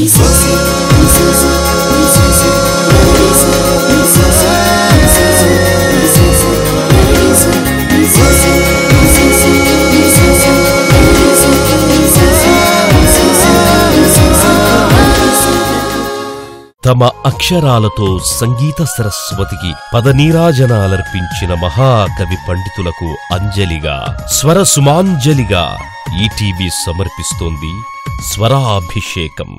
తమ అక్షరాలతో సంగీత సరస్వతికి పదనీరాజనాలర్పించిన మహాకవి పండితులకు అంజలిగా స్వర సుమాంజలిగా ఈటీవీ సమర్పిస్తోంది స్వరాభిషేకం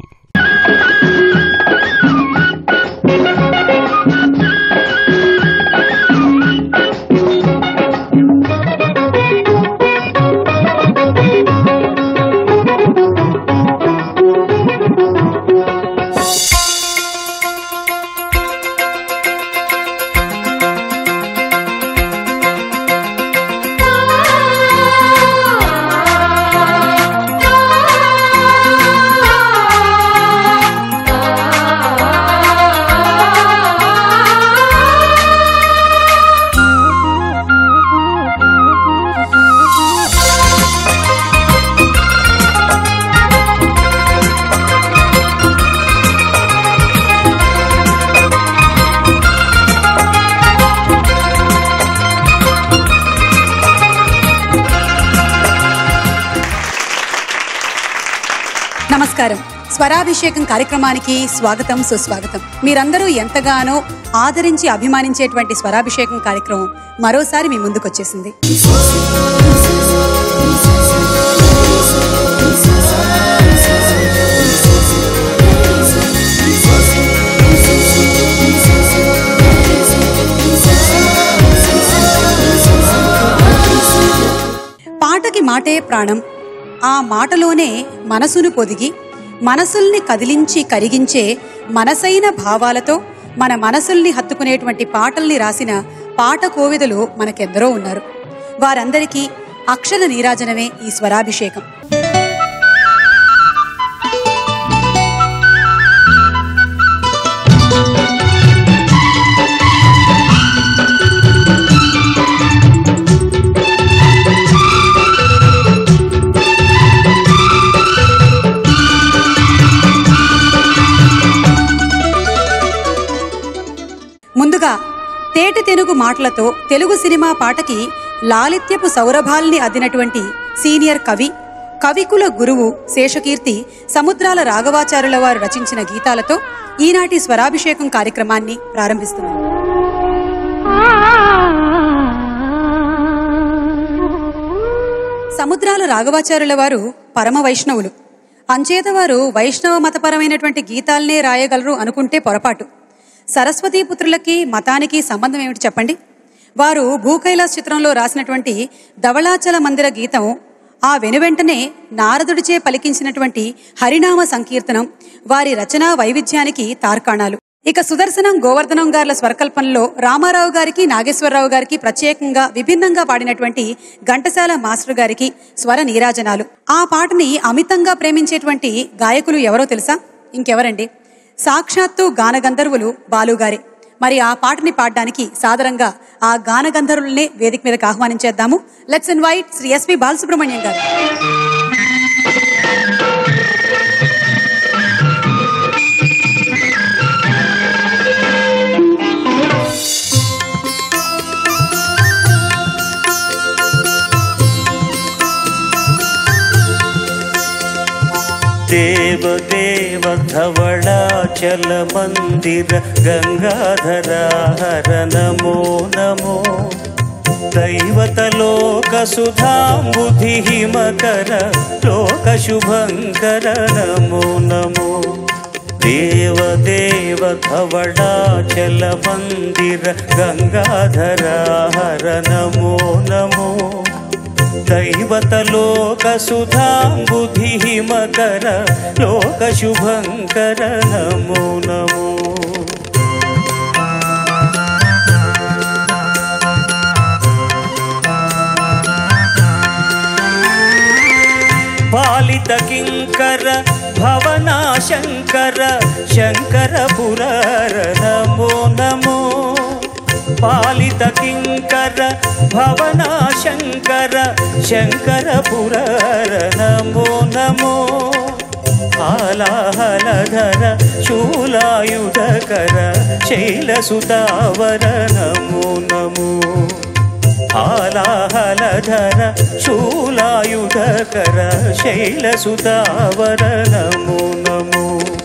నమస్కారం స్వరాభిషేకం కార్యక్రమానికి స్వాగతం సుస్వాగతం మీరందరూ ఎంతగానో ఆదరించి అభిమానించేటువంటి స్వరాభిషేకం కార్యక్రమం మరోసారి మీ ముందుకొచ్చేసింది పాటకి మాటే ప్రాణం ఆ మాటలోనే మనసును పొదిగి మనసుల్ని కదిలించి కరిగించే మనసైన భావాలతో మన మనసుల్ని హత్తుకునేటువంటి పాటల్ని రాసిన పాట కోవిదలు మనకెందరో ఉన్నారు వారందరికీ అక్షర నీరాజనమే ఈ స్వరాభిషేకం ముందుగా తేటి తెనుగు మాటలతో తెలుగు సినిమా పాటకి లాలిత్యపు సౌరభాల్ని అద్దినటువంటి సీనియర్ కవి కవికుల గురువు శేషకీర్తి సముద్రాల రాఘవాచార్యుల వారు రచించిన గీతాలతో ఈనాటి స్వరాభిషేకం కార్యక్రమాన్ని ప్రారంభిస్తున్నాం సముద్రాల రాఘవాచార్యుల వారు పరమ వైష్ణవులు అంచేత వారు వైష్ణవ మతపరమైనటువంటి గీతాలనే రాయగలరు అనుకుంటే పొరపాటు సరస్వతీ పుత్రులకి మతానికి సంబంధం ఏమిటి చెప్పండి వారు భూకైలాస్ చిత్రంలో రాసినటువంటి ధవళాచల మందిర గీతం ఆ వెనువెంటనే నారదుడిచే పలికించినటువంటి హరినామ సంకీర్తనం వారి రచనా వైవిధ్యానికి తార్కాణాలు ఇక సుదర్శనం గోవర్ధనం గార్ల స్వరకల్పనలో రామారావు గారికి నాగేశ్వరరావు గారికి ప్రత్యేకంగా విభిన్నంగా పాడినటువంటి ఘంటసాల మాస్టర్ గారికి స్వర నీరాజనాలు ఆ పాటని అమితంగా ప్రేమించేటువంటి గాయకులు ఎవరో తెలుసా ఇంకెవరండి సాక్షాత్తు గానగంధర్వులు బాలుగారే మరి ఆ పాటని పాడడానికి సాదరంగా ఆ గానగంధర్వుల్ని వేదిక మీదకి ఆహ్వానించేద్దాము let's invite Shri SP Balasubrahmanyam గారు देव देव धवळाचल मन्दिर गङ्गाधरा हर नमो नमो दैवतलोकसुधाम्बुधिः मकर लोकशुभङ्कर नमो नमो देव देव धवळाचल मन्दिर गङ्गाधरा हर नमो नमो दैवतलोकसुधाम्बुधिः मकर लोकशुभङ्कर नमो नमो पालितकिङ्कर भवनाशङ्कर शङ्करपुरार नमो नमो पालितकिङ्कर भवनाशङ्कर शङ्करपुरार नमो नमो హాలాహలధర శూలాయుధకర శైలసుతావర నమో నమో హాలాహలధర శూలాయుధకర శైలసుతావర నమో నమో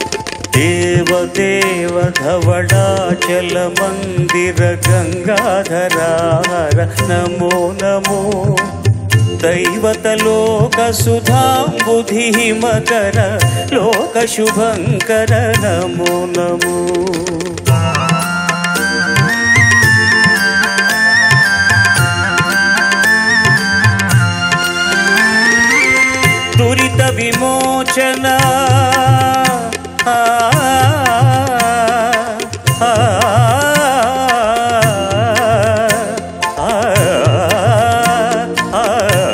దేవదేవ ధవళాచల మందిర గంగాధరార నమో నమో దైవతలోక సుధాంబుధి మకర లోక శుభంకర నమో నమో దురిత విమోచన ఆ, ఆ, ఆ, ఆ,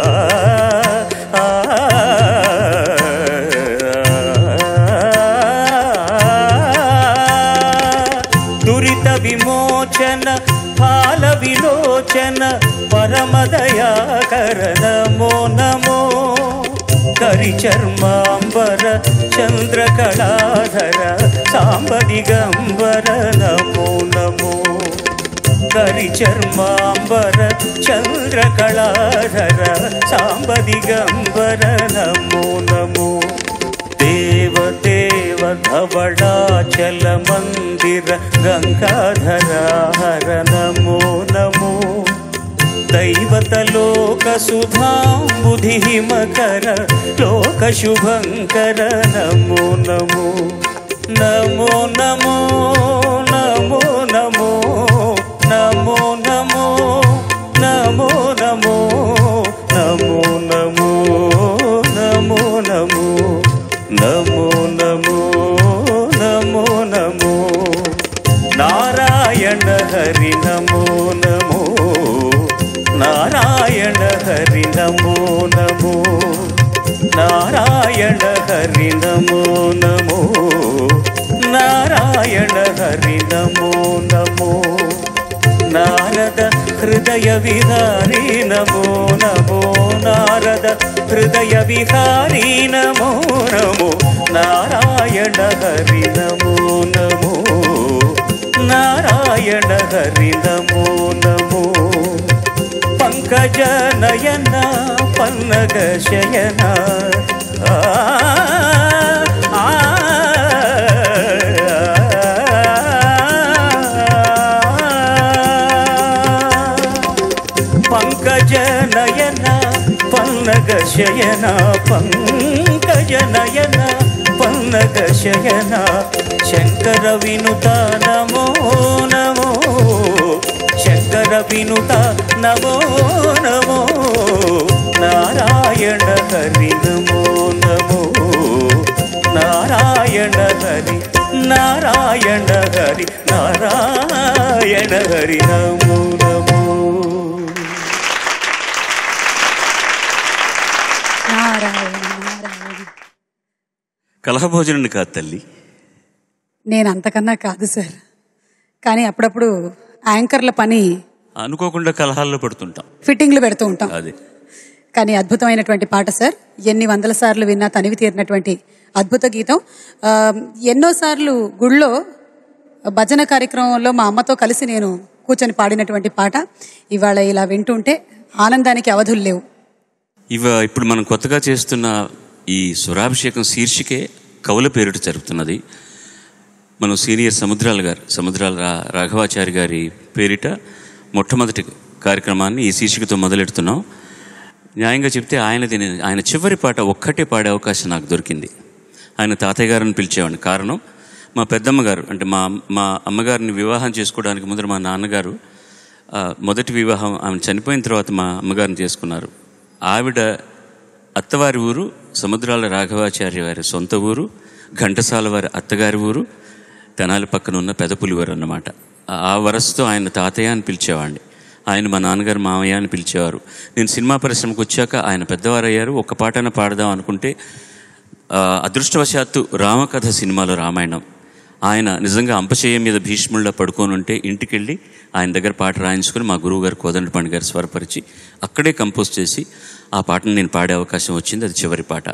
దురిత విమోచన ఫాల విలోచన పరమదయాకర నమో నమో కరి చర్మాంబర చంద్రకళాధర సాంబదిగంబర నమో నమో కరి చర్మాంబర చంద్రకళాధర సాంబదిగంబర నమో నమో దేవ దేవ ధవళాచల మందిర గంగాధర హర నమో నమో దైవతలోక సుధాంబుధి మకర లోక శుభంకర నమో నమో నమో నమో నమో నమో నమో నమో నమో నమో నమో నమో నమో నమో నమో నమో నమో నమో నారాయణ హరి నమో నమో నారాయణ హరి నమో నమో నారాయణ హరి నమో నమో నారాయణ హరి నమో నమో నారద హృదయ విహారీ నమో నమో నారద హృదయ విహారీ నమో నమో నారాయణ హరి నమో నమో నారాయణ హరి నమో నమో పంకజ నయన పన్నగ శయన ఆ, ఆ, పంకజ నయన పన్నగ శయన పంకజ నయన పన్నగ శయన శంకర వినుత నమో నమో శంకర వినుత నమో నమో నారాయణ హరి నమో నమో నారాయణ హరి నారాయణ హరి నారాయణ హరి నమో నమో నారాయణ నారాయణ కలహభోజనం కాదు తల్లి నేను అంతకన్నా కాదు సార్ కానీ అప్పుడప్పుడు యాంకర్ల పని అనుకోకుండా కలహాల్లో పడుతుంటాం ఫిట్టింగ్లు పెడుతూ ఉంటాం అది కానీ అద్భుతమైనటువంటి పాట సార్ ఎన్ని వందల సార్లు విన్నా తనివి తీరినటువంటి అద్భుత గీతం ఆ, ఎన్నోసార్లు గుళ్ళో భజన కార్యక్రమంలో మా అమ్మతో కలిసి నేను కూర్చొని పాడినటువంటి పాట ఇవాళ ఇలా వింటుంటే ఆనందానికి అవధులు లేవు ఇవ ఇప్పుడు మనం కొత్తగా చేస్తున్న ఈ స్వరాభిషేకం శీర్షికే కవుల పేరిట జరుగుతున్నది మనం సీనియర్ సముద్రాల గారు సముద్రాల రా- రాఘవాచారి గారి పేరిట మొట్టమొదటి కార్యక్రమాన్ని ఈ శీర్షికతో మొదలెడుతున్నాం న్యాయంగా చెప్తే ఆయనది నేను- ఆయన చివరి పాట ఒక్కటే పాడే అవకాశం నాకు దొరికింది ఆయన తాతయ్య గారిని పిలిచేవాడిని కారణం మా పెద్దమ్మ గారు అంటే మా మా అమ్మగారిని వివాహం చేసుకోవడానికి ముందర మా నాన్నగారు ఆ, మొదటి వివాహం ఆమె చనిపోయిన తర్వాత మా అమ్మగారిని చేసుకున్నారు ఆవిడ అత్తవారి ఊరు సముద్రాల రాఘవాచార్య వారి సొంత ఊరు ఘంటసాల వారి అత్తగారి ఊరు తెనాలి పక్కన ఉన్న పెదపులివారు అన్నమాట ఆ- ఆ వరసతో ఆయన తాతయ్య అని పిలిచేవాడిని ఆయన మా నాన్నగారు మామయ్య అని పిలిచేవారు నేను సినిమా పరిశ్రమకు వచ్చాక ఆయన పెద్దవారయ్యారు ఒక పాటన పాడదాం అనుకుంటే ఆ, అదృష్టవశాత్తు రామకథ సినిమాలో రామాయణం ఆయన నిజంగా అంపశయ్యం మీద భీష్ముల్లో పడుకొని ఉంటే ఇంటికెళ్ళి ఆయన దగ్గర పాట రాయించుకుని మా గురువు గారు కోదండపాండి గారు స్వరపరిచి అక్కడే కంపోజ్ చేసి ఆ పాటను నేను పాడే అవకాశం వచ్చింది అది చివరి పాట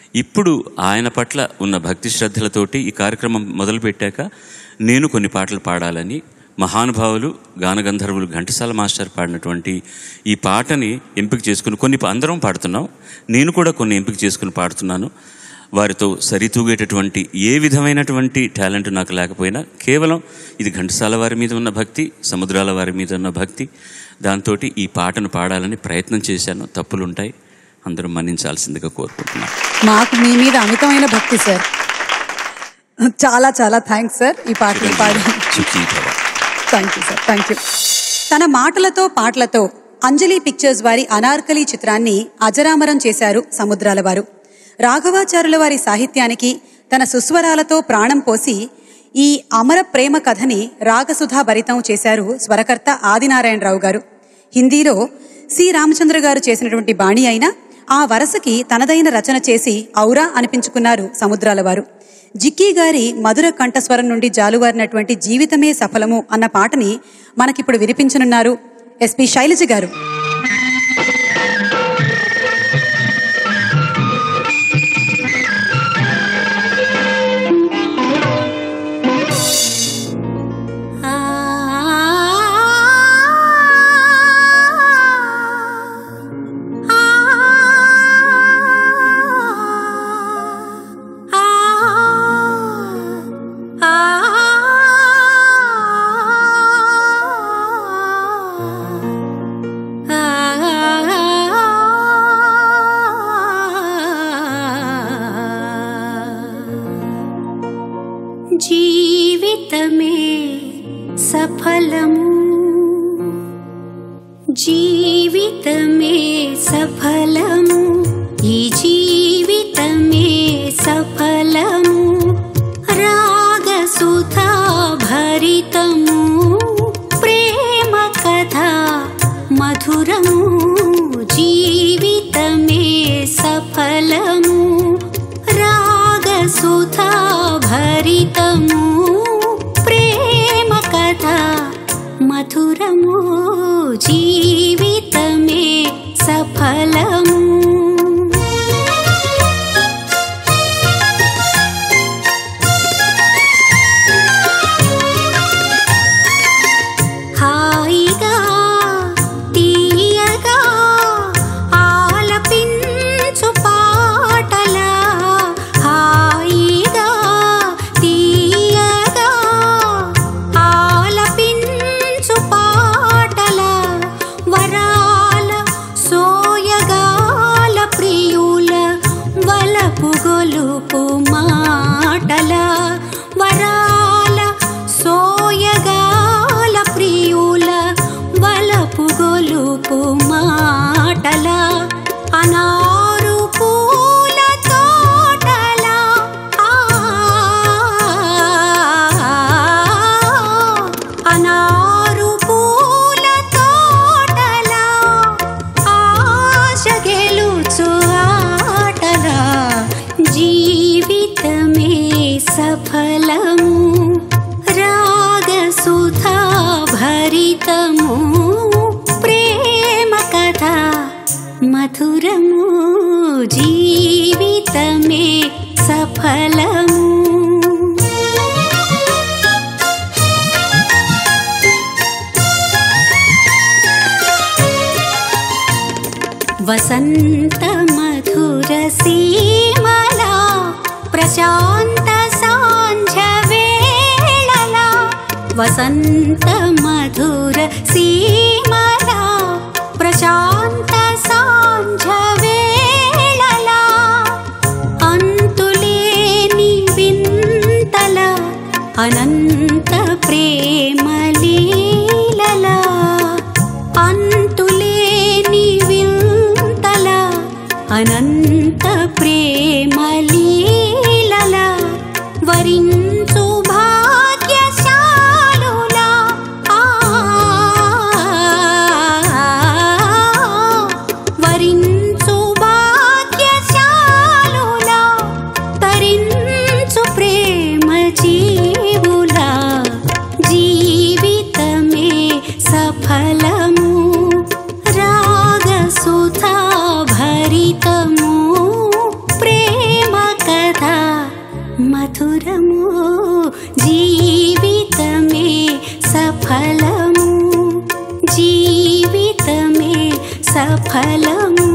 ఇప్పుడు ఆయన పట్ల ఉన్న భక్తి శ్రద్ధలతోటి ఈ కార్యక్రమం మొదలుపెట్టాక నేను కొన్ని పాటలు పాడాలని మహానుభావులు గానగంధర్వులు ఘంటసాల మాస్టర్ పాడినటువంటి ఈ పాటని ఎంపిక చేసుకుని కొన్ని అందరం పాడుతున్నాం నేను కూడా కొన్ని ఎంపిక చేసుకుని పాడుతున్నాను వారితో సరితూగేటటువంటి ఏ విధమైనటువంటి టాలెంట్ నాకు లేకపోయినా కేవలం ఇది ఘంటసాల వారి మీద ఉన్న భక్తి సముద్రాల వారి మీద ఉన్న భక్తి దాంతో ఈ పాటను పాడాలని ప్రయత్నం చేశాను తప్పులుంటాయి అందరూ మన్నించాల్సిందిగా కోరుకుంటున్నాను మాకు మీ మీద అమితమైన భక్తి సార్ చాలా చాలా థ్యాంక్స్ సార్ ఈ పాటలు పాడి సుఖీ భవ thank you sir thank you తన మాటలతో పాటలతో అంజలి పిక్చర్స్ వారి అనార్కలి చిత్రాన్ని అజరామరం చేశారు సముద్రాల వారు రాఘవాచార్యుల వారి సాహిత్యానికి తన సుస్వరాలతో ప్రాణం పోసి ఈ అమర ప్రేమ కథని రాగసుధా భరితం చేశారు స్వరకర్త ఆదినారాయణరావు గారు హిందీలో సి రామచంద్ర గారు చేసినటువంటి బాణి అయినా ఆ వరసకి తనదైన రచన చేసి ఔరా అనిపించుకున్నారు సముద్రాల వారు జిక్కీ గారి మధుర కంఠస్వరం నుండి జాలువారినటువంటి జీవితమే సఫలము అన్న పాటని మనకిప్పుడు వినిపించనున్నారు ఎస్పి శైలజ గారు జీవితమే సఫలము జీవితమే సఫలము ఈ జీవితమే సఫలము రాగసుధా భరితము ప్రేమ కథ మధురము జీవితమే సఫలము రాగసుధా భరితము ప్రేమ కథ మధురము జీవితమే సఫలము హాయిగా తీయగా ఆలపించు పాటల హాయిగా తీయగా ఆలపించు పాటల వరాల సోయగాల ప్రియుల వలపు గొలుపు మాటల వరాల సోయగాల ప్రియుల వలపు గొలుపు మాటల అనారు పూల తోటల ఆ అనారు పూల తోటల ఆశ గెలుచు ఆటల జీవితమే సఫలము రాగసుధా భరితము ప్రేమ కథ మధురము జీవితమే సఫలము వసంత మధుర సీమల ప్రశాంత సాంధ్య వేళల వసంత మధుర సీమల ప్రశాంత సాంధ్య వేళల అంతులేని వింతల అనంత ప్రేమ లీలల అంతులేని వింతల అనంత ప్రేమ లీలల వరించు భాగ్యశాలుల ఆ వరించు భాగ్యశాలుల తరించు ప్రేమ జీవులా మధురము జీవితమే సఫలము జీవితమే సఫలము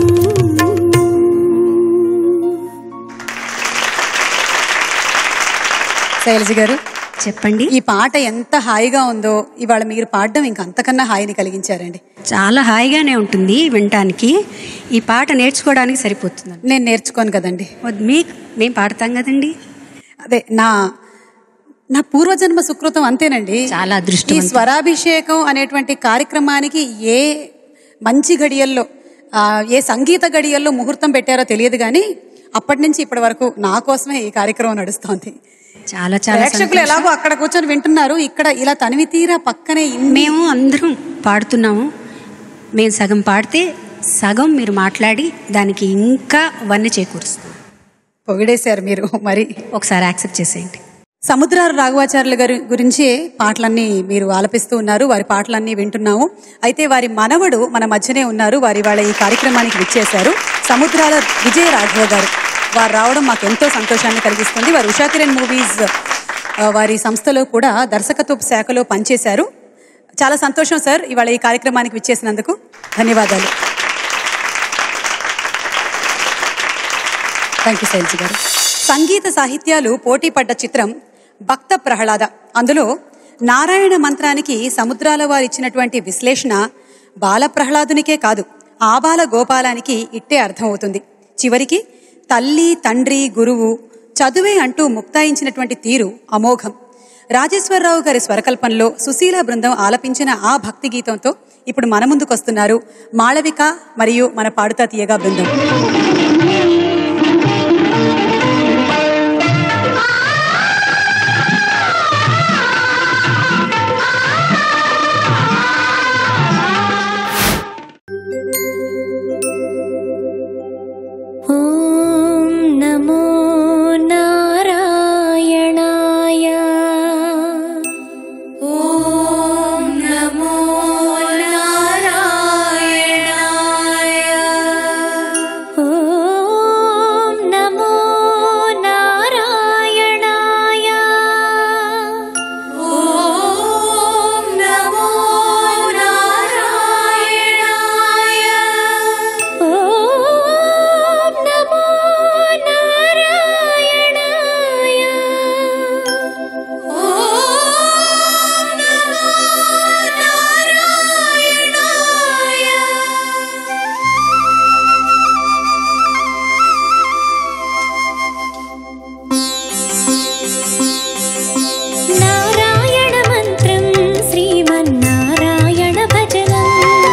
శైలజ గారు చెప్పండి ఈ పాట ఎంత హాయిగా ఉందో ఇవాళ మీరు పాడడం ఇంక అంతకన్నా హాయిని కలిగించారండి చాలా హాయిగానే ఉంటుంది వినటానికి ఈ పాట నేర్చుకోవడానికి సరిపోతుంది నేను నేర్చుకోను కదండి మీ మేము పాడతాం కదండి అదే నా నా పూర్వజన్మ సుకృతం అంతేనండి చాలా ఈ అదృష్టవంతులు. స్వరాభిషేకం అనేటువంటి కార్యక్రమానికి ఏ మంచి గడియల్లో ఆ, ఏ సంగీత గడియల్లో ముహూర్తం పెట్టారో తెలియదు కానీ అప్పటి నుంచి ఇప్పటి వరకు నా కోసమే ఈ కార్యక్రమం నడుస్తోంది చాలా చాలా ప్రేక్షకులు సంతోషం. ఎలాగో అక్కడ కూర్చొని వింటున్నారు ఇక్కడ ఇలా తనివి తీరా పక్కనే ఇన్ని మేము అందరం పాడుతున్నాము మేము సగం పాడితే సగం మీరు మాట్లాడి దానికి ఇంకా వన్నె చేకూరుస్తాం పొగిడేశారు మీరు మరి ఒకసారి యాక్సెప్ట్ చేసేయండి సముద్రాల రాఘవాచార్యుల గారి గురించి పాటలన్నీ మీరు ఆలపిస్తూ ఉన్నారు వారి పాటలన్నీ వింటున్నాము అయితే వారి మనవడు మన మధ్యనే ఉన్నారు వారి వాళ్ళ ఈ కార్యక్రమానికి విచ్చేశారు సముద్రాల విజయ రాఘవ గారు వారు రావడం మాకు ఎంతో సంతోషాన్ని కలిగిస్తుంది వారు ఉషా కిరణ్ మూవీస్ ఆ, వారి సంస్థలో కూడా దర్శకత్వ శాఖలో పనిచేశారు చాలా సంతోషం సార్ ఇవాళ ఈ కార్యక్రమానికి విచ్చేసినందుకు ధన్యవాదాలు థ్యాంక్ యూ శైలజ గారు సంగీత సాహిత్యాలు పోటీ పడ్డ చిత్రం భక్త ప్రహ్లాద అందులో నారాయణ మంత్రానికి సముద్రాల వారు ఇచ్చినటువంటి విశ్లేషణ బాల ప్రహ్లాదునికే కాదు ఆబాల గోపాలానికి ఇట్టే అర్థమవుతుంది చివరికి తల్లి తండ్రి గురువు చదువే అంటూ ముక్తాయించినటువంటి తీరు అమోఘం రాజేశ్వరరావు గారి స్వరకల్పంలో సుశీల బృందం ఆలపించిన ఆ భక్తి గీతంతో ఇప్పుడు మన ముందుకొస్తున్నారు మాళవిక మరియు మన పాడుతా తీయగా బృందం ॐ नमो नारायणाय ॐ नमो नारायणाय ॐ नमो नारायणाय ॐ नमो नारायणाय ॐ नमो नारायणाय ॐ నారాయణ మంత్రం శ్రీమన్నారాయణ భజనం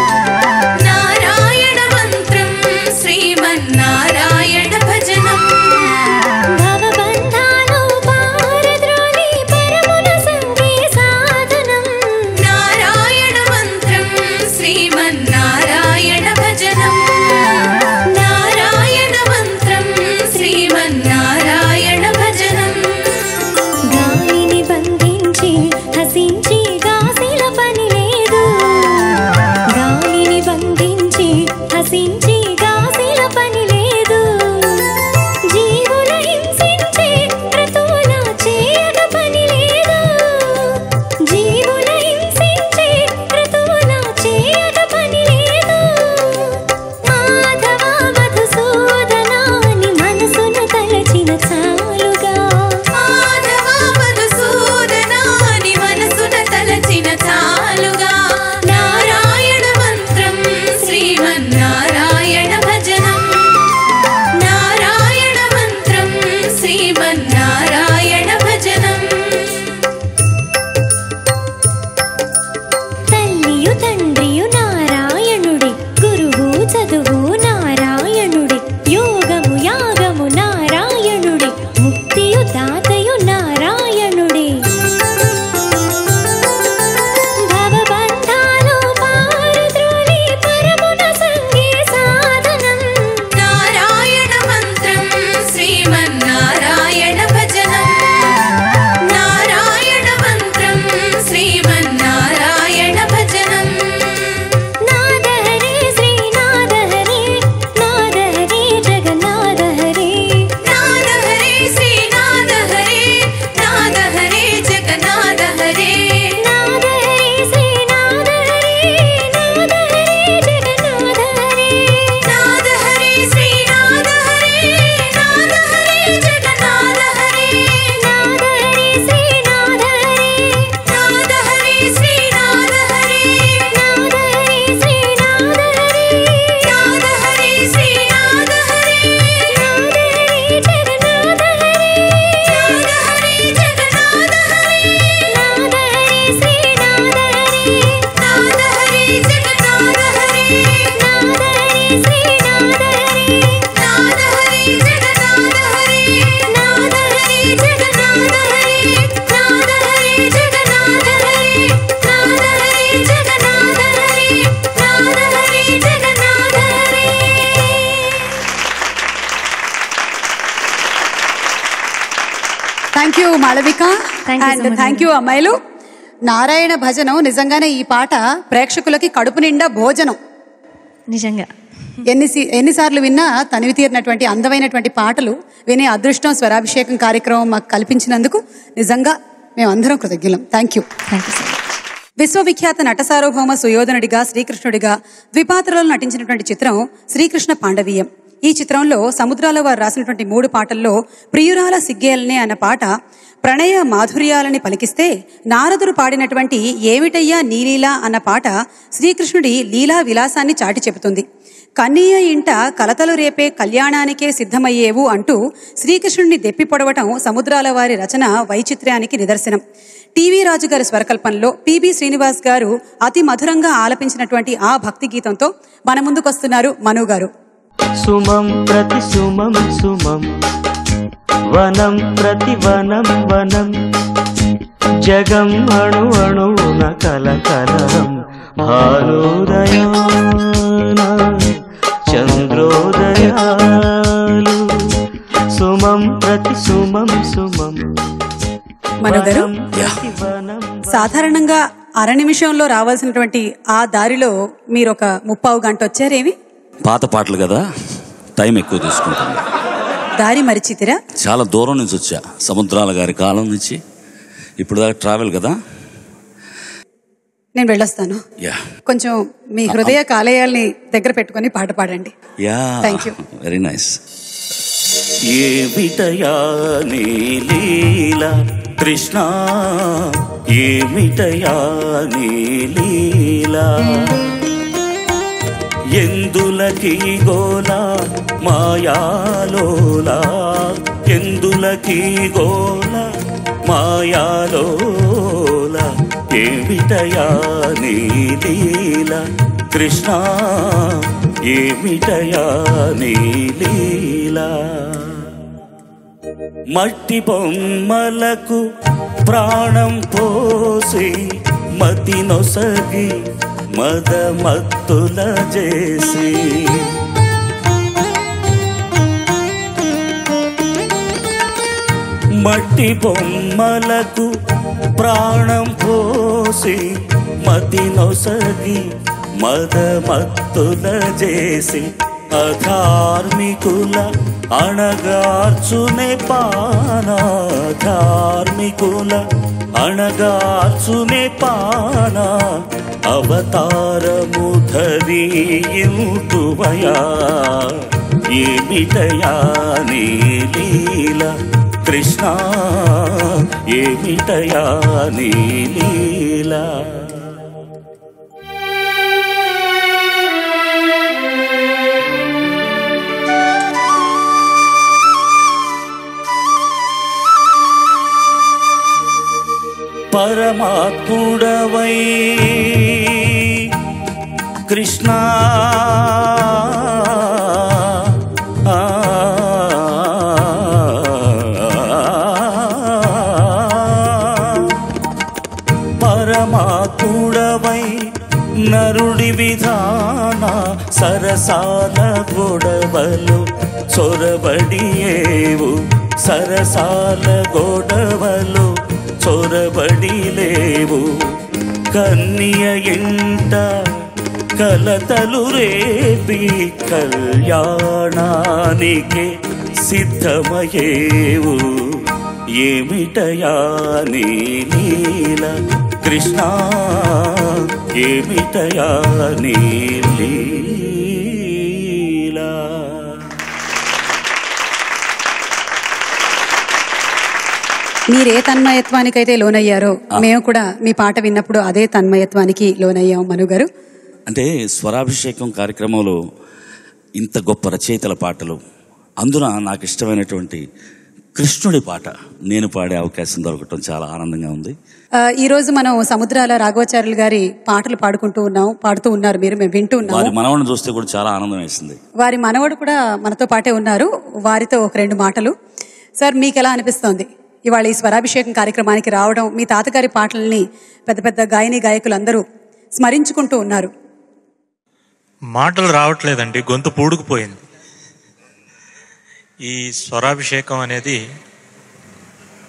నారాయణ మంత్రం శ్రీమన్నారాయణ భజనం భవబంధాలు పారద్రోలి పరమున సంగే సాధనం నారాయణ మంత్రం శ్రీమన్నారాయణ భజనం నారాయణ మంత్రం శ్రీమన్నారాయణ భజనం గాలిని బంధించి హసించి గాసిల పని లేదు గాలిని బంధించి హసించి గాసిల పని లేదు జీవుల హింసించి క్రతువుల చేయక పని లేదు జీవుల హింసించి క్రతువుల చేయక పని లేదు మాధవ మధుసూదనాని మనసును తలచిన చాలుగా మాధవ మధుసూదనాని మనసున తలచిన చాలుగా నారాయణ మంత్రం శ్రీమన్నారాయణ భజనం నారాయణ మంత్రం శ్రీమన్నారాయణ భజనం తల్లియు తండ్రియు నారాయణుడి గురువు చదువు నారాయణుడి యోగము యాగము నారాయణుడి ముక్తియు దాతయు నారాయణుడి భవబంధాలు పారద్రోలి పరమున సంగే సాధనం నారాయణ మంత్రం శ్రీమన్నారాయణ భజనం thank you Malavika Thank you so and much. Thank you అమ్మాయిలు నారాయణ భజనం నిజంగానే ఈ పాట ప్రేక్షకులకి కడుపు నిండా భోజనం నిజంగా ఎన్ని ఎన్నిసార్లు విన్నా తనివి తీరినటువంటి అందమైనటువంటి పాటలు వినే అదృష్టం స్వరాభిషేకం కార్యక్రమం మాకు కల్పించినందుకు నిజంగా మేమందరం కృతజ్ఞులం thank you thank you so much విశ్వవిఖ్యాత నట సార్వభౌమ సుయోధనుడిగా శ్రీకృష్ణుడిగా ద్విపాత్రలో నటించినటువంటి చిత్రం శ్రీకృష్ణ పాండవీయం ఈ చిత్రంలో సముద్రాల వారు రాసినటువంటి మూడు పాటల్లో ప్రియురాల సిగ్గేలనే అన్న పాట ప్రణయ మాధుర్యాలని పలికిస్తే నారదుడు పాడినటువంటి ఏమిటయ్యా నీలీలా అన్న పాట శ్రీకృష్ణుడి లీలా విలాసాన్ని చాటి చెబుతుంది కన్నీయ ఇంట కలతలు రేపే కళ్యాణానికే సిద్ధమయ్యేవు అంటూ శ్రీకృష్ణుడిని దెప్పి పొడవటం సముద్రాల వారి రచన వైచిత్ర్యానికి నిదర్శనం టీవీ రాజు గారి స్వరకల్పనలో పిబి శ్రీనివాస్ గారు అతి మధురంగా ఆలపించినటువంటి ఆ భక్తి గీతంతో మన ముందుకొస్తున్నారు మను గారు సుమం ప్రతి సుమం సుమం వనం ప్రతి వనం వనం జగం అణు అణువున కల కలహం భానుదయాన చంద్రోదయాలు సుమం ప్రతి సుమం సుమం మను గారు వనం ప్రతి వనం సాధారణంగా అర నిమిషంలో రావాల్సినటువంటి ఆ దారిలో మీరు ఒక ముప్పావు గంట వచ్చారేమి పాత పాటలు కదా టైం ఎక్కువ తీసుకుంటుంది దారి మరిచితిరా చాలా దూరం నుంచి వచ్చా సముద్రాల గారి కాలం నుంచి ఇప్పుడు దాకా ట్రావెల్ కదా నేను వెళ్ళొస్తాను యా కొంచెం మీ హృదయ కాలేయాల్ని దగ్గర పెట్టుకొని పాట పాడండి yeah Thank you. Very nice ఏమిటయా నీ లీల కృష్ణ ఏమిటయా నీ లీల ఎందులకి గోలా మాయాలోలా ఎందులకి గోలా మాయాలోలా ఏమిటయా నీ లీల కృష్ణ ఏమిటయా నీ లీల మట్టి బొమ్మలకు ప్రాణం పోసి మతి నొసగి మద మత్తుల చేసి మట్టి బొమ్మలకు ప్రాణం పోసి మతి నొసగి మద మత్తుల చేసి అధార్మికుల అణగార్చునే పాన ధార్మికుల అణగార్చునే పాన అవతారము ధరియుతువయా ఏమిటయా నీ లీల కృష్ణ ఏమిటయా నీ లీల పరమాత్ముడవై కృష్ణ ఆ, పరమాత్ముడవై నరుడి విధాన సరసాల గొడవలు చొరబడియేవు సరసాల గొడవలు చొరబడి లేవు కన్య ఎంట కలతలు రేపి కళ్యాణానికి సిద్ధమయేవు ఏమిటయా నీ లీల కృష్ణ ఏమిటయా నీ లీల మీరు ఏ తన్మయత్వానికైతే లోనయ్యారో మేము కూడా మీ పాట విన్నప్పుడు అదే తన్మయత్వానికి లోనయ్యాం మను గారు అంటే స్వరాభిషేకం కార్యక్రమంలో ఇంత గొప్ప రచయితల పాటలు అందున నాకు ఇష్టమైనటువంటి కృష్ణుడి పాట నేను పాడే అవకాశం దొరకటం చాలా ఆనందంగా ఉంది ఆ, ఈ రోజు మనం సముద్రాల రాఘవాచార్యులు గారి పాటలు పాడుకుంటూ ఉన్నాం పాడుతూ ఉన్నారు మీరు మేము వింటూ వారి ఉన్నాము మనవడిని చూస్తే కూడా చాలా ఆనందం వేసింది వారి మనవడు కూడా మనతో పాటే ఉన్నారు వారితో ఒక రెండు మాటలు సార్ మీకు ఎలా అనిపిస్తోంది ఇవాళ ఈ స్వరాభిషేకం కార్యక్రమానికి రావడం మీ తాతగారి పాటల్ని పెద్ద పెద్ద గాయని గాయకులు అందరూ స్మరించుకుంటూ ఉన్నారు మాటలు రావట్లేదండి గొంతు పూడుకుపోయింది ఈ స్వరాభిషేకం అనేది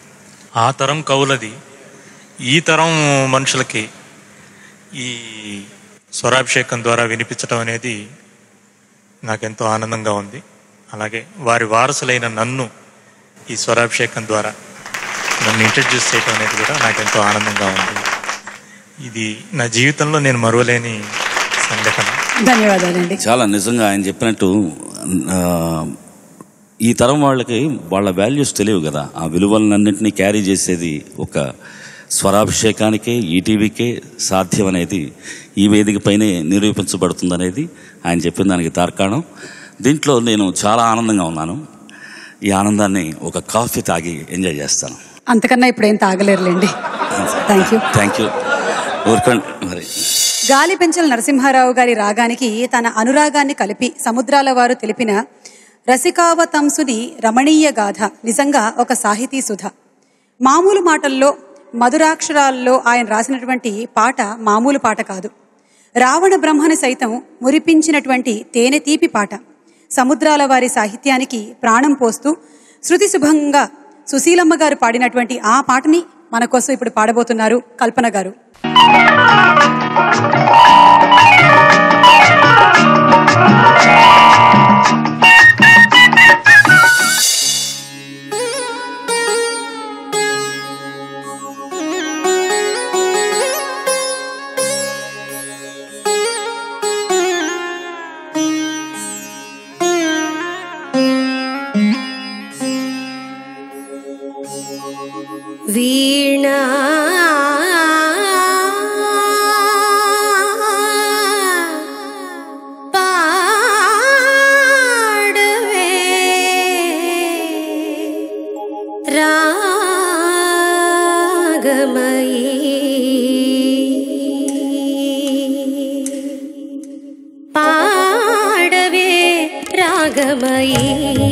ఆ తరం కవులది ఈ తరం మనుషులకి ఈ స్వరాభిషేకం ద్వారా వినిపించడం అనేది నాకెంతో ఆనందంగా ఉంది అలాగే వారి వారసులైన నన్ను ఈ స్వరాభిషేకం ద్వారా నన్ను ఇంట్రడ్యూస్ చేయడం అనేది కూడా నాకెంతో ఆనందంగా ఉంది ఇది నా జీవితంలో నేను మరువలేని సంఘటన ధన్యవాదాలండి చాలా నిజంగా ఆయన చెప్పినట్టు ఆ, ఈ తరం వాళ్ళకి వాళ్ళ వాల్యూస్ తెలియవు కదా ఆ విలువలన్నింటినీ క్యారీ చేసేది ఒక స్వరాభిషేకానికే ఈటీవీకే సాధ్యం అనేది ఈ వేదికపైనే నిరూపించబడుతుందనేది ఆయన చెప్పిన దానికి తార్కాణం దీంట్లో నేను చాలా ఆనందంగా ఉన్నాను ఈ ఆనందాన్ని ఒక కాఫీ తాగి ఎంజాయ్ చేస్తాను అంతకన్నా ఇప్పుడు ఏం తాగలేరులేండి థ్యాంక్ యూ థ్యాంక్ యూ ఊరుకోండి మరి గాలి పెంచల నరసింహారావు గారి రాగానికి తన అనురాగాన్ని కలిపి సముద్రాల వారు తెలిపిన రసికావతంసుని రమణీయ గాథ నిజంగా ఒక సాహితీ సుధ మామూలు మాటల్లో మధురాక్షరాల్లో ఆయన రాసినటువంటి పాట మామూలు పాట కాదు రావణ బ్రహ్మని సైతం మురిపించినటువంటి తేనె తీపి పాట సముద్రాల వారి సాహిత్యానికి ప్రాణం పోస్తూ శృతి శుభంగా సుశీలమ్మ గారు పాడినటువంటి ఆ పాటని మన కోసం ఇప్పుడు పాడబోతున్నారు కల్పన గారు వీణా పాడవే రాగమయీ పాడవే రాగమయీ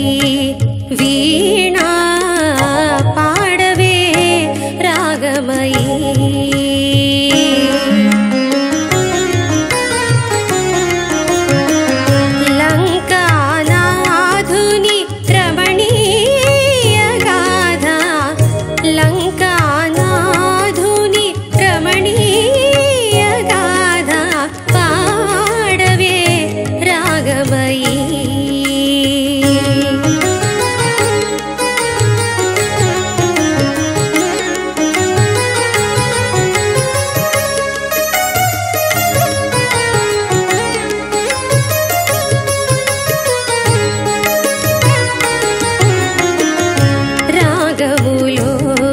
వీణా పాడవే రాగమయీ లంకానాధుని రమణీయ గాథ లంకానాధుని రమణీయ గాథ పాడవే రాగమయీ రాగములో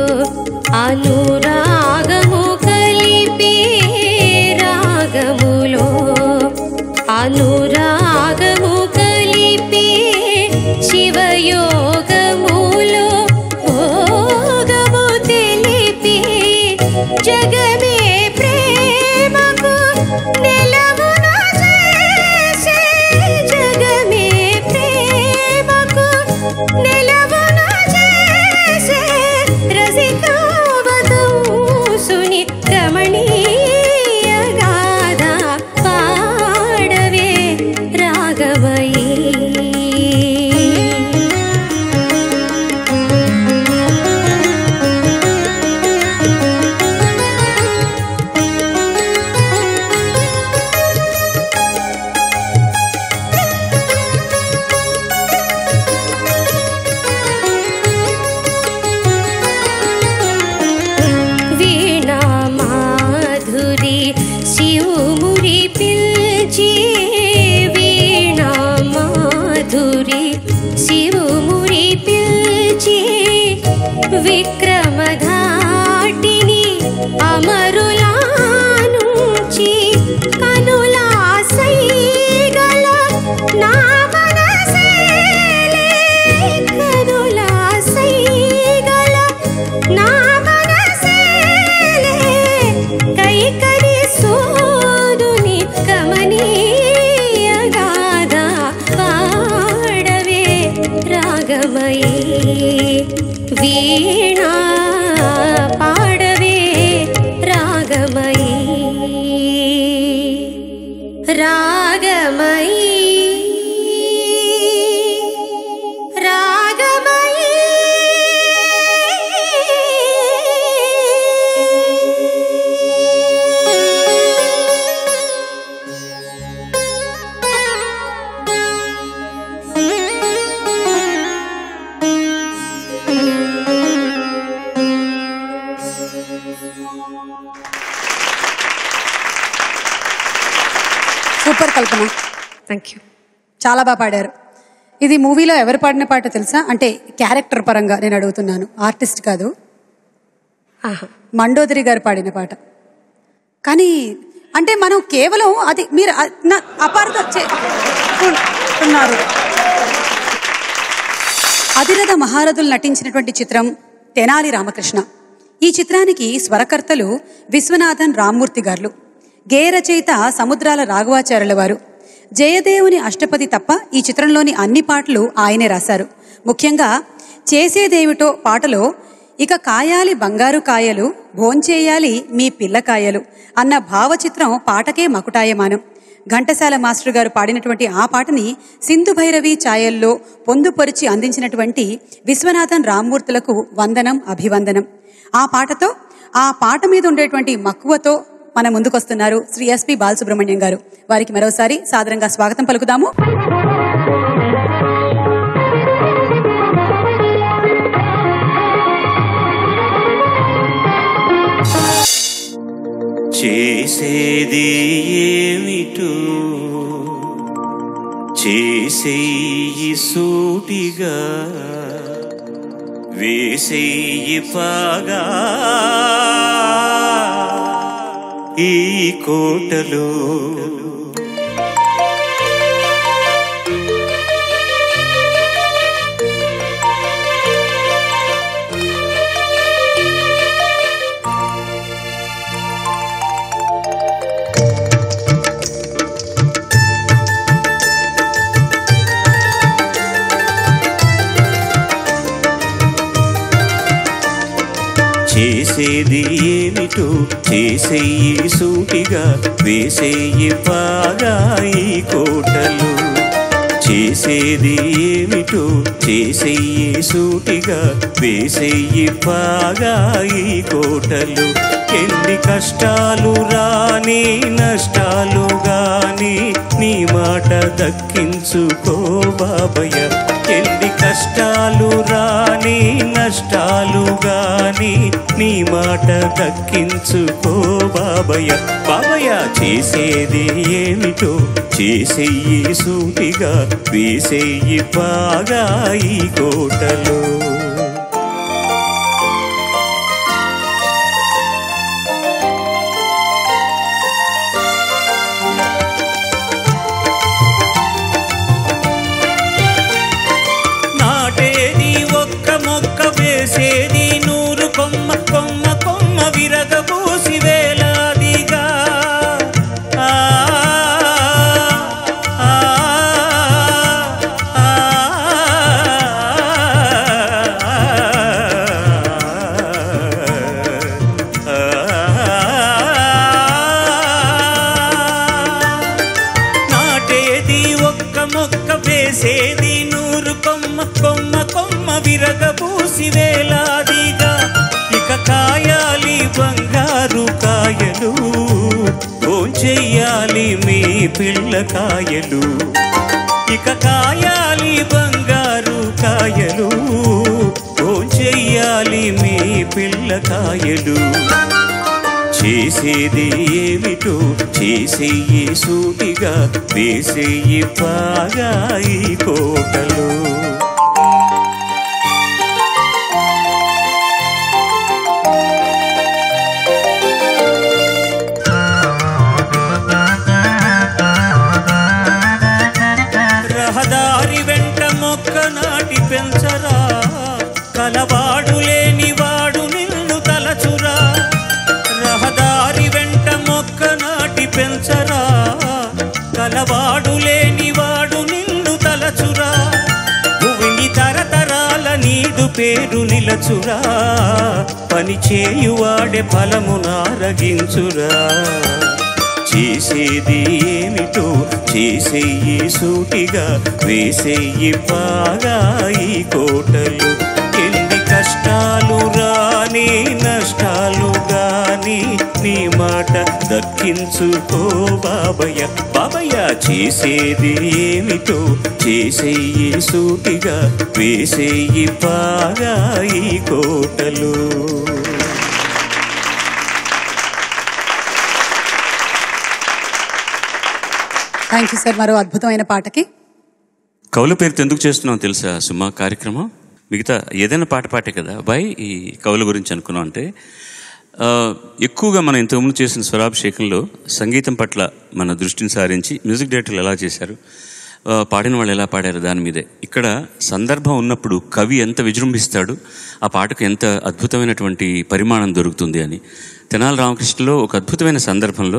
అనురాగము కలిపే రాగములో అనురాగము కలిపే శివయోగములో భోగము తెలిపే జగమే ప్రేమకు నెలవున చేసే జగమే ప్రేమకు నెలవున చేసే రసికావతంసుని రమణీయ గాథ పాడవే రాగవయీ వీణా మాధురి శివుమురి పిల్చి వీణా మాధురి శివుమురి పిల్చి విక్రమధాటిని అమరులా నుంచి కనులా సైగల నా మనసేలే కనులా సైగల నా మనసేలే కైకరి సోదుని కమనీయ గాథ పాడవే రాగమయీ వీణా సూపర్ కల్పన థ్యాంక్ యూ చాలా బాగా పాడారు ఇది మూవీలో ఎవరు పాడిన పాట తెలుసా అంటే క్యారెక్టర్ పరంగా నేను అడుగుతున్నాను ఆర్టిస్ట్ కాదు ఆహా మండోదరి గారు పాడిన పాట కానీ అంటే మనం కేవలం అది మీరు అ- నా- అపార్థం చేసుకుంటున్నారు అధిరథ మహారథులు నటించినటువంటి చిత్రం తెనాలి రామకృష్ణ ఈ చిత్రానికి స్వరకర్తలు విశ్వనాథన్ రామ్మూర్తి గారు గేయ రచయిత సముద్రాల రాఘవాచార్యుల వారు జయదేవుని అష్టపది తప్ప ఈ చిత్రంలోని అన్ని పాటలు ఆయనే రాశారు ముఖ్యంగా చేసేదేమిటో పాటలో ఇక కాయాలి బంగారు కాయలు భోంచేయాలి మీ పిల్లకాయలు అన్న భావచిత్రం పాటకే మకుటాయమానం ఘంటసాల మాస్టర్ గారు పాడినటువంటి ఆ పాటని సింధు భైరవి ఛాయల్లో పొందుపరిచి అందించినటువంటి విశ్వనాథన్ రామ్మూర్తులకు వందనం అభివందనం ఆ పాటతో ఆ పాట మీద ఉండేటువంటి మక్కువతో మన ముందుకొస్తున్నారు శ్రీ ఎస్పి బాలసుబ్రహ్మణ్యం గారు వారికి మరోసారి సాదరంగా స్వాగతం పలుకుదాము చేసేది ఏమిటో చేసేయి సూటిగా వేసేయి పాగా ఈ కోటలో చేసేది ఏమిటో చేసేయి సూటిగా వేసేయి బాగా ఈ కోటలు చేసేది ఏమిటో చేసేయి సూటిగా వేసేయి బాగా ఈ కోటలు ఎన్ని కష్టాలు రాని నష్టాలు గాని నీ మాట దక్కించుకో బాబయ్య ఎన్ని కష్టాలు రాని నష్టాలు గాని నీ మాట దక్కించుకో బాబయ్య బాబయ్య చేసేది ఏమిటో చేసేయి సూటిగా వేసేయి బాగా ఈ కోటలో నాటేది ఒక్క మొక్క వేసేది నూరు కొమ్మ కొమ్మ కొమ్మ విరగబూసి వేలాదిగా ఆ, ఆ, ఆ, ఆ, నాటేది ఒక్క మొక్క వేసేది నూరు కొమ్మ కొమ్మ కొమ్మ విరగబూసి వేలాదిగా ఇక కాయాలి బంగారు కాయలు చెయ్యాలి మీ పిల్ల కాయలు ఇక కాయాలి బంగారు కాయలు చెయ్యాలి మీ పిల్ల కాయలు చేసేది ఏమిటో చేసేయి సూటిగా వేసేయి బాగా ఈ కోటలో రహదారి వెంట మొక్క నాటి పెంచరా కలవాడు లేని వాడు నిన్ను తలచురా రహదారి వెంట మొక్క నాటి పెంచరా కలవాడు లేని వాడు నిన్ను తలచురా భూమిని తరతరాల నీడు పేరు నిలచురా పని చేయువాడే ఫలము నారగించురా చేసేది ఏమిటో చేసేయి సూటిగా వేసేయి బాగా ఈ కోటలు ఎన్ని కష్టాలు రాని నష్టాలు గాని నీ మాట దక్కించుకో బాబయ్య బాబయ్య చేసేది ఏమిటో చేసేయి సూటిగా వేసేయి బాగా ఈ కోటలు థ్యాంక్ యూ సార్ మరో అద్భుతమైన పాటకి కవుల పేరుతో ఎందుకు చేస్తున్నాం తెలుసా సుమా కార్యక్రమం మిగతా ఏదైనా పాట పాటే కదా బై ఈ కవుల గురించి అనుకున్నాం అంటే ఆ, ఎక్కువగా మనం ఇంతకుముందు చేసిన స్వరాభిషేకంలో సంగీతం పట్ల మన దృష్టిని సారించి మ్యూజిక్ డైరెక్టర్లు ఎలా చేశారు ఆ, పాడిన వాళ్ళు ఎలా పాడారు దాని మీదే ఇక్కడ సందర్భం ఉన్నప్పుడు కవి ఎంత విజృంభిస్తాడు ఆ పాటకు ఎంత అద్భుతమైనటువంటి పరిమాణం దొరుకుతుంది అని తెనాలి రామకృష్ణలో ఒక అద్భుతమైన సందర్భంలో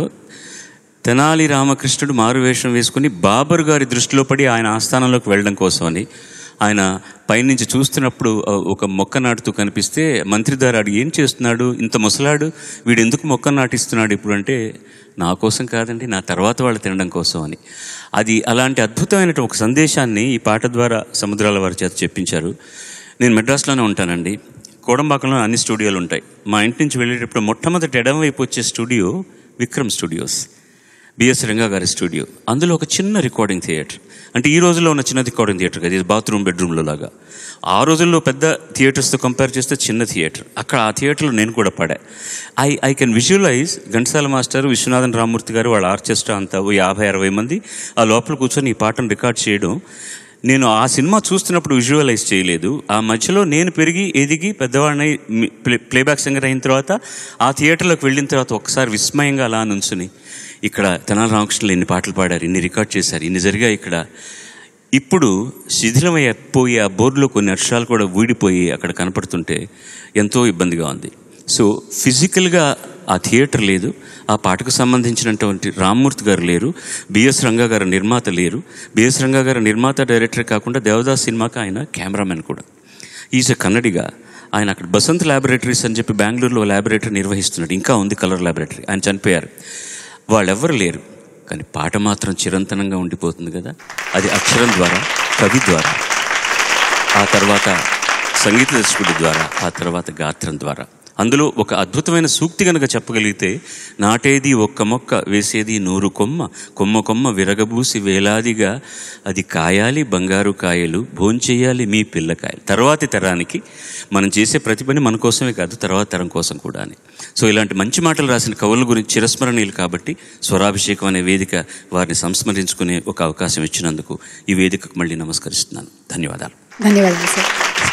తెనాలి రామకృష్ణుడు మారువేషం వేసుకుని బాబర్ గారి దృష్టిలో పడి ఆయన ఆస్థానంలోకి వెళ్ళడం కోసమని ఆయన పైనుంచి చూస్తున్నప్పుడు ఆ, ఒక మొక్క నాటుతూ కనిపిస్తే మంత్రిదారు అడిగి ఏం చేస్తున్నాడు ఇంత ముసలాడు వీడు ఎందుకు మొక్క నాటిస్తున్నాడు ఇప్పుడు అంటే నా కోసం కాదండి నా తర్వాత వాళ్ళు తినడం కోసం అని అది అలాంటి అద్భుతమైన ఒక సందేశాన్ని ఈ పాట ద్వారా సముద్రాల వారి చేత చెప్పించారు నేను మెడ్రాస్లోనే ఉంటానండి కోడంబాకంలో అన్ని స్టూడియోలు ఉంటాయి మా ఇంటి నుంచి వెళ్ళేటప్పుడు మొట్టమొదటి ఎడమ వైపు వచ్చే studio Vikram studios BS Ranga గారి స్టూడియో అందులో ఒక చిన్న రికార్డింగ్ థియేటర్ అంటే ఈ రోజుల్లో ఉన్న చిన్న రికార్డింగ్ థియేటర్ కదా ఇది బాత్రూమ్ బెడ్రూమ్లో లాగా ఆ రోజుల్లో పెద్ద థియేటర్స్తో కంపేర్ చేస్తే చిన్న థియేటర్ అక్కడ ఆ థియేటర్లో నేను కూడా పడా I I can visualise Ghantasala master Viswanathan Ramamurthy గారు వాళ్ళ ఆర్కెస్ట్రా అంతా ఓ యాభై అరవై మంది ఆ లోపల కూర్చొని ఈ పాటను రికార్డ్ చేయడం నేను ఆ సినిమా చూస్తున్నప్పుడు విజువలైజ్ చేయలేదు ఆ మధ్యలో నేను పెరిగి ఎదిగి పెద్దవాడిని ప్లే ప్లేబ్యాక్ సింగర్ అయిన తర్వాత ఆ థియేటర్లోకి వెళ్ళిన తర్వాత ఒకసారి విస్మయంగా అలా నుంచుని ఇక్కడ తెనాలి రామకృష్ణులు ఇన్ని పాటలు పాడారు ఇన్ని రికార్డ్ చేశారు ఇన్ని జరిగాయి ఇక్కడ ఇప్పుడు శిథిలమైపోయి ఆ బోర్డులో కొన్ని అక్షరాలు కూడా ఊడిపోయి అక్కడ కనపడుతుంటే ఎంతో ఇబ్బందిగా ఉంది సో ఫిజికల్గా ఆ థియేటర్ లేదు ఆ పాటకు సంబంధించినటువంటి రామ్మూర్తి గారు లేరు బిఎస్ రంగా గారు నిర్మాత లేరు బిఎస్ రంగా గారు నిర్మాత డైరెక్టర్ కాకుండా దేవదాస్ సినిమాకి ఆయన కెమెరామెన్ కూడా ఈజ్ ఎ కన్నడిగా ఆయన అక్కడ బసంత్ ల్యాబొరేటరీస్ అని చెప్పి బెంగళూరులో ల్యాబొరేటరీ నిర్వహిస్తున్నాడు ఇంకా ఉంది కలర్ ల్యాబొరేటరీ ఆయన చనిపోయారు వాళ్ళెవ్వరు లేరు కానీ పాట మాత్రం చిరంతనంగా ఉండిపోతుంది కదా అది అక్షరం ద్వారా కవి ద్వారా ఆ తర్వాత సంగీత దర్శకుడి ద్వారా ఆ తర్వాత గాత్రం ద్వారా అందులో ఒక అద్భుతమైన సూక్తి గనక చెప్పగలిగితే నాటేది ఒక్క మొక్క వేసేది నూరు కొమ్మ కొమ్మ కొమ్మ విరగబూసి వేలాదిగా అది కాయాలి బంగారు కాయలు భోంచేయాలి మీ పిల్లకాయలు తర్వాతి తరానికి మనం చేసే ప్రతి పని మన కోసమే కాదు తర్వాత తరం కోసం కూడా అని సో ఇలాంటి మంచి మాటలు రాసిన కవుల గురించి చిరస్మరణీయులు కాబట్టి స్వరాభిషేకం అనే వేదిక వారిని సంస్మరించుకునే ఒక అవకాశం ఇచ్చినందుకు ఈ వేదికకు మళ్ళీ నమస్కరిస్తున్నాను ధన్యవాదాలు ధన్యవాదాలు సార్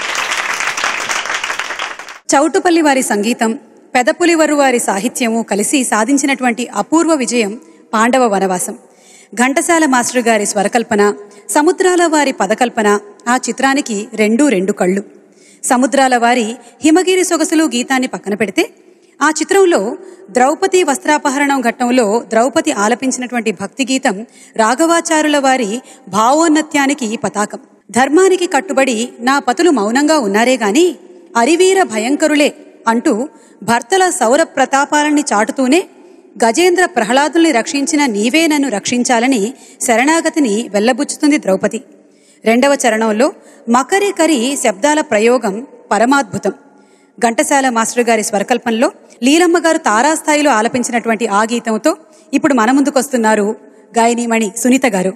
చౌటుపల్లి వారి సంగీతం పెదపులివరు వారి సాహిత్యము కలిసి సాధించినటువంటి అపూర్వ విజయం పాండవ వనవాసం ఘంటసాల మాస్టర్ గారి స్వరకల్పన సముద్రాల వారి పదకల్పన ఆ చిత్రానికి రెండు రెండు కళ్ళు సముద్రాల వారి హిమగిరి సొగసులు గీతాన్ని పక్కన పెడితే ఆ చిత్రంలో ద్రౌపది వస్త్రాపహరణం ఘట్టంలో ద్రౌపది ఆలపించినటువంటి భక్తి గీతం రాఘవాచారుల వారి భావోన్నత్యానికి పతాకం ధర్మానికి కట్టుబడి నా పతులు మౌనంగా ఉన్నారే గాని అరివీర భయంకరులే అంటూ భర్తల సౌర ప్రతాపాలని చాటుతూనే గజేంద్ర ప్రహ్లాదుల్ని రక్షించిన నీవే నన్ను రక్షించాలని శరణాగతిని వెల్లబుచ్చుతుంది ద్రౌపది రెండవ చరణంలో మకరి కరి శబ్దాల ప్రయోగం పరమాద్భుతం ఘంటసాల మాస్టర్ గారి స్వరకల్పంలో లీలమ్మ గారు తారాస్థాయిలో ఆలపించినటువంటి ఆ గీతంతో ఇప్పుడు మన ముందుకొస్తున్నారు గాయనీమణి సునీత గారు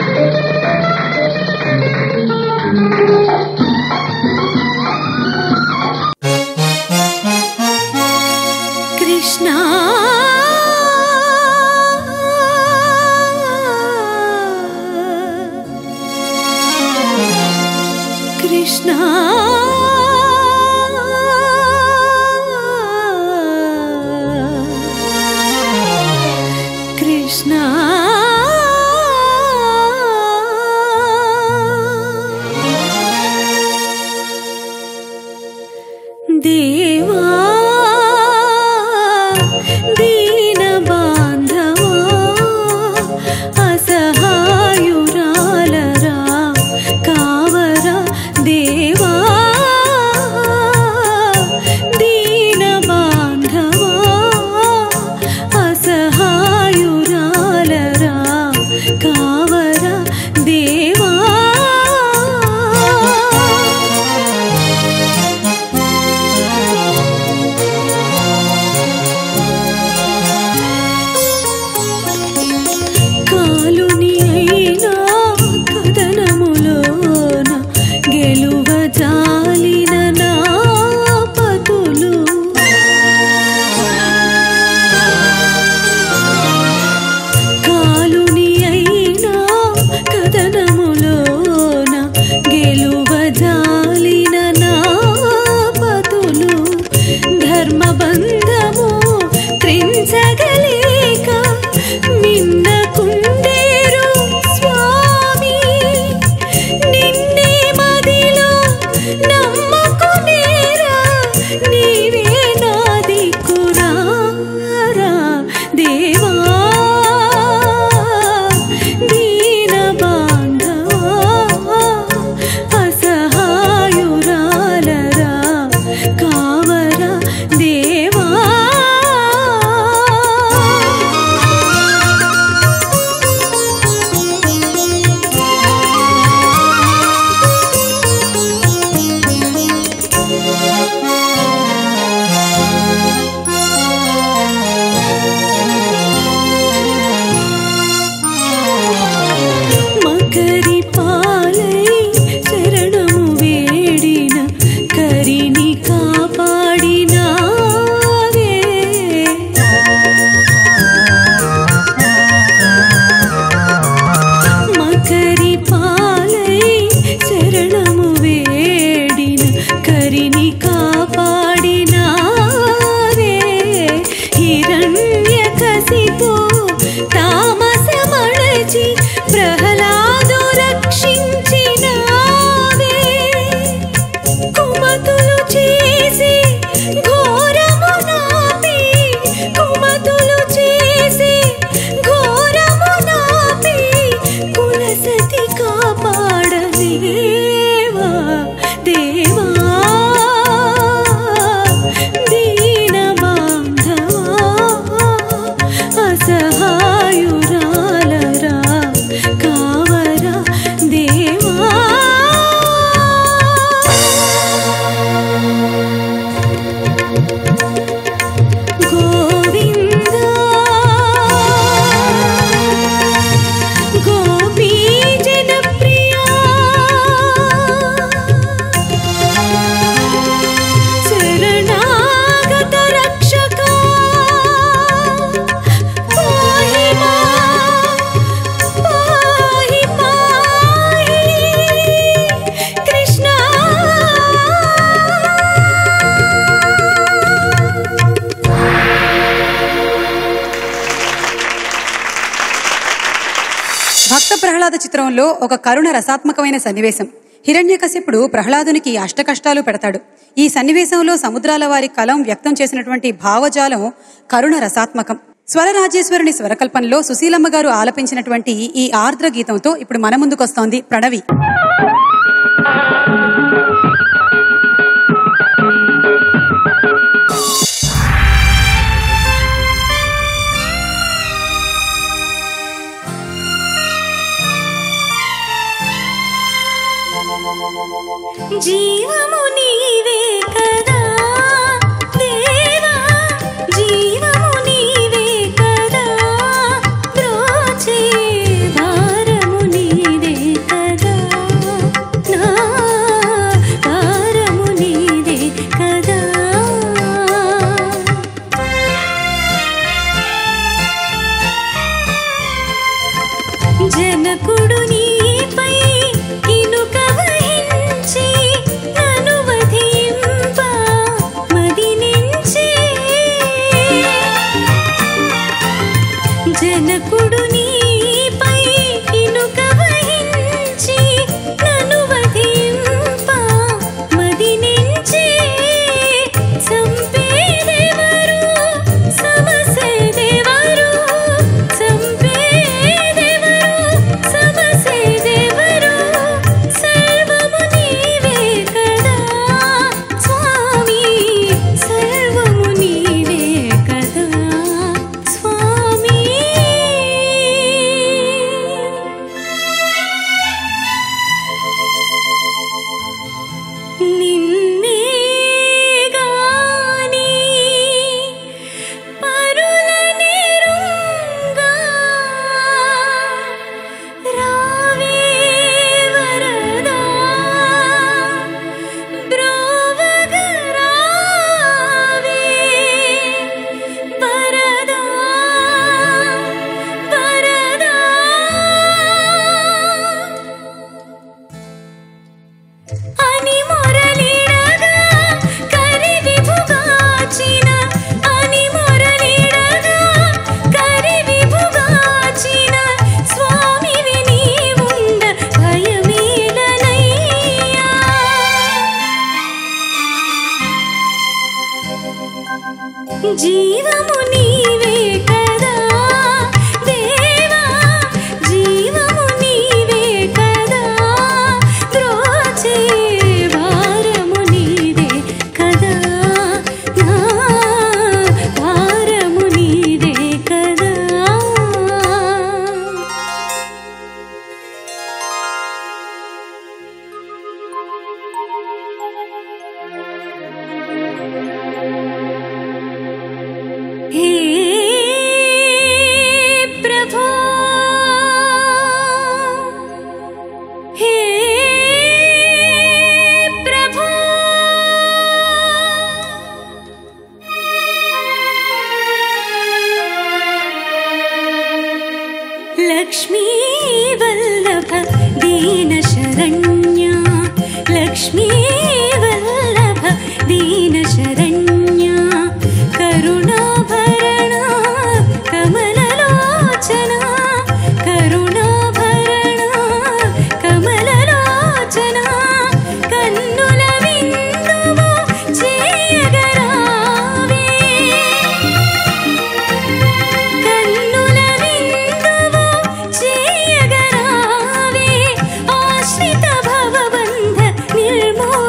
కృష్ణ కృష్ణ కృష్ణ దేవా ప్రహ్లాద చిత్రంలో ఒక కరుణ రసాత్మకమైన సన్నివేశం హిరణ్యకశిపుడు ప్రహ్లాదునికి అష్టకష్టాలు పెడతాడు ఈ సన్నివేశంలో సముద్రాల వారి కలం వ్యక్తం చేసినటువంటి భావజాలం కరుణ రసాత్మకం స్వరరాజేశ్వరుని స్వరకల్పనలో సుశీలమ్మ గారు ఆలపించినటువంటి ఈ ఆర్ద్ర గీతంతో ఇప్పుడు మన ముందుకొస్తోంది ప్రణవి జీవము నీవే కదా దేవా జీవము నీవే కదా బ్రోచే భారము నీదే కదా నా భారము నీదే కదా జనకుడు నీపై కినుక వహించి నను వధింప మదినించి జనకుడు నీపై కినుక వహించి నను వధింప మదినించి సంపేదెవరు సమసేదెవరు సంపేదెవరు సమసేదెవరు సర్వము నీవే కదా స్వామి సర్వము నీవే కదా స్వామి నిన్నే గాని పరుల నిరుంగా రావే వరదా బ్రోవగ రావే వరదా వరదా అని మొరలిడగా కరివిభుగాచిన అని మొరలిడగా కరివిభుగాచిన స్వామివి నీవుండ భయమేలనయ్యా జీవము నీవే కదా దేవా జీవము నీవే కదా ద్రోచే భారము నీదే కదా నా భారము నీదే కదా हे प्रभो हे प्रभो लक्ष्मी वल्लभ दीनशरण्या लक्ष्मी वल्लभ दीनशरण्या करुणाभरणा कमललोचना करुणाभरणा कमललोचना कन्नुल विन्दुवो చేయగరావే కన్నుల విందువు చేయగరావే ఆశ్రిత భవబంధ నిర్మూల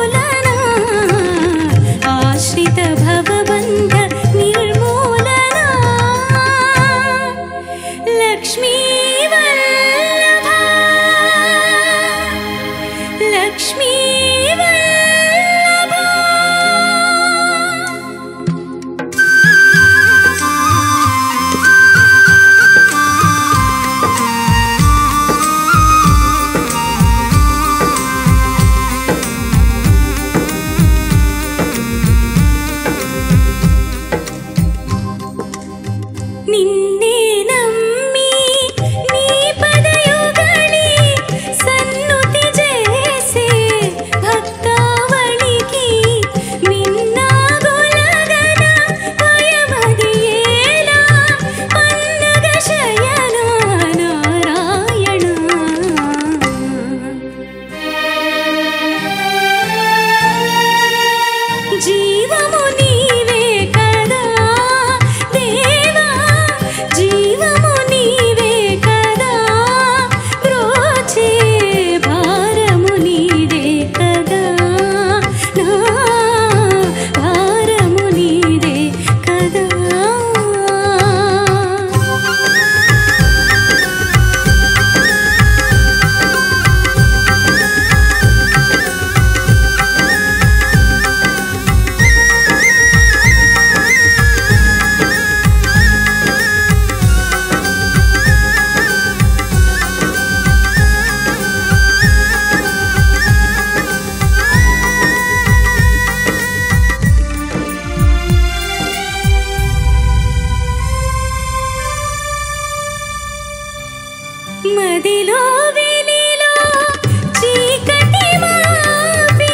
మదిలో వెలిలో చీకటి మాపి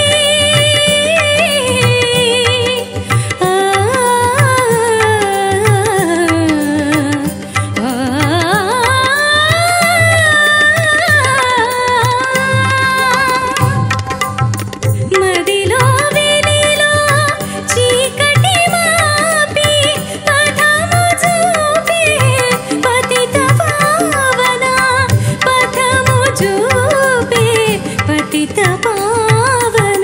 ఆ మదిలో వెలిలో చీకటి మాపి పథము చూపే పతిత పావన పథము చూపే పతిత పావన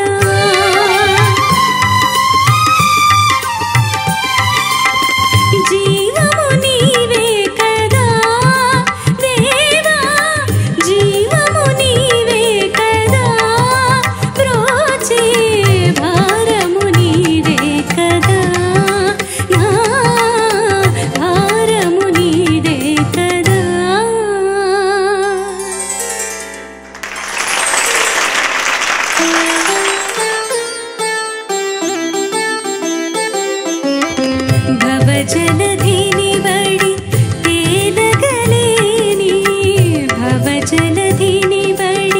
జీవము నీవే కదా దేవా జీవము నీవే కదా బ్రోచే భారము నీవే కదా నా భారము నీవే కదా భవజలధిని బడి తేలగలేని భవజలధిని బడి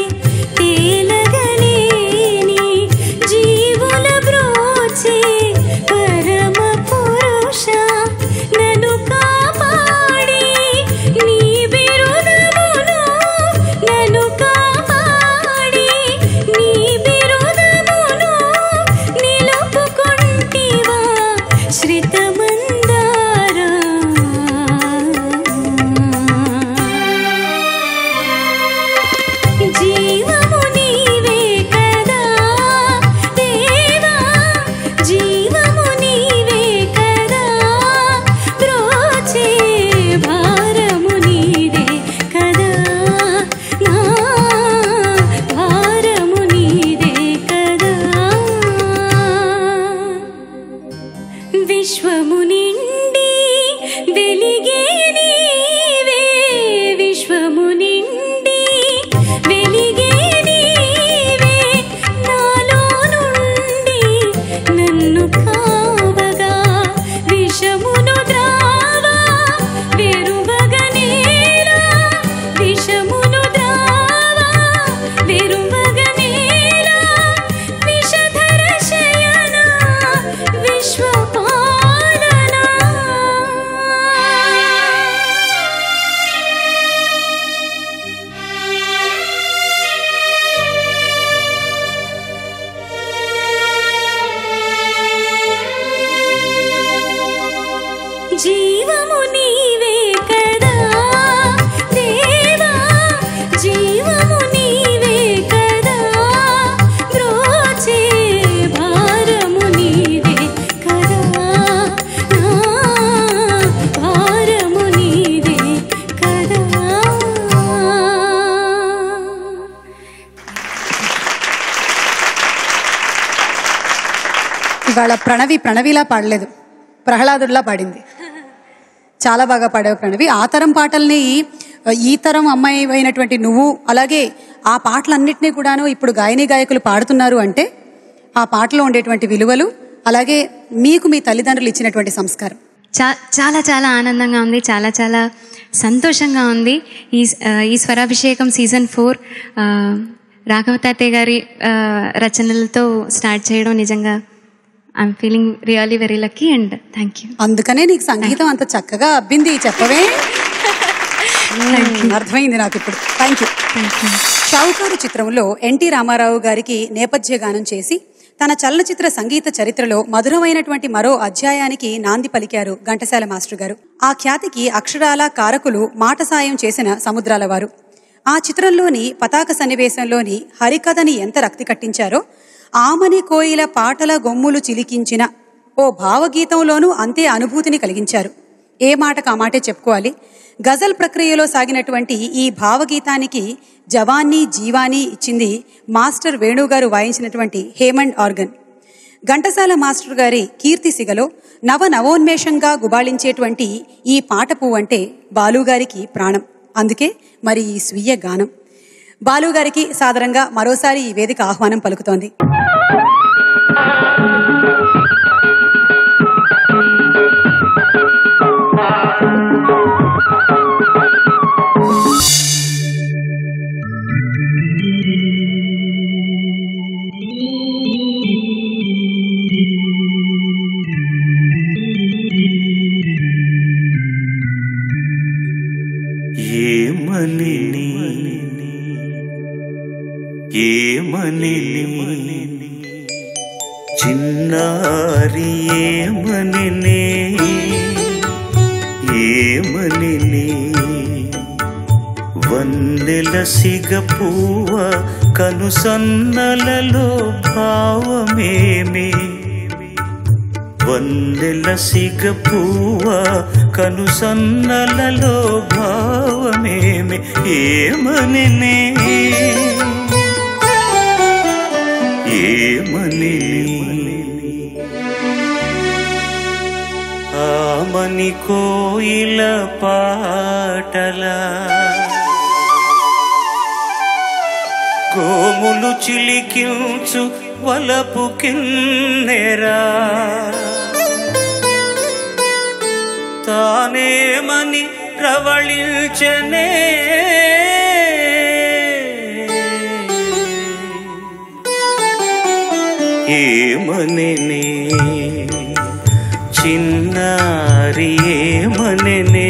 తేలగలేని జీవుల బ్రోచే పరమ పురుష నన్ను కాపాడి నీ బిరుదమును నన్ను కాపాడి నీ బిరుదమును నిలుపుకుంటివా శ్రితమందారా జీవము నీవే కదా దేవా జీవము నీవే కదా బ్రోచే భారము నీవే కదా నా భారము నీవే కదా విశ్వము నిండి వెలిగే నీవే విశ్వము నిండి వెలిగే నీవే నాలో నుండి నన్ను కావగా విషమును ద్రావా వెరువగనేలా విషమును ద్రావా వెరువగనేలా విషధర శయన విశ్వపాలనా జీవము నీవే కదా దేవా జీవము నీవే కదా బ్రోచే భారము నీవే కదా నా భారము నీవే కదా ఇవాళ ప్రణవి ప్రణవిలా పాడలేదు ప్రహ్లాదుడిలా పాడింది చాలా బాగా పాడావు ప్రణవి ఆ తరం పాటల్ని ఈ తరం అమ్మాయి అయినటువంటి నువ్వు అలాగే ఆ పాటలన్నింటినీ కూడాను ఇప్పుడు గాయని గాయకులు పాడుతున్నారు అంటే ఆ పాటలో ఉండేటువంటి విలువలు అలాగే మీకు మీ తల్లిదండ్రులు ఇచ్చినటువంటి సంస్కారం చా చాలా చాలా ఆనందంగా ఉంది చాలా చాలా సంతోషంగా ఉంది ఈ ఆ, ఈ స్వరాభిషేకం సీజన్ ఫోర్ రాఘవ తాతయ్య గారి ఆ, రచనలతో స్టార్ట్ చేయడం నిజంగా I'm feeling really very lucky and thank you అందుకనే నీకు సంగీతం అంత చక్కగా అబ్బింది చెప్పవే మ్మ్, అర్థమైంది నాకు ఇప్పుడు థ్యాంక్ యూ షావుకారు చిత్రంలో ఎన్టీ రామారావు గారికి నేపథ్య గానం చేసి తన చలనచిత్ర సంగీత చరిత్రలో మధురమైనటువంటి మరో అధ్యాయానికి నాంది పలికారు ఘంటసాల మాస్టర్ గారు ఆ ఖ్యాతికి అక్షరాల కారకులు మాట సాయం చేసిన సముద్రాల వారు ఆ చిత్రంలోని పతాక సన్నివేశంలోని హరికథని ఎంత రక్తి కట్టించారో ఆమని కోయిల పాటల గొమ్ములు చిలికించిన ఓ భావగీతంలోనూ అంతే అనుభూతిని కలిగించారు ఏ మాటకు ఆ మాటే చెప్పుకోవాలి గజల్ ప్రక్రియలో సాగినటువంటి ఈ భావగీతానికి జవాన్ని జీవాని ఇచ్చింది మాస్టర్ వేణుగారు వాయించినటువంటి హేమండ్ ఆర్గన్ ఘంటసాల మాస్టర్ గారి కీర్తి సిగలో నవ నవోన్మేషంగా గుబాళించేటువంటి ఈ పాట పువ్వు అంటే బాలుగారికి ప్రాణం అందుకే మరి ఈ స్వీయ గానం బాలుగారికి సాదరంగా మరోసారి ఈ వేదిక ఆహ్వానం పలుకుతోంది ఏమని ఏమని చిన్నారి ఏమని ఏమని వందెల సిగ పువ్వ కనుసన్నలలో భావమేమి వందెల సిగ పువ్వ కనుసన్నలలో భావమేమి ఏమని ఏమని ఆమని కోయిల పాటలా గోములు చిలికించు వలపు కిన్నెరా తానేమని ప్రవళించనే ఏమని చిన్నారి ఏమని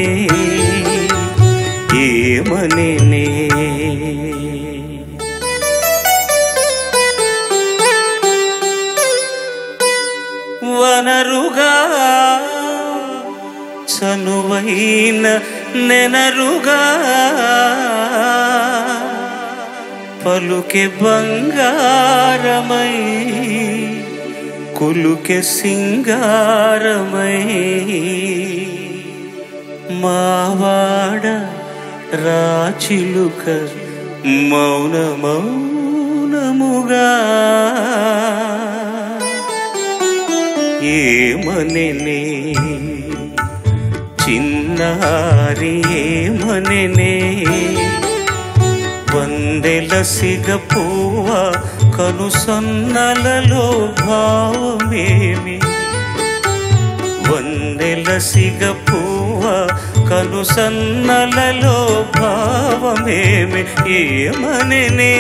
ఏమని వనరుగా చనువైన నెనరుగా పలుకె బంగారమై కులుకె సింగారమై మావాడ రాచిలుక మౌన మౌనముగా ఏమని చిన్నారి ఏమని వందెల సిగ పువ్వ కనుసన్నలలో భావమేమి వందెల సిగ పువ్వ కనుసన్నలలో భావమేమి ఏమని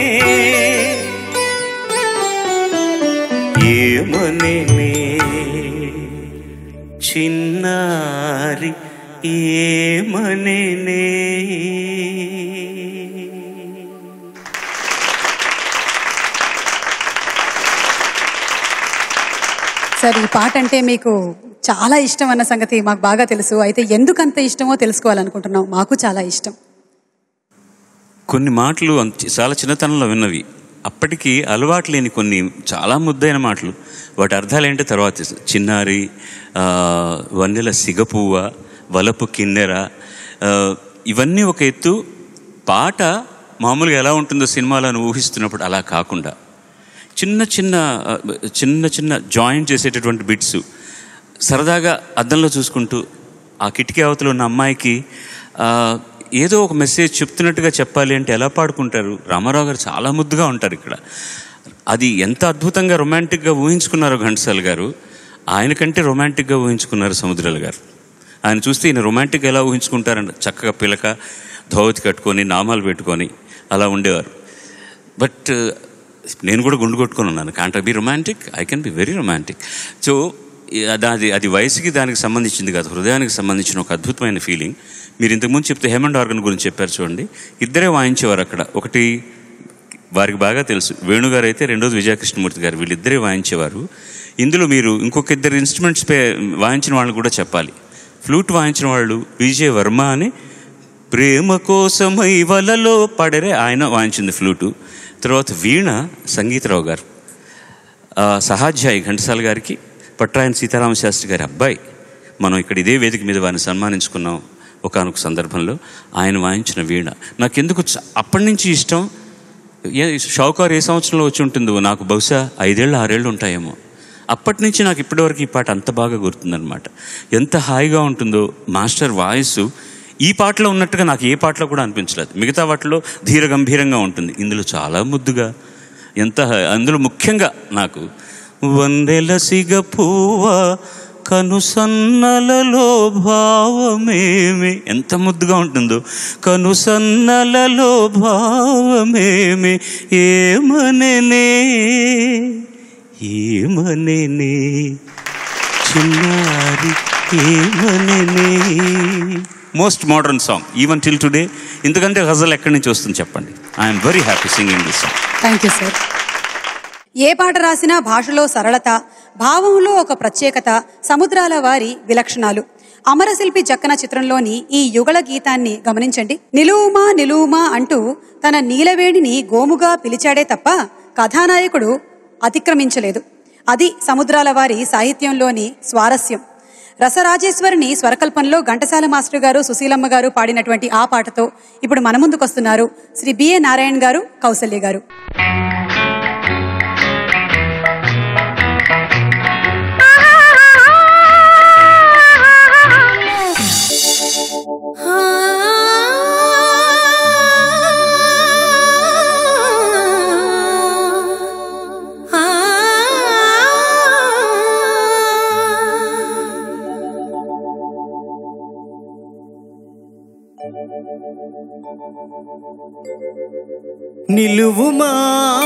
ఏమని చిన్నారి ఏమని సార్ ఈ పాట అంటే మీకు చాలా ఇష్టం అన్న సంగతి మాకు బాగా తెలుసు అయితే ఎందుకంత ఇష్టమో తెలుసుకోవాలనుకుంటున్నాం మాకు చాలా ఇష్టం కొన్ని మాటలు అంత- చాలా చిన్నతనంలో విన్నవి అప్పటికి అలవాటు లేని కొన్ని చాలా ముద్దైన మాటలు వాటి అర్థాలు ఏంటో తర్వాత తెలుసు. చిన్నారి ఆ, వన్నెల సిగపువ్వ వలపు కిన్నెర ఆ, ఇవన్నీ ఒక ఎత్తు పాట మామూలుగా ఎలా ఉంటుందో సినిమాలను ఊహిస్తున్నప్పుడు అలా కాకుండా చిన్న చిన్న ఆ, చిన్న చిన్న జాయిన్ చేసేటటువంటి బిట్స్ సరదాగా అద్దంలో చూసుకుంటూ ఆ కిటికీ అవతల ఉన్న అమ్మాయికి ఆ, ఏదో ఒక మెసేజ్ చెప్తున్నట్టుగా చెప్పాలి అంటే ఎలా పాడుకుంటారు రామారావు గారు చాలా ముద్దుగా ఉంటారు ఇక్కడ అది ఎంత అద్భుతంగా రొమాంటిక్గా ఊహించుకున్నారో ఘంటసాల గారు ఆయన కంటే రొమాంటిక్గా ఊహించుకున్నారు సముద్రాల గారు ఆయన చూస్తే ఈయన రొమాంటిక్ ఎలా ఊహించుకుంటారంట చక్కగా పిలక ధోవతి కట్టుకొని నామాలు పెట్టుకొని అలా ఉండేవారు బట్ నేను కూడా గుండు కొట్టుకొని ఉన్నాను can't be romantic I can be very romantic so అది అది వయసుకి దానికి సంబంధించింది కాదు హృదయానికి సంబంధించిన ఒక అద్భుతమైన ఫీలింగ్ మీరు ఇంతకుముందు చెప్తే హేమండ్ ఆర్గన్ గురించి చెప్పారు చూడండి ఇద్దరే వాయించేవారు అక్కడ ఒకటి వారికి బాగా తెలుసు వేణుగారు అయితే రెండోది విజయకృష్ణమూర్తి గారు వీళ్ళిద్దరే వాయించేవారు ఇందులో మీరు ఇంకొక ఇద్దరు ఇన్స్ట్రుమెంట్స్ పే వాయించిన వాళ్ళు కూడా చెప్పాలి ఫ్లూట్ వాయించిన వాళ్ళు విజయ్ వర్మ అని ప్రేమ కోసమై వలలో పడరే ఆయన వాయించింది ఫ్లూటు తర్వాత వీణ సంగీతరావు గారు ఆ, సహాధ్యాయి ఘంటసాల గారికి పట్రాయన సీతారామ శాస్త్రి గారి అబ్బాయి మనం ఇక్కడ ఇదే వేదిక మీద వారిని సన్మానించుకున్నాం ఒకనొక సందర్భంలో ఆయన వాయించిన వీణ నాకెందుకు చ- అప్పటి నుంచి ఇష్టం ఏ షౌకార్ ఏ సంవత్సరంలో వచ్చి ఉంటుందో నాకు బహుశా ఐదేళ్ళు ఆరేళ్ళు ఉంటాయేమో అప్పటి నుంచి నాకు ఇప్పటివరకు ఈ పాట అంత బాగా గుర్తుందనమాట ఎంత హాయిగా ఉంటుందో మాస్టర్ వాయిస్ ఈ పాటలో ఉన్నట్టుగా నాకు ఏ పాటలో కూడా అనిపించలేదు మిగతా వాటిలో ధీర గంభీరంగా ఉంటుంది ఇందులో చాలా ముద్దుగా ఎంత హ- అందులో ముఖ్యంగా నాకు వందెల సిగ పువ్వ కనుసన్నలలో భావమేమి ఎంత ముద్దుగా ఉంటుందో కనుసన్నలలో భావమేమి ఏమననే ఏమననే చిన్నారి ఏమననే most modern song even till today ఎందుకంటే గజల్ ఎక్కడి నుంచి వస్తుంది చెప్పండి I'm very happy singing this song thank you sir ఏ పాట రాసినా భాషలో సరళత భావంలో ఒక ప్రత్యేకత సముద్రాల వారి విలక్షణాలు అమరశిల్పి జక్కన చిత్రంలోని ఈ యుగళ గీతాన్ని గమనించండి నిలువుమా నిలువుమా అంటూ తన నీలవేణిని గోముగా పిలిచాడే తప్ప కథానాయకుడు అతిక్రమించలేదు అది సముద్రాల వారి సాహిత్యంలోని స్వారస్యం రసరాజేశ్వరిని స్వరకల్పంలో ఘంటసాల మాస్టర్ గారు సుశీలమ్మ గారు పాడినటువంటి ఆ పాటతో ఇప్పుడు మన ముందుకొస్తున్నారు శ్రీ బిఏ నారాయణ గారు కౌసల్య గారు నిలువుమా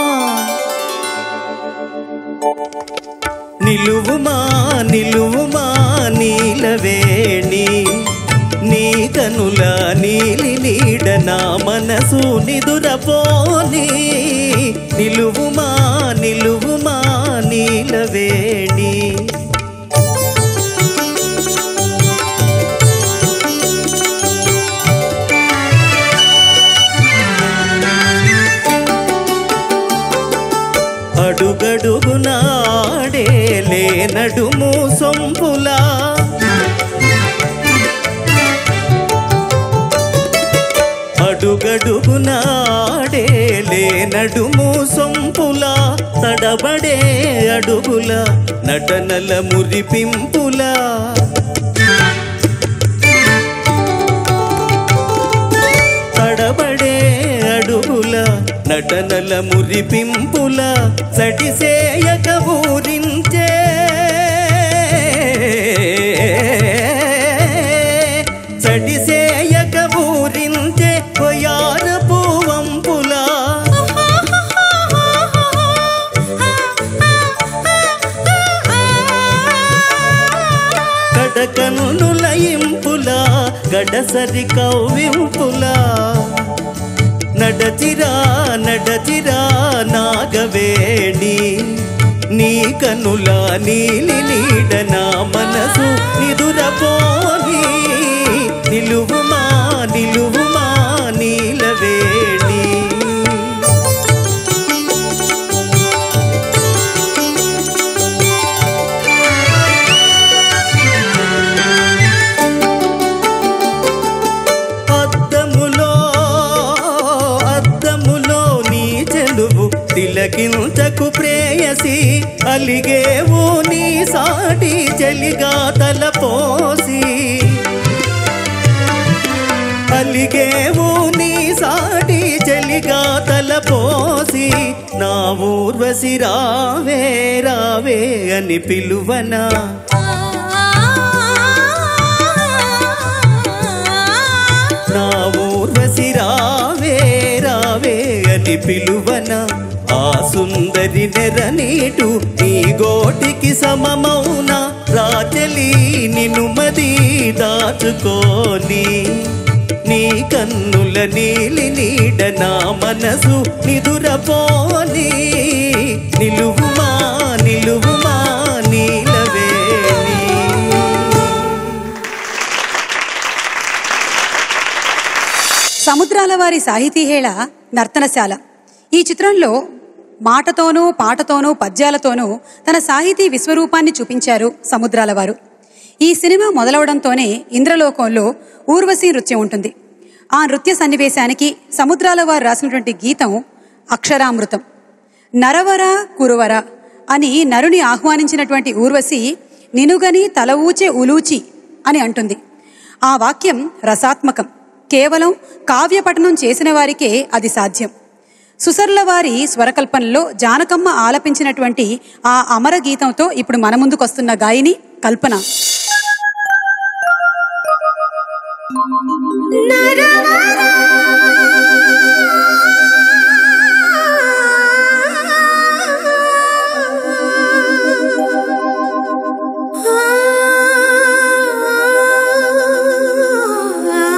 నిలువుమా నిలువుమా నీలవేణి నీ కనుల నీలి నీడ నా మనసు నిదురపోని నిలువుమా నిలువుమా నీలవేణి అడుగడుగునాడే లేనడుము సొంపులా అడుగడుగునాడే లేనడుము సొంపులా తడబడే అడుగుల నటనల మురిపింపులా తడబడే అడుగుల నటనల మురిపింపుల సడిసేయక ఊరించే సడిసేయక ఊరించే కొయార పూవంపులా కడకన్నుల ఇంపులా గడసరి కవ్వింపులా నడచిరా నడచిరా నాగవేణి నీ కనుల నీలి నీడ నా మనసు నిదురపోని నిలువుమా నిలువుమా నీలవేణి అద్దములో అద్దములో నీ చెలువు తిలకించకు ప్రేయసి అలిగేవు నీ సాటి చెలిగా తలపోసి అలిగేవు నీ సాటి చెలిగా తలపోసి నా ఊర్వశి రావే రావే అని పిలువనా నా ఊర్వశి రావే రావే అని పిలువన ఆ సుందరి నెరనీటు నీ గోటికి సమమౌన రాజలి నిన్ను మది దాచుకోని నీ కన్నుల నీలి నీడ నా మనసు నిదురపోని నిలువుమా నిలువుమా నీలవేణి సముద్రాల వారి సాహితీ హేళ నర్తనశాల ఈ చిత్రంలో మాటతోనూ పాటతోనూ పద్యాలతోనూ తన సాహితీ విశ్వరూపాన్ని చూపించారు సముద్రాల వారు ఈ సినిమా మొదలవడంతోనే ఇంద్రలోకంలో ఊర్వశి నృత్యం ఉంటుంది ఆ నృత్య సన్నివేశానికి సముద్రాల వారు రాసినటువంటి గీతం అక్షరామృతం నరవర కురువర అని నరుని ఆహ్వానించినటువంటి ఊర్వశి నినుగని తల ఊచే ఉలూచి అని అంటుంది ఆ వాక్యం రసాత్మకం కేవలం కావ్య పఠనం చేసిన వారికే అది సాధ్యం సుసర్ల వారి స్వరకల్పనలో జానకమ్మ ఆలపించినటువంటి ఆ అమర గీతంతో ఇప్పుడు మన ముందుకొస్తున్న గాయని కల్పన ఆ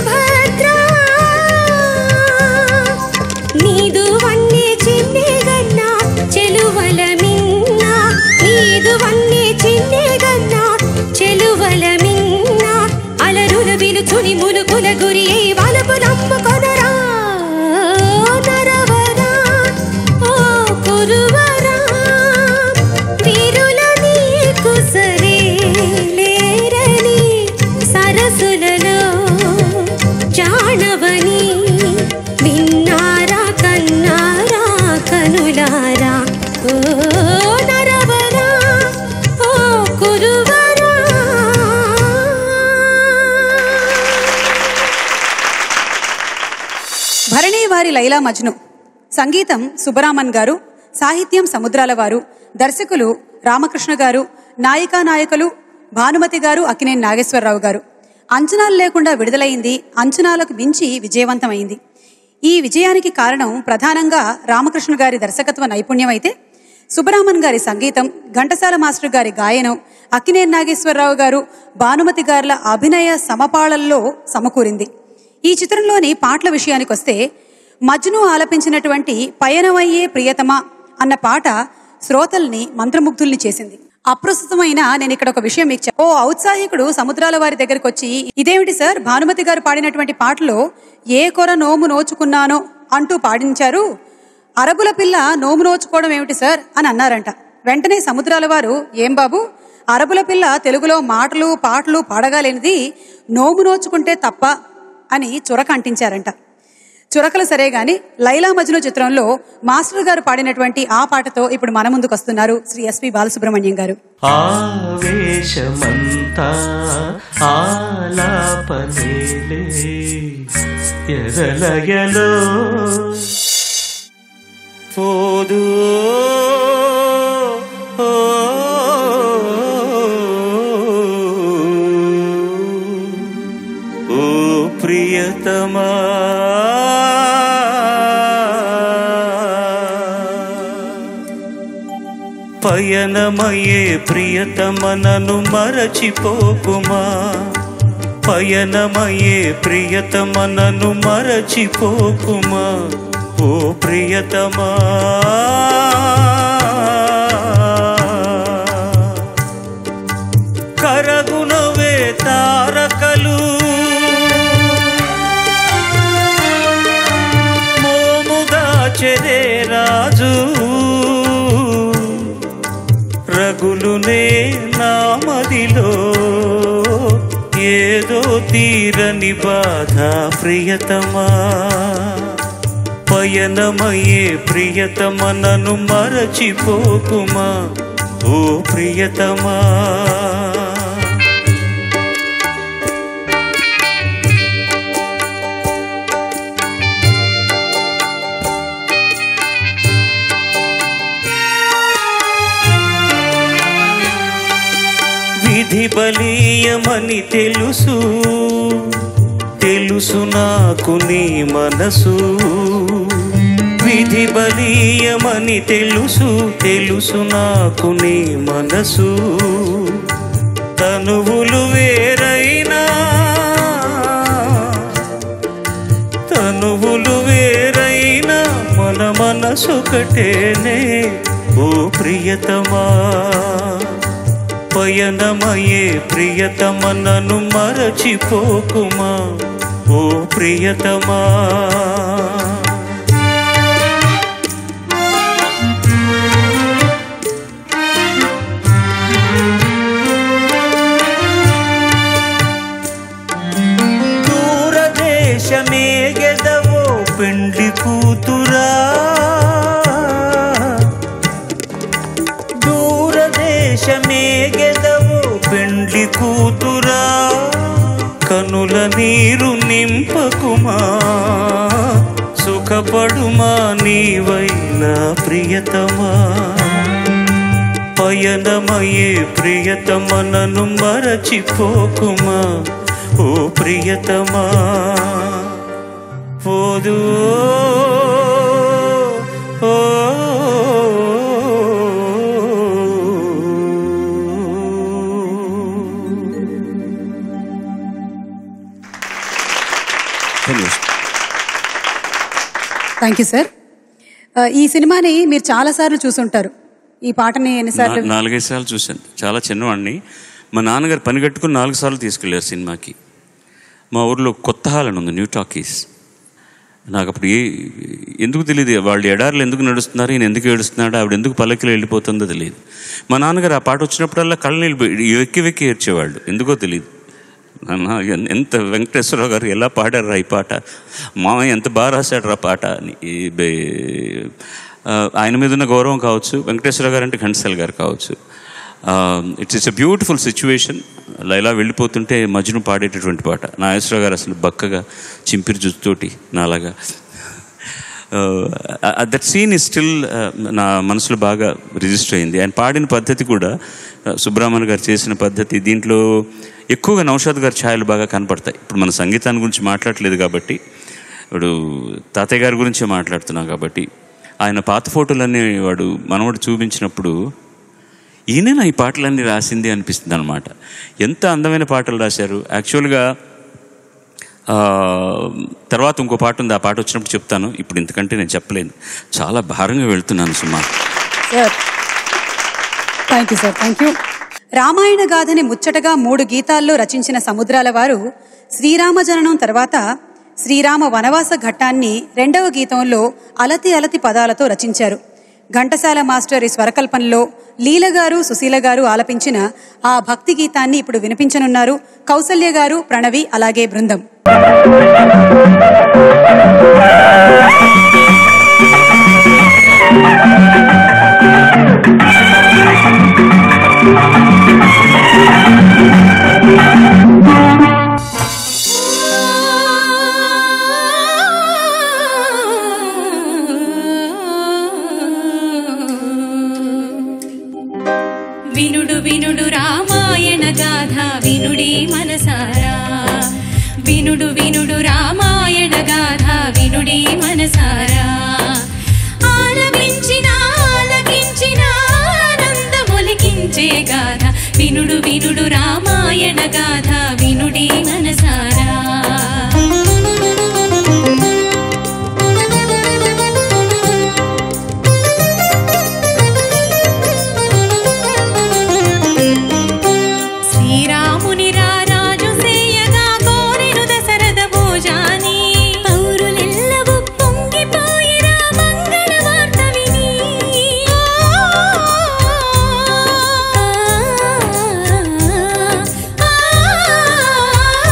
సుభద్రా నీదు వన్నే చిన్నే గన్నా చెలువల మిన్న నీదు వన్నే చిన్నే గన్నా చెలువల మిన్న అలరుల విలుచుని ములుకుల గురి ఏ వలపు నమ్ముకొనరా నరవరా ఓ కురువరా వీరుల నీకు సరే లేరని సరసులలో జానవని విన్నారా కన్నారా కనులారా ఓ నరవరా ఓ కురువరా భరణి వారి లైలా మజ్ను సంగీతం సుబ్బరామన్ గారు సాహిత్యం సముద్రాల వారు దర్శకులు రామకృష్ణ గారు నాయికా నాయకులు భానుమతి గారు అక్కినేని నాగేశ్వరరావు గారు అంచనాలు లేకుండా విడుదలైంది అంచనాలకు మించి విజయవంతమైంది ఈ విజయానికి కారణం ప్రధానంగా రామకృష్ణ గారి దర్శకత్వ నైపుణ్యం అయితే సుబ్బరామన్ గారి సంగీతం ఘంటసాల మాస్టర్ గారి గాయనం అక్కినేని నాగేశ్వరరావు గారు భానుమతి గారుల అభినయ సమపాళల్లో సమకూరింది ఈ చిత్రంలోని పాటల విషయానికొస్తే మజ్ను ఆలపించినటువంటి పయనమయ్యే ప్రియతమా అన్న పాట శ్రోతల్ని మంత్రముగ్ధుల్ని చేసింది అప్రస్తుతమైన నేను ఇక్కడ ఒక విషయం మీకు చెప్- ఓ ఔత్సాహికుడు సముద్రాల వారి దగ్గరికి వచ్చి ఇదేమిటి సార్ భానుమతి గారు పాడినటువంటి పాటలో ఏ కొర నోము నోచుకున్నానో అంటూ పాడించారు అరబుల పిల్ల నోము నోచుకోవడం ఏమిటి సార్ అని అన్నారంట వెంటనే సముద్రాల వారు ఏం బాబు అరబుల పిల్ల తెలుగులో మాటలు పాటలు పాడగాలేనిది నోము నోచుకుంటే తప్ప అని చురక అంటించారంట చురకలు సరే గాని లైలా మజ్ను చిత్రంలో మాస్టర్ గారు పాడినటువంటి ఆ పాటతో ఇప్పుడు మన ముందుకు వస్తున్నారు శ్రీ ఎస్పి బాలసుబ్రహ్మణ్యం గారు ఆవేశమంతా ఆలాపనేలే ఎదలయలో పోదు ఓ, ఓ ప్రియతమా పయనమయ్యే ప్రియతమనను మరచిపోకుమా పయనమయ్యే ప్రియతమనను మరచిపోకుమా ఓ ప్రియతమా కరగునవే తారకలు మోముగా చెరే రాజు రగులునే నామదిలో ఏదో తీరని బాధ ప్రియతమా పయనమయ్యే ప్రియతమనను మరచిపోకుమా ఓ ప్రియతమా విధి బలీయమని తెలుసు తెలుసు నాకు నీ మనసు విధి బలీయమని తెలుసు తెలుసు నాకు నీ మనసు తనువులు వేరైనా తనువులు వేరైనా మన మనసొకటేనే ఓ ప్రియతమా పయనమయ్యే ప్రియతమనను మరచిపోకుమా ఓ ప్రియతమా దూరదేశమే గెదవో పెండ్లి కూతురా దూరదేశమే గెదవో పెండ్లి కూతురా కనుల నీరు నింపకుమా సుఖపడుమా నీవైనా ప్రియతమా పయనమయ్యే ప్రియతమనను మరచిపోకుమా ఓ ప్రియతమా పోదు ఓ ధన్యవాదాలు థ్యాంక్ యూ సార్ ఆ, ఈ సినిమాని మీరు చాలా సార్లు చూసుంటారు ఈ పాటని ఎన్నిసార్లు నా- నాలుగైదు సార్లు చూశాను చాలా చిన్నవాడిని మా నాన్నగారు పని కట్టుకుని నాలుగు సార్లు తీసుకెళ్లారు సినిమాకి మా ఊర్లో కొత్త హాల్ అని ఉంది న్యూ టాకీస్ నాకు అప్పుడు ఏ ఎందుకు తెలియదు వాళ్ళు ఎడారులు ఎందుకు నడుస్తున్నారు ఈయన ఎందుకు ఏడుస్తున్నాడు ఆవిడ ఎందుకు పల్లకిలో వెళ్ళిపోతుందో తెలియదు మా నాన్నగారు ఆ పాట వచ్చినప్పుడల్లా కళ్ళ నీళ్ళు పోయి- వెక్కి వెక్కి ఏడ్చేవాళ్ళు ఎందుకో తెలియదు నాన్న ఎన్- ఎంత వెంకటేశ్వరరావు గారు ఎలా పాడారు ఈ పాట మామయ్య ఎంత బాగా రాశాడు ఆ పాట అని ఈ బే- ఆ, ఆయన మీద ఉన్న గౌరవం కావచ్చు వెంకటేశ్వరరావు గారు అంటే ఘంటసాల గారు కావచ్చు it's it's a beautiful situation Laila వెళ్ళిపోతుంటే మజ్ను పాడేటటువంటి పాట నాగేశ్వరరావు గారు అసలు బక్కగా చింపిరి జుత్తుతోటి నాలాగా దట్ సీన్ ఇస్ స్టిల్ నా మనసులో బాగా రిజిస్టర్ అయింది ఆయన పాడిన పద్ధతి కూడా uh, సుబ్రహ్మణ్య గారు చేసిన పద్ధతి దీంట్లో ఎక్కువగా నౌషాద్ గారి ఛాయలు బాగా కనపడతాయి ఇప్పుడు మన సంగీతాన్ని గురించి మాట్లాడట్లేదు కాబట్టి ఇప్పుడు తాతయ్య గారి గురించే మాట్లాడుతున్నాం కాబట్టి ఆయన పాత ఫోటోలన్నీ వాడు మనవాడు చూపించినప్పుడు ఈయన ఈ పాటలన్నీ రాసింది అనిపిస్తుంది అనమాట ఎంత అందమైన పాటలు రాశారు యాక్చువల్గా ఆ, తర్వాత ఇంకో పాట ఉంది ఆ పాట వచ్చినప్పుడు చెప్తాను ఇప్పుడు ఇంతకంటే నేను చెప్పలేను చాలా భారంగా వెళ్తున్నాను సుమా sir thank you sir thank you Ramayana గాథని ముచ్చటగా మూడు గీతాల్లో రచించిన సముద్రాల వారు శ్రీరామ జననం తర్వాత శ్రీరామ వనవాస ఘట్టాన్ని రెండవ గీతంలో అలతి అలతి పదాలతో రచించారు ఘంటసాల మాస్టర్ ఈ స్వరకల్పనలో లీల గారు సుశీల గారు ఆలపించిన ఆ భక్తి గీతాన్ని ఇప్పుడు వినిపించనున్నారు కౌసల్య గారు ప్రణవి అలాగే బృందం వినుడు వినుడు రామాయణ గాథ వినుడి మనసారా వినుడు వినుడు రామాయణ గాథ వినుడి మనసారా ఆలపించిన ఆలకించిన ఆనందమొలికించే గాథ వినుడు వినుడు రామాయణ గాథ వినుడి మనసారా శ్రీరాముని రారాజు సేయగా కోరెను దశరథ భోజాని పౌరులెల్లవూ పొంగిపోయిరా మంగళ వార్త విని ఆ, ఆ, ఆ,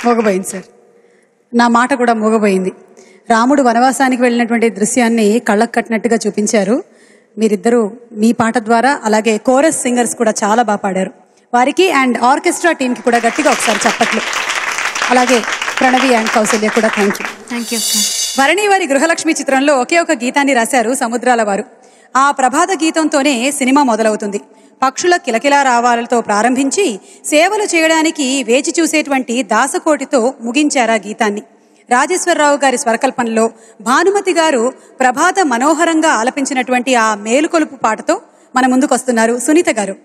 మూగబోయింది సార్ నా మాట కూడా మూగబోయింది రాముడు వనవాసానికి వెళ్ళినటువంటి దృశ్యాన్ని కళ్ళకు కట్టినట్టుగా చూపించారు మీరిద్దరూ మీ పాట ద్వారా అలాగే కోరస్ సింగర్స్ కూడా చాలా బాగా పాడారు వారికి అండ్ ఆర్కెస్ట్రా టీంకి కూడా గట్టిగా ఒకసారి చప్పట్లు అలాగే ప్రణవి అండ్ కౌశల్య కూడా thank you thank you Bharani వారి గృహలక్ష్మి చిత్రంలో ఒకే ఒక గీతాన్ని రాశారు సముద్రాల వారు ఆ ప్రభాత గీతంతోనే సినిమా మొదలవుతుంది పక్షుల కిలకిలా రావాలతో ప్రారంభించి సేవలు చేయడానికి వేచి చూసేటువంటి దాసకోటితో ముగించారా గీతాన్ని రాజేశ్వరరావు గారి స్వరకల్పనలో భానుమతి గారు ప్రభాత మనోహరంగా ఆలపించినటువంటి ఆ మేలుకొలుపు పాటతో మన ముందుకొస్తున్నారు సునీత గారు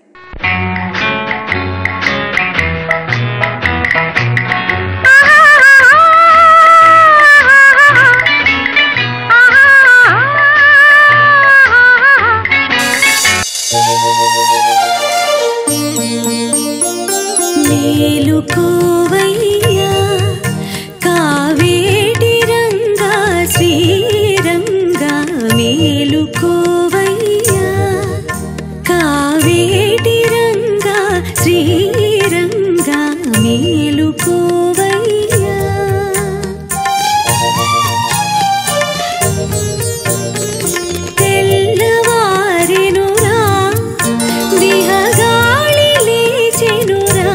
మేలుకోవయ్యా కావేటి రంగా శ్రీరంగా మేలుకోవయ్యా కావేటి రంగా శ్రీరంగా మేలుకోవయ్యా తెల్లవారెనురా విహగాళి లేచెనురా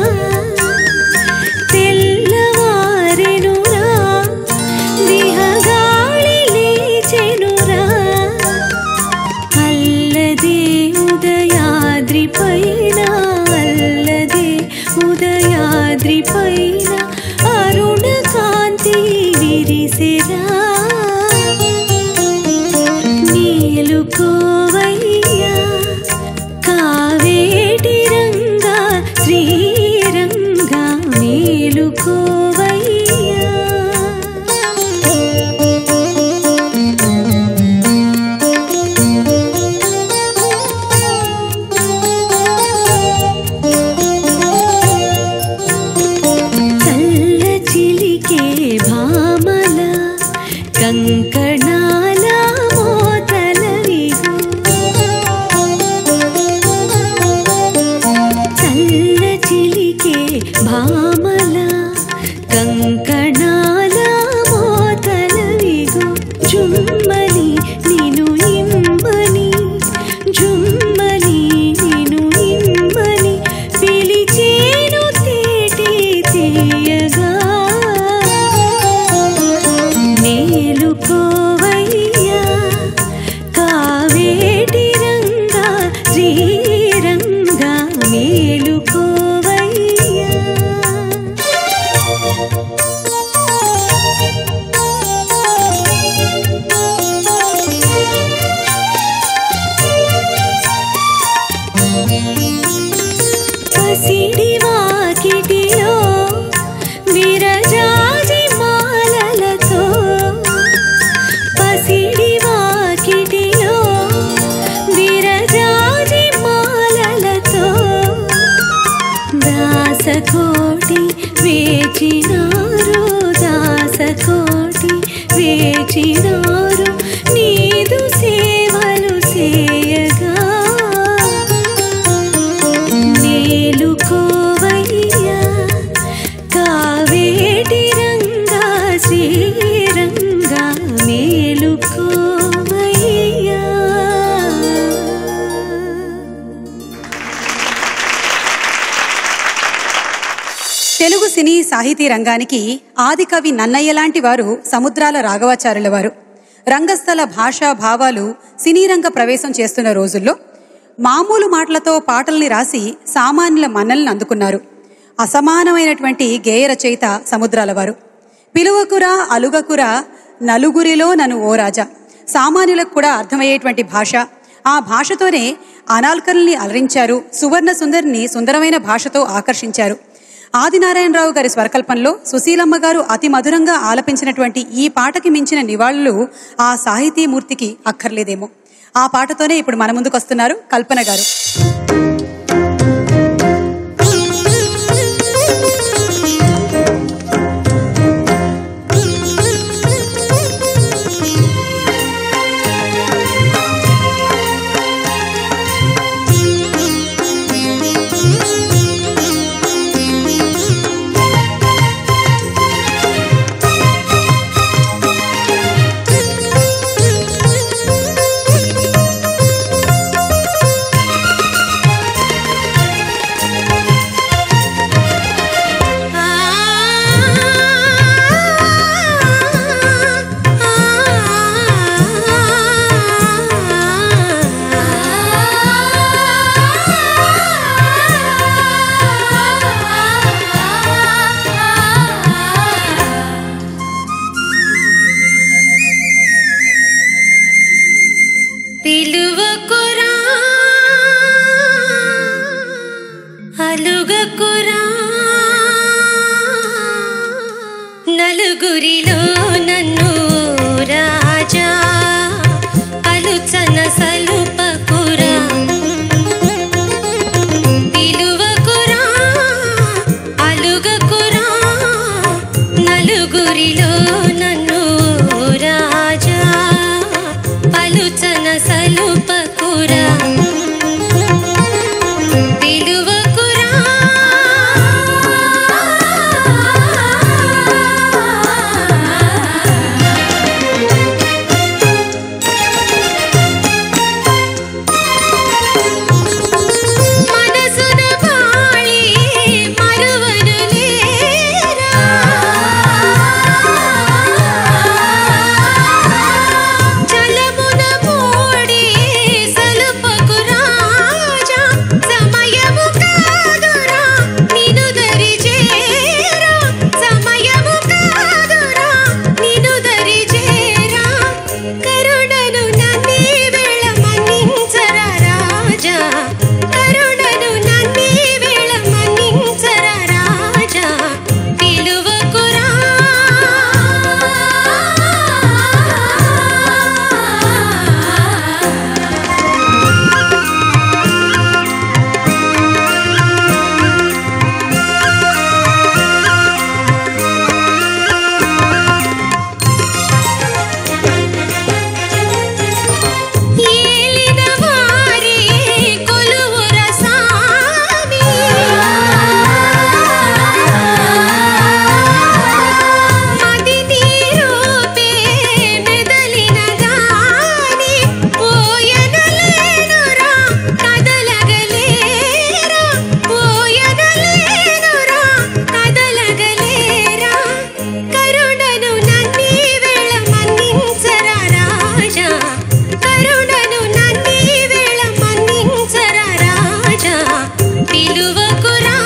తెల్లవారెనురా విహగాళి లేచెనురా అల్లదే ఉదయాద్రి పైన అల్లదే ఉదయాద్రి పైన అరుణ కాంతి విరిసిరా మేలుకోవయ్యా కావేటి రంగా శ్రీరంగా మేలుకోవయ్యా చల్ల చిలికే భామల కంకణాల మోతలవిగు చల్ల చిలికే భామల కంకణాల మోతలవిగు జుమ్మని నిను ఇమ్మని జుమ్మని నిను ఇమ్మని పిలిచేను తేటి తీయగా మేలుకోవయ్యా కావేటి రంగా శ్రీరంగా మేలుకోవయ్యా పసిడి వాకిటిలో విరజాజి మాలలతో పసిడి వాకిటిలో విరజాజి మాలలతో దాసకోటి వేచినారు దాసకోటి వేచినారు నీదు సేవలు చేయగా మేలుకోవయ్యా కావేటి రంగా శ్రీరంగా మేలుకోవయ్యా తెలుగు సినీ సాహితీ రంగానికి ఆదికవి నన్నయ్య లాంటి వారు సముద్రాల రాఘవాచార్యుల వారు రంగస్థల భాషా భావాలు సినీ రంగ ప్రవేశం చేస్తున్న రోజుల్లో మామూలు మాటలతో పాటల్ని రాసి సామాన్యుల మన్నల్ని అందుకున్నారు అసమానమైనటువంటి గేయ రచయిత సముద్రాల వారు పిలువకురా అలుగకురా నలుగురిలో నన్ను ఓ రాజా సామాన్యులకు కూడా అర్థమయ్యేటువంటి భాష ఆ భాషతోనే అనాల్కల్ని అలరించారు సువర్ణ సుందర్ని సుందరమైన భాషతో ఆకర్షించారు ఆదినారాయణరావు గారి స్వరకల్పంలో సుశీలమ్మ గారు అతి మధురంగా ఆలపించినటువంటి ఈ పాటకి మించిన నివాళులు ఆ సాహితీమూర్తికి అక్కర్లేదేమో ఆ పాటతోనే ఇప్పుడు మన ముందుకు వస్తున్నారు కల్పన గారు ఆ నలుగురిలో నన్ను రాజా పలుచన సలుపకురా పిలువకురా అలుగకురా నలుగురిలో నన్ను రాజా పలుచన సలుపకురా పిలువకురా మనసున బాళి మరువను లేరా చలమున మూడి సలుపకు రాజా సమయము కాదురా నిను దరి చేరా సమయము కాదురా నిను దరి చేరా కరుణను నన్నే వేళ మన్నించరా రాజా కరుణను నన్నే వేళ మన్నించరా రాజా పిలువకురా ఏలిన వారి కొలువుర సామి మది నీరూపే మెదలిన గాని పోయనలేనురా కదలగలేరా పోయనలేనురా కదలగలేరా కరుణను నన్నీ వేళ మన్నించరా రాజా కరుణను నన్నీ వేళ మన్నించరా రాజా పిలువకురా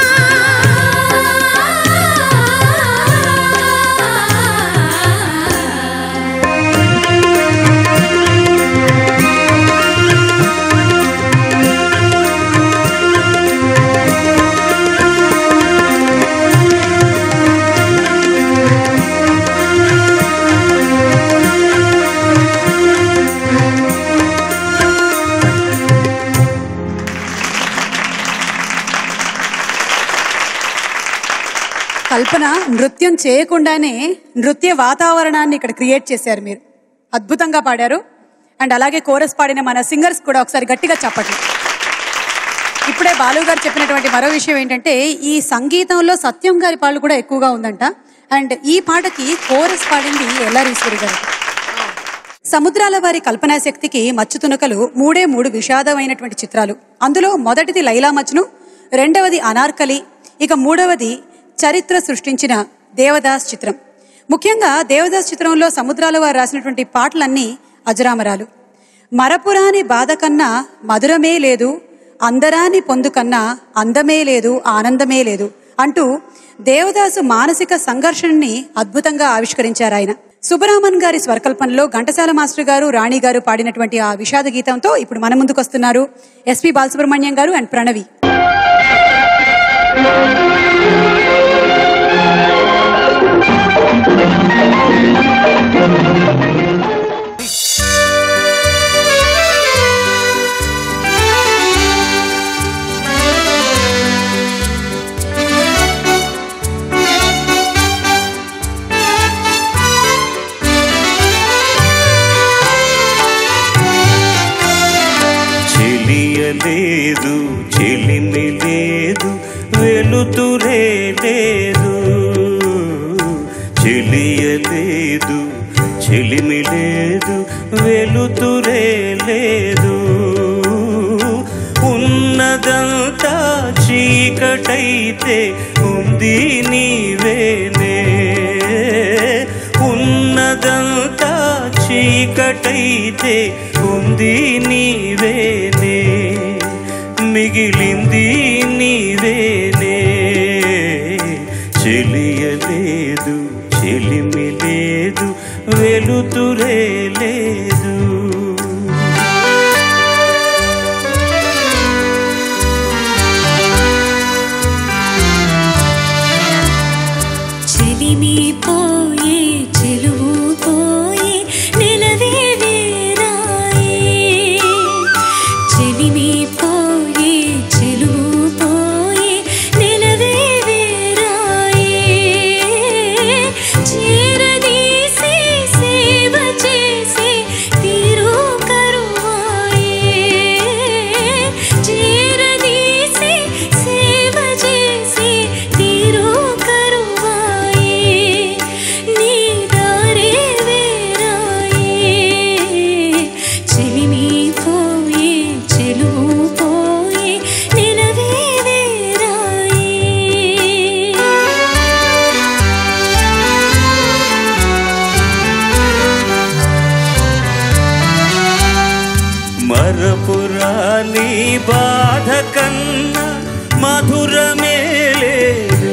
కల్పన నృత్యం చేయకుండానే నృత్య వాతావరణాన్ని ఇక్కడ క్రియేట్ చేశారు మీరు అద్భుతంగా పాడారు అండ్ అలాగే కోరస్ పాడిన మన సింగర్స్ కూడా ఒకసారి గట్టిగా చెప్పట్లు ఇప్పుడే బాలు గారు చెప్పినటువంటి మరో విషయం ఏంటంటే ఈ సంగీతంలో సత్యం గారి పాళ్ళు కూడా ఎక్కువగా ఉందంట అండ్ ఈ పాటకి కోరస్ పాడింది ఎల్లారీశ్వరి గారు సముద్రాల వారి కల్పనా శక్తికి మచ్చు తునకలు మూడే మూడు విషాదమైనటువంటి చిత్రాలు అందులో మొదటిది లైలా మజ్ను రెండవది అనార్కలి ఇక మూడవది చరిత్ర సృష్టించిన దేవదాస్ చిత్రం ముఖ్యంగా దేవదాస్ చిత్రంలో సముద్రాల వారు రాసినటువంటి పాటలన్నీ అజరామరాలు మరపురాని బాధ కన్నా మధురమే లేదు అందరాని పొందు కన్నా అందమే లేదు ఆనందమే లేదు అంటూ దేవదాసు మానసిక సంఘర్షణని అద్భుతంగా ఆవిష్కరించారు ఆయన సుబ్బరామన్ గారి స్వరకల్పనలో ఘంటసాల మాస్టర్ గారు రాణి గారు పాడినటువంటి ఆ విషాద గీతంతో ఇప్పుడు మన ముందుకు వస్తున్నారు ఎస్పి బాలసుబ్రహ్మణ్యం గారు అండ్ ప్రణవి చెలియలేదు చెలిమి లేదు వెలుతురే లేదు చెలియలేదు చెలిమి లేదు వెలుతురే లేదు ఉన్నదంతా చీకటైతే ఉంది నీవేనే ఉన్నదంతా చీకటైతే ఉంది నీవేనే మిగిలింది నీవేనే చెలియలేదు చెలిమి లేదు వెలుతురే లేదు చెలిమి పో మరపురాని బాధ కన్నా మధురమే లేదు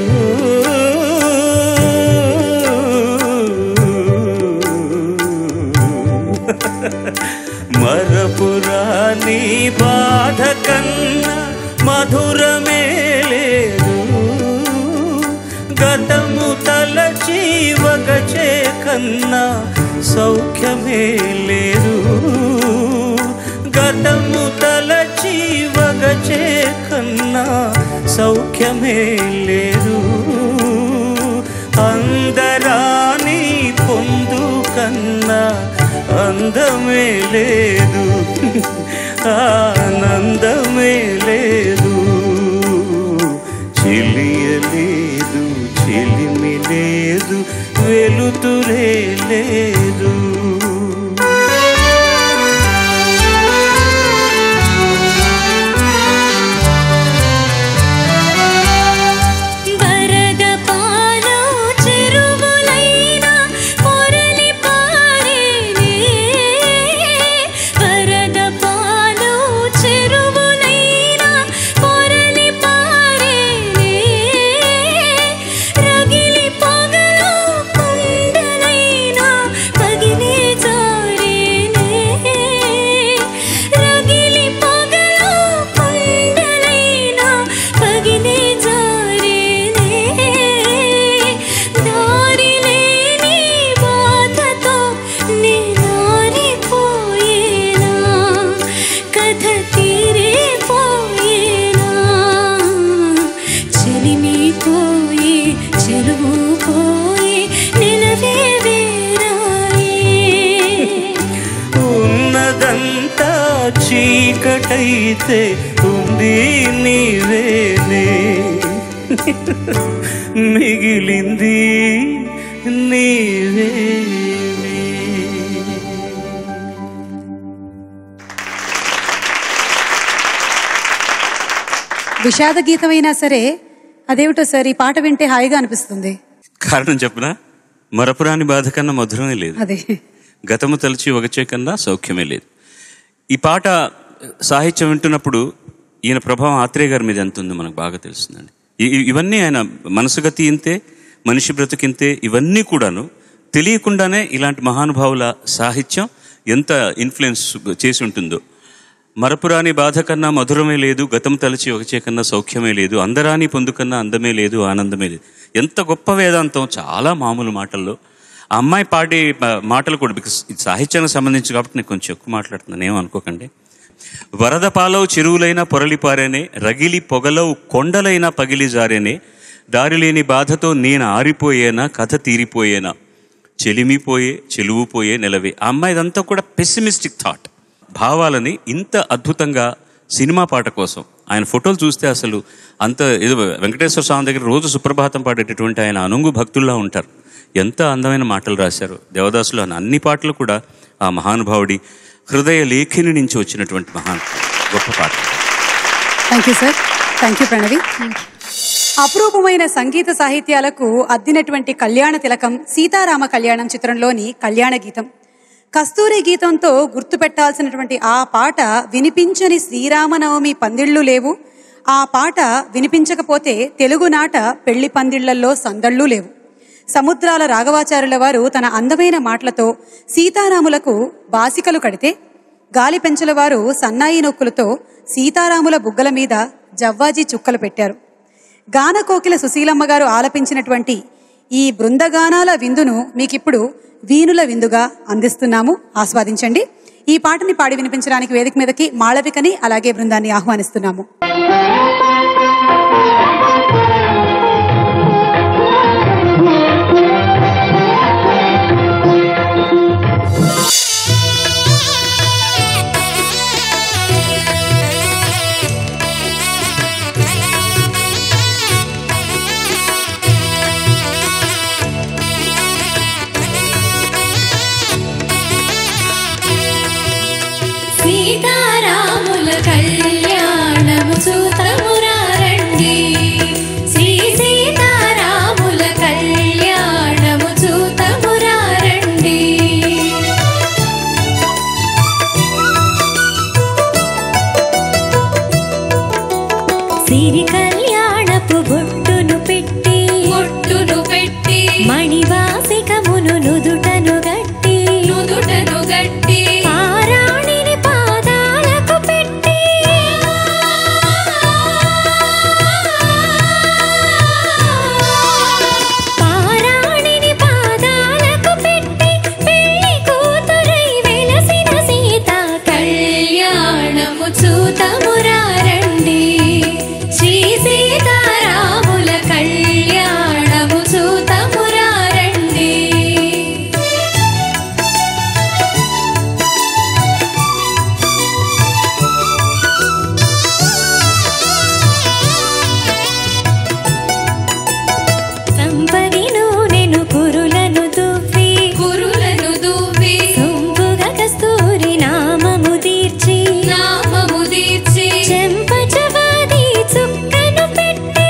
మరపురాని బాధ కన్నా మధురమే లేదు గతము తలచి వగచే కన్నా సౌఖ్యమే లేదు గతము తలచి వగచే కన్నా సౌఖ్యమే లేదు అందరాని పొందు కన్నా అందమే లేదు ఆనందమే లేదు చెలియలేదు చెలిమి లేదు వెలుతురే లేదు వరద పాలు చెరువులైన పొరలి పారేనే వరద పాలు చెరువులైన పొరలి పారేనే రగిలి పొగలు కుండలైన పగిలి జారేనే రగిలి పొగలు కుండలైన పగిలి జారేనే దారి లేని బాధతో నేనారిపోయేనా కథ తీరిపోయేనా చెలిమి పోయి చెరువు పోయి నిలవే వేరాయే ఉన్నదంతా చీకటైతే ఉంది నీవేనే మిగిలింది నీవేనే విషాద గీతమైనా సరే అదేమిటో సార్ ఈ పాట వింటే హాయిగా అనిపిస్తుంది కారణం చెప్పనా మరపురాని బాధ కన్నా మధురమే లేదు అదే గతము తలచి ఒకచే కన్నా సౌఖ్యమే లేదు ఈ పాట సాహిత్యం వింటున్నప్పుడు ఈయన ప్రభావం ఆత్రేయ గారి మీద ఎంత ఉందో మనకు బాగా తెలుస్తుందండి ఇ- ఇ- ఇవన్నీ ఆయన మనసుగతి ఇంతే మనిషి బ్రతుకింతే ఇవన్నీ కూడాను తెలియకుండానే ఇలాంటి మహానుభావుల సాహిత్యం ఎంత ఇన్ఫ్లుయెన్స్ చేసి ఉంటుందో మరపురాని బాధ కన్నా మధురమే లేదు గతం తలచి ఒకచే కన్నా సౌఖ్యమే లేదు అందరాని పొందు కన్నా అందమే లేదు ఆనందమే లేదు ఎంత గొప్ప వేదాంతం చాలా మామూలు మాటల్లో ఆ అమ్మాయి పాడే ప- మాటలు కూడా బికాస్ ఇది సాహిత్యానికి సంబంధించి కాబట్టి నేను కొంచెం ఎక్కువ మాట్లాడుతున్నాను ఏమనుకోకండి వరద పాలవు చెరువులైన పొరలిపారేనే రగిలి పొగలవు కొండలైన పగిలి జారేనే దారిలేని బాధతో నేను ఆరిపోయేనా కథ తీరిపోయేనా చెలిమిపోయే చెలువుపోయే నిలవే ఆ అమ్మాయిదంతా కూడా పెసిమిస్టిక్ థాట్ భావాలని ఇంత అద్భుతంగా సినిమా పాట కోసం ఆయన ఫోటోలు చూస్తే అసలు అంత ఏదో వెంకటేశ్వర స్వామి దగ్గర రోజు సుప్రభాతం పాడేటటువంటి ఆయన అనుంగు భక్తుల్లా ఉంటారు ఎంత అందమైన మాటలు రాశారు దేవదాసులు అని అన్ని పాటలు కూడా ఆ మహానుభావుడి హృదయ లేఖిని నుంచి వచ్చినటువంటి మహాన్ గొప్ప పాట thank you sir thank you Pranavi అపురూపమైన సంగీత సాహిత్యాలకు అద్దినటువంటి కళ్యాణ తిలకం సీతారామ కళ్యాణం చిత్రంలోని కళ్యాణ గీతం కస్తూరి గీతంతో గుర్తుపెట్టాల్సినటువంటి ఆ పాట వినిపించని శ్రీరామనవమి పందిళ్ళు లేవు ఆ పాట వినిపించకపోతే తెలుగునాట పెళ్లి పందిళ్లలో సందళ్ళు లేవు సముద్రాల రాఘవాచార్యుల వారు తన అందమైన మాటలతో సీతారాములకు బాసికలు కడితే గాలి పెంచుల వారు సన్నాయి నొక్కులతో సీతారాముల బుగ్గల మీద జవ్వాజీ చుక్కలు పెట్టారు గాన కోకిల సుశీలమ్మ గారు ఆలపించినటువంటి ఈ బృందగానాల విందును మీకిప్పుడు వీణుల విందుగా అందిస్తున్నాము ఆస్వాదించండి ఈ పాటని పాడి వినిపించడానికి వేదిక మీదకి మాళవికని అలాగే బృందాన్ని ఆహ్వానిస్తున్నాము సీతారాముల కళ్యాణము చూతము సిరి కళ్యాణపు బొట్టును పెట్టి బొట్టును పెట్టి మణివాసికమును నుదుటను గట్టి నుదుటను గట్టి పారాణిని పాదాలకు పెట్టి పారాణిని పాదాలకు పెట్టి పెళ్లి కూతురై వెలసిన సీత కళ్యాణము చూతమురారండి శ్రీ సీతారాముల కళ్యాణము చూతమురారండి సంపది నూనెను కురులను దువ్వి కురులను దువ్వి సొంపుగా కస్తూరి నామము తీర్చి నామము దీర్చి చెంపచవాది చుక్కను పెట్టి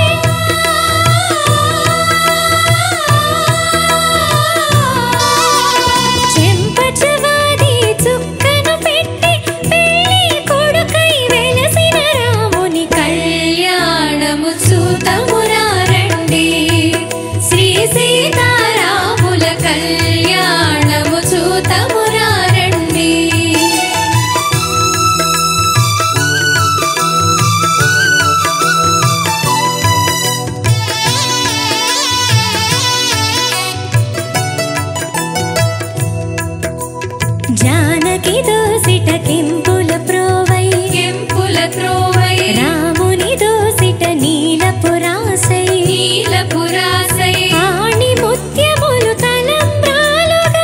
చెంపచవాది చుక్కను పెట్టి పెళ్లి కొడుకై వెలసిన రాముని కళ్యాణము చూతమురారండి శ్రీ సీతారాముల కళ్యాణము చూతమురారండి జానకి దోసిట కెంపుల ప్రోవై కెంపుల త్రోవై రాముని దోసిట నీలపురాసై నీలపురాసై ఆణి ముత్యములు తలంబ్రాలుగా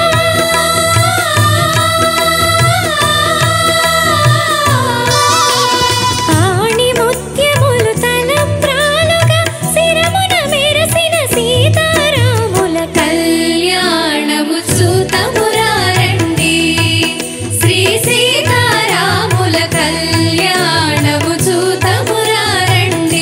ఆణి ముత్యములు తలంబ్రాలుగా శిరమున మెరసిన సీతారాముల కళ్యాణము చూతమురారండి శ్రీ సీతారాముల కళ్యాణము చూతమురారండి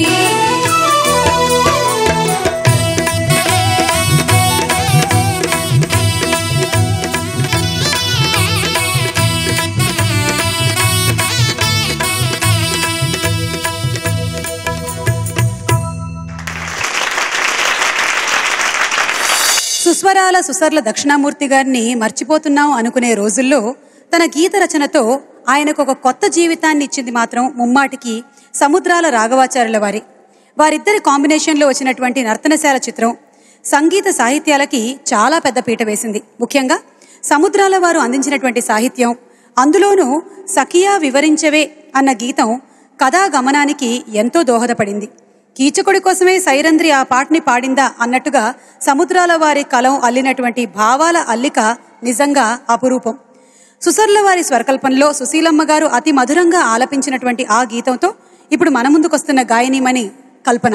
సుస్వరాల సుసర్ల దక్షిణామూర్తి గారిని మర్చిపోతున్నాం అనుకునే రోజుల్లో తన గీత రచనతో ఆయనకు ఒక కొత్త జీవితాన్ని ఇచ్చింది మాత్రం ముమ్మాటికి సముద్రాల రాఘవాచార్యుల వారి వారిద్దరి కాంబినేషన్లో వచ్చినటువంటి నర్తనశాల చిత్రం సంగీత సాహిత్యాలకి చాలా పెద్ద పీట వేసింది ముఖ్యంగా సముద్రాల వారు అందించినటువంటి సాహిత్యం అందులోనూ సఖియా వివరించవే అన్న గీతం కథా గమనానికి ఎంతో దోహదపడింది కీచకుడి కోసమే సైరంధ్రి ఆ పాటని పాడిందా అన్నట్టుగా సముద్రాల వారి కలం అల్లినటువంటి భావాల అల్లిక నిజంగా అపురూపం సుసర్ల వారి స్వరకల్పంలో సుశీలమ్మ గారు అతి మధురంగా ఆలపించినటువంటి ఆ గీతంతో ఇప్పుడు మన ముందుకొస్తున్న గాయనీమణి కల్పన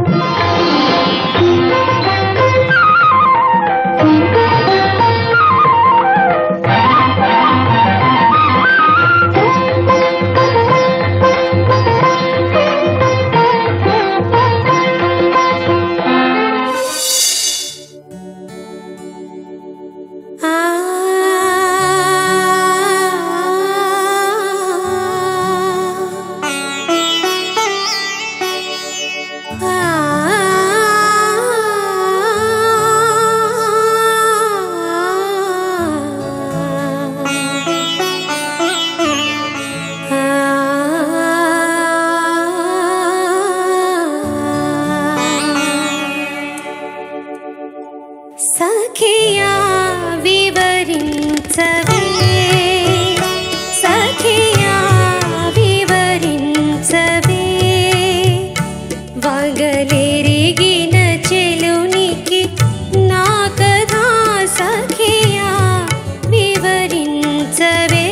సఖియా వివరించవే సఖియా వివరించవే వగలెరిగిన చెలునికి నా కథా సఖియా వివరించవే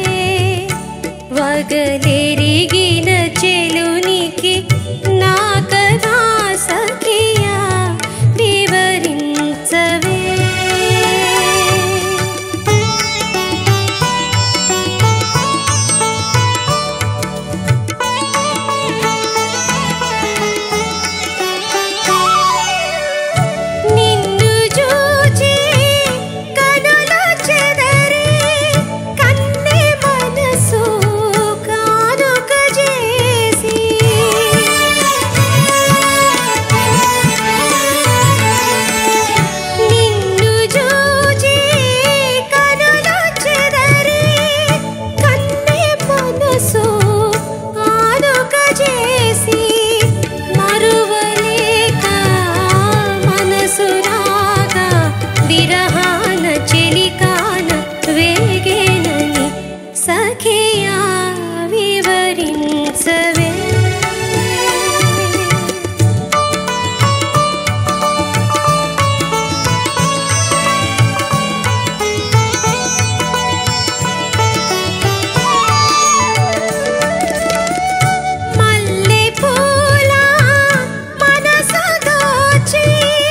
వగలెరిగిన చెలునికి నా కథా సఖియా వివరించవే నిన్ను చూచి కనులు చెదరి కన్నె మనసు కాన సఖియా వివరించవే మల్లె పూల మనసు దోచి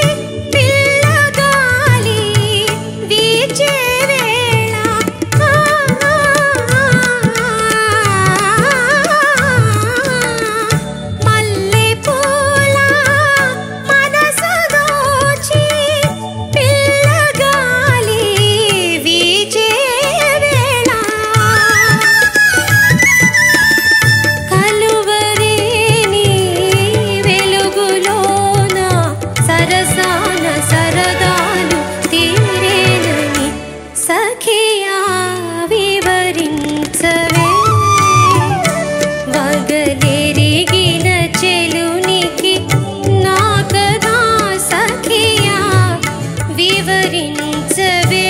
పిల్లగాలి వీచే వేళ మల్లె పూల మనసు దోచి పిల్లగాలి వీచే వేళ కలువరేని వెలుగులోన సరసాన సరదాలు తీరేనని సఖియా వివరించవే వగలెరిగిన చెలునికి నా కదా సఖియా వివరించవే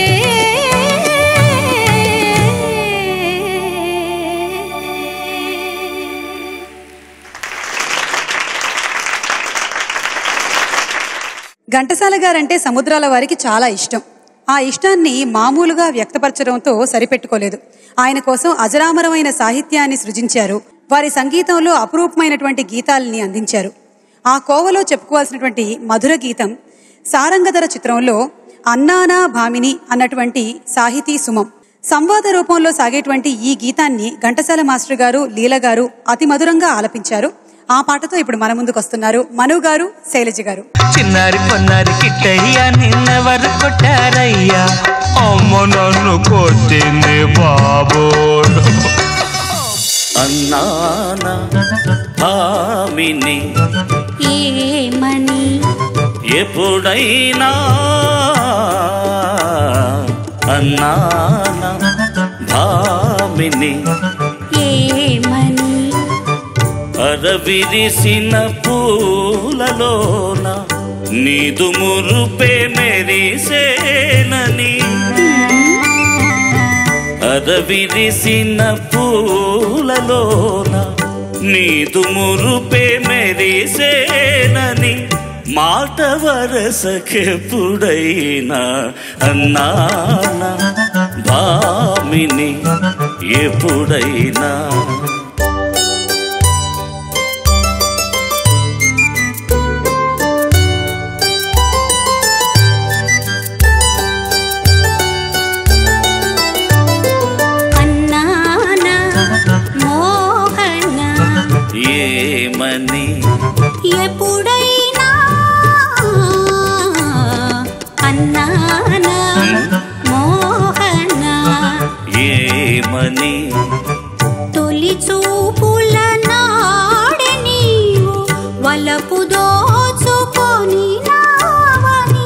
ఘంటసాల గారంటే సముద్రాల వారికి చాలా ఇష్టం ఆ ఇష్టాన్ని మామూలుగా వ్యక్తపరచడంతో సరిపెట్టుకోలేదు ఆయన కోసం అజరామరమైన సాహిత్యాన్ని సృజించారు వారి సంగీతంలో అపురూపమైనటువంటి గీతాలని అందించారు ఆ కోవలో చెప్పుకోవాల్సినటువంటి మధుర గీతం సారంగధర చిత్రంలో అన్నానా భామిని అన్నటువంటి సాహితీ సుమం సంవాద రూపంలో సాగేటువంటి ఈ గీతాన్ని ఘంటసాల మాస్టర్ గారు లీల గారు అతి మధురంగా ఆలపించారు ఆ పాటతో ఇప్పుడు మన ముందుకు వస్తున్నారు మను గారు శైలజ గారు చిన్నారి పొన్నారి కిట్టయ్యా నిన్నెవరు కొట్టారయ్యా అమ్మ నన్ను కొట్టింది బాబోడు అన్నాన భామిని ఏమని ఎప్పుడైనా అన్నాన భామిని ఏమని అరవిరిసిన పూలలోన నీదు మురుపే మెరిసేనని అరవిరిసిన పూలలోన నీదు మురుపే మెరిసేనని మాట వరసకెప్పుడైనా అన్నాన భామిని ఎప్పుడైనా అన్నానా మోహన ఏమని ఎప్పుడైనా అన్నానా మోహన ఏమని తొలి చూపుల నాడే నీవు వలపు దోచుకొని నావని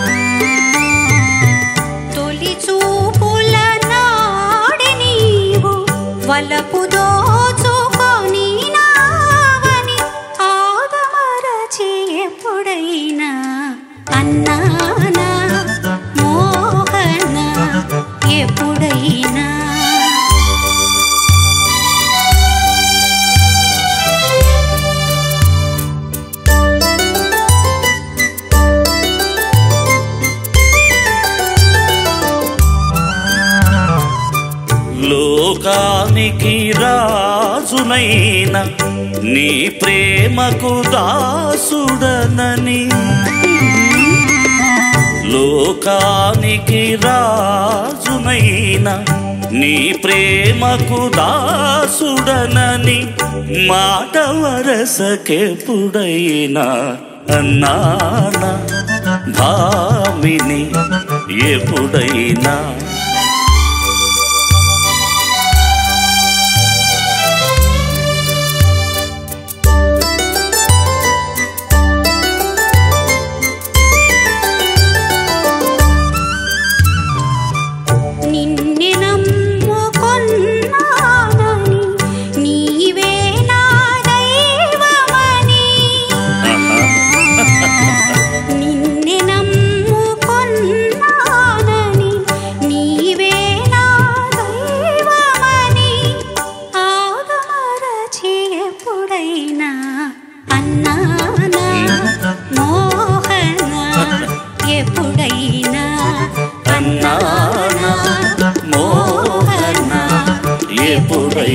తొలి చూపుల నాడే నీవు వలపు దోచుకొని నావని ఆదమరచి ఎప్పుడైనా అన్నానా మోహన ఎప్పుడైనా లోకానికి రాజునైన నీ ప్రేమకు దాసుడనని లోకానికి రాజునైన నీ ప్రేమకు దాసుడనని మాట వరసకెప్పుడైనా అన్నాన భామిని ఎప్పుడైనా నిన్నే నమ్ముకొన్నానని నీవే నా దైవమని నిన్నే నమ్ముకొన్నానని నీ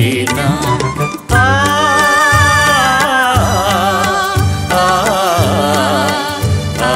చేసేనా ఆ, ఆ, ఆ,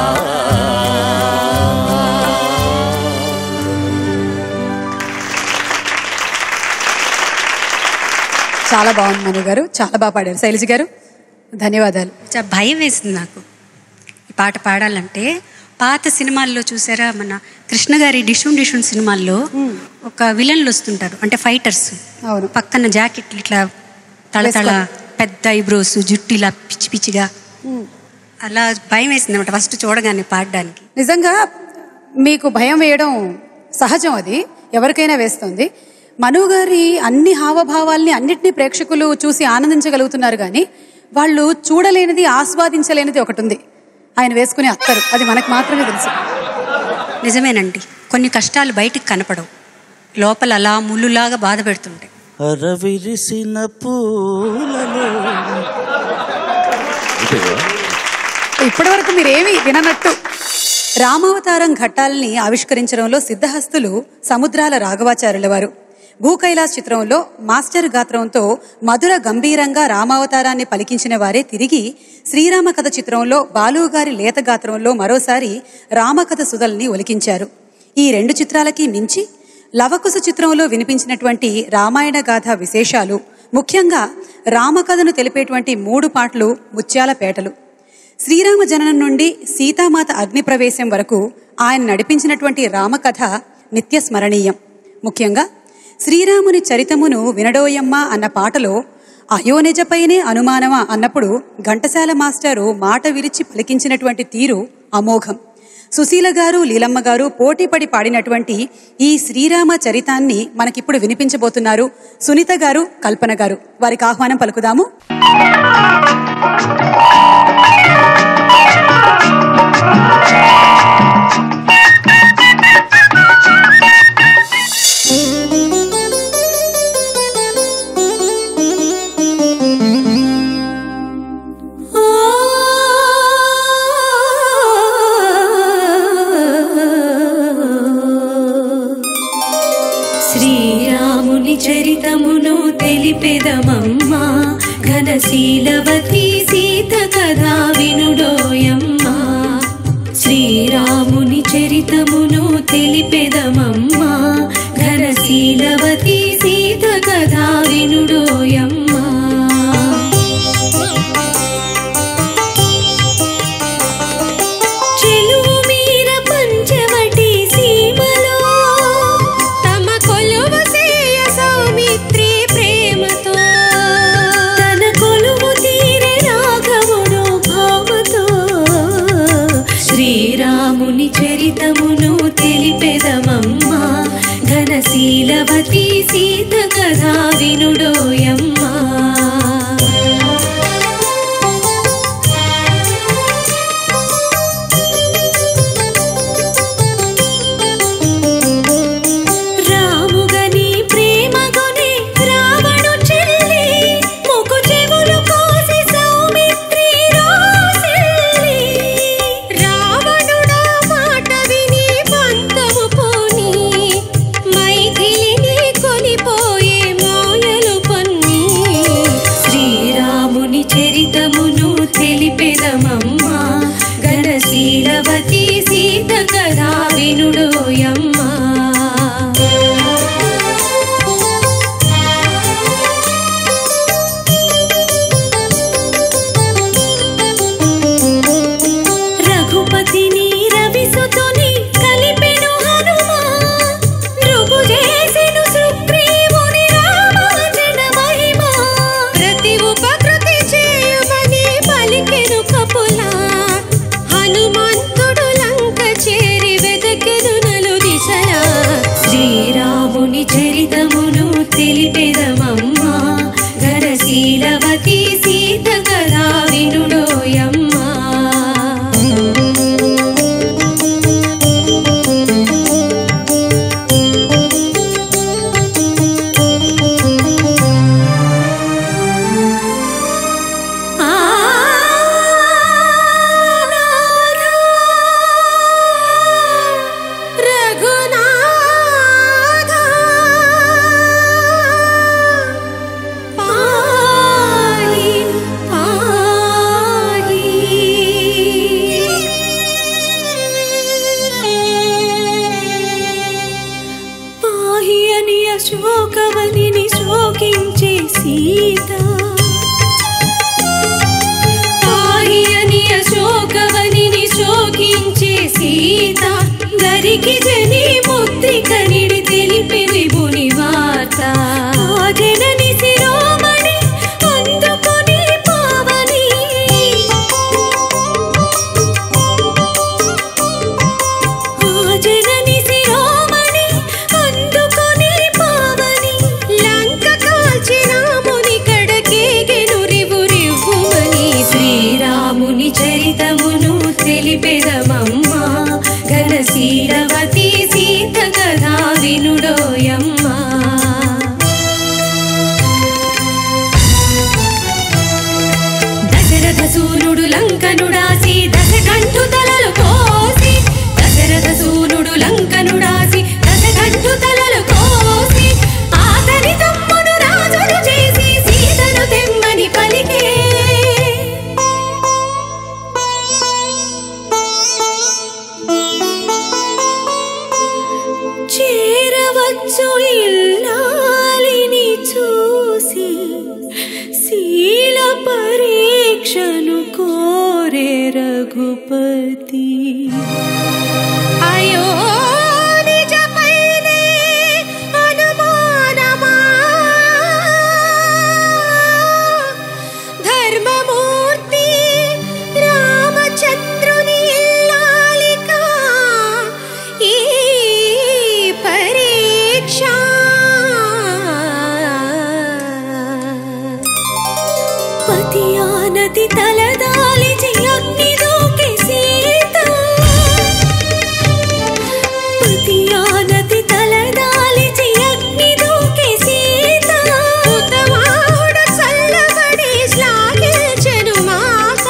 చాలా బాగుంది మను గారు చాలా బాగా పాడారు శైలజ గారు ధన్యవాదాలు చాలా భయం వేసింది నాకు ఈ పాట పాడాలంటే పాత సినిమాల్లో చూసారా మన కృష్ణ గారి డిషున్ డిషున్ సినిమాల్లో ఒక విలన్లు వస్తుంటారు అంటే ఫైటర్స్ అవును పక్కన జాకెట్లు ఇట్లా తళతళ పెద్ద ఐబ్రోస్ జుట్టు ఇలా పిచ్చి పిచ్చిగా అలా భయం వేసింది అనమాట ఫస్ట్ చూడగానే పాడడానికి నిజంగా మీకు భయం వేయడం సహజం అది ఎవరికైనా వేస్తుంది మను గారి అన్ని హావభావాల్ని అన్నిటినీ ప్రేక్షకులు చూసి ఆనందించగలుగుతున్నారు కానీ వాళ్ళు చూడలేనిది ఆస్వాదించలేనిది ఒకటి ఉంది ఆయన వేసుకునే అత్తరు అది మనకు మాత్రమే తెలుసు నిజమేనండి కొన్ని కష్టాలు బయటికి కనపడవు లోపల అలా ముళ్ళులాగా బాధ పెడుతుంటాయి అరవిరిసిన పూలలో ఇప్పటి వరకు మీరేమి విననట్టు రామావతారం ఘట్టాలని ఆవిష్కరించడంలో సిద్ధహస్తులు సముద్రాల రాఘవాచార్యుల వారు భూ కైలాస్ చిత్రంలో మాస్టర్ గాత్రంతో మధుర గంభీరంగా రామావతారాన్ని పలికించిన వారే తిరిగి శ్రీరామ కథ చిత్రంలో బాలు గారి లేత గాత్రంలో మరోసారి రామకథ సుధల్ని ఒలికించారు ఈ రెండు చిత్రాలకి మించి లవకుశ చిత్రంలో వినిపించినటువంటి రామాయణ గాథ విశేషాలు ముఖ్యంగా రామకథను తెలిపేటువంటి మూడు పాటలు ముత్యాల పేటలు శ్రీరామ జననం నుండి సీతామాత అగ్నిప్రవేశం వరకు ఆయన నడిపించినటువంటి రామకథ నిత్య స్మరణీయం ముఖ్యంగా శ్రీరాముని చరితమును వినడోయమ్మ అన్న పాటలో అయోనిజపైనే అనుమానమా అన్నప్పుడు ఘంటసాల మాస్టారు మాట విరిచి పలికించినటువంటి తీరు అమోఘం సుశీల గారు లీలమ్మ గారు పోటీపడి పాడినటువంటి ఈ శ్రీరామ చరితాన్ని మనకిప్పుడు వినిపించబోతున్నారు సునీత గారు కల్పన గారు వారికి ఆహ్వానం పలుకుదాము శ్రీరాముని చరితమును తెలిపెదమమ్మా ఘనశీలవతి సీత కథా వినుడోయమ్మా శ్రీరాముని చరితమును తెలిపెదమమ్మా ఘనశీలవతి సీత కథా వినుడోయమ్మా చెలువు మీర పంచవటి సీమలో తమ కొలువు సేయ సౌమిత్రి ప్రేమతో తన కొలువు తీరే రాఘవుడు భావతో శ్రీరాముని చరితమును తెలిపెదమమ్మా ఘనశీలవతి సీత కథా వినుడో లంకనుడాసి దశకంఠు తలలు కోసి దశరథ సూనుడు లంకనుడాసి దశకంఠు తలలు కోసి ఆతని తమ్ముడు రాజును చేసి సీతను తెమ్మని పలికే చేరవచ్చు ఇల్లాలిని చూసి శీల పరీక్షను కోరే రఘుపతి అయో నిజమైనే అనుమానమా ధర్మమూర్తి రామచంద్రుని ఇల్లాలిక ఈ పరీక్ష పతియానది తలదాలిచి అగ్ని దూకి సీత పతియానది తలదాలిచి అగ్ని దూకి సీత ఉత్తమావుడు చల్లబడి శ్లాఘించెను మాత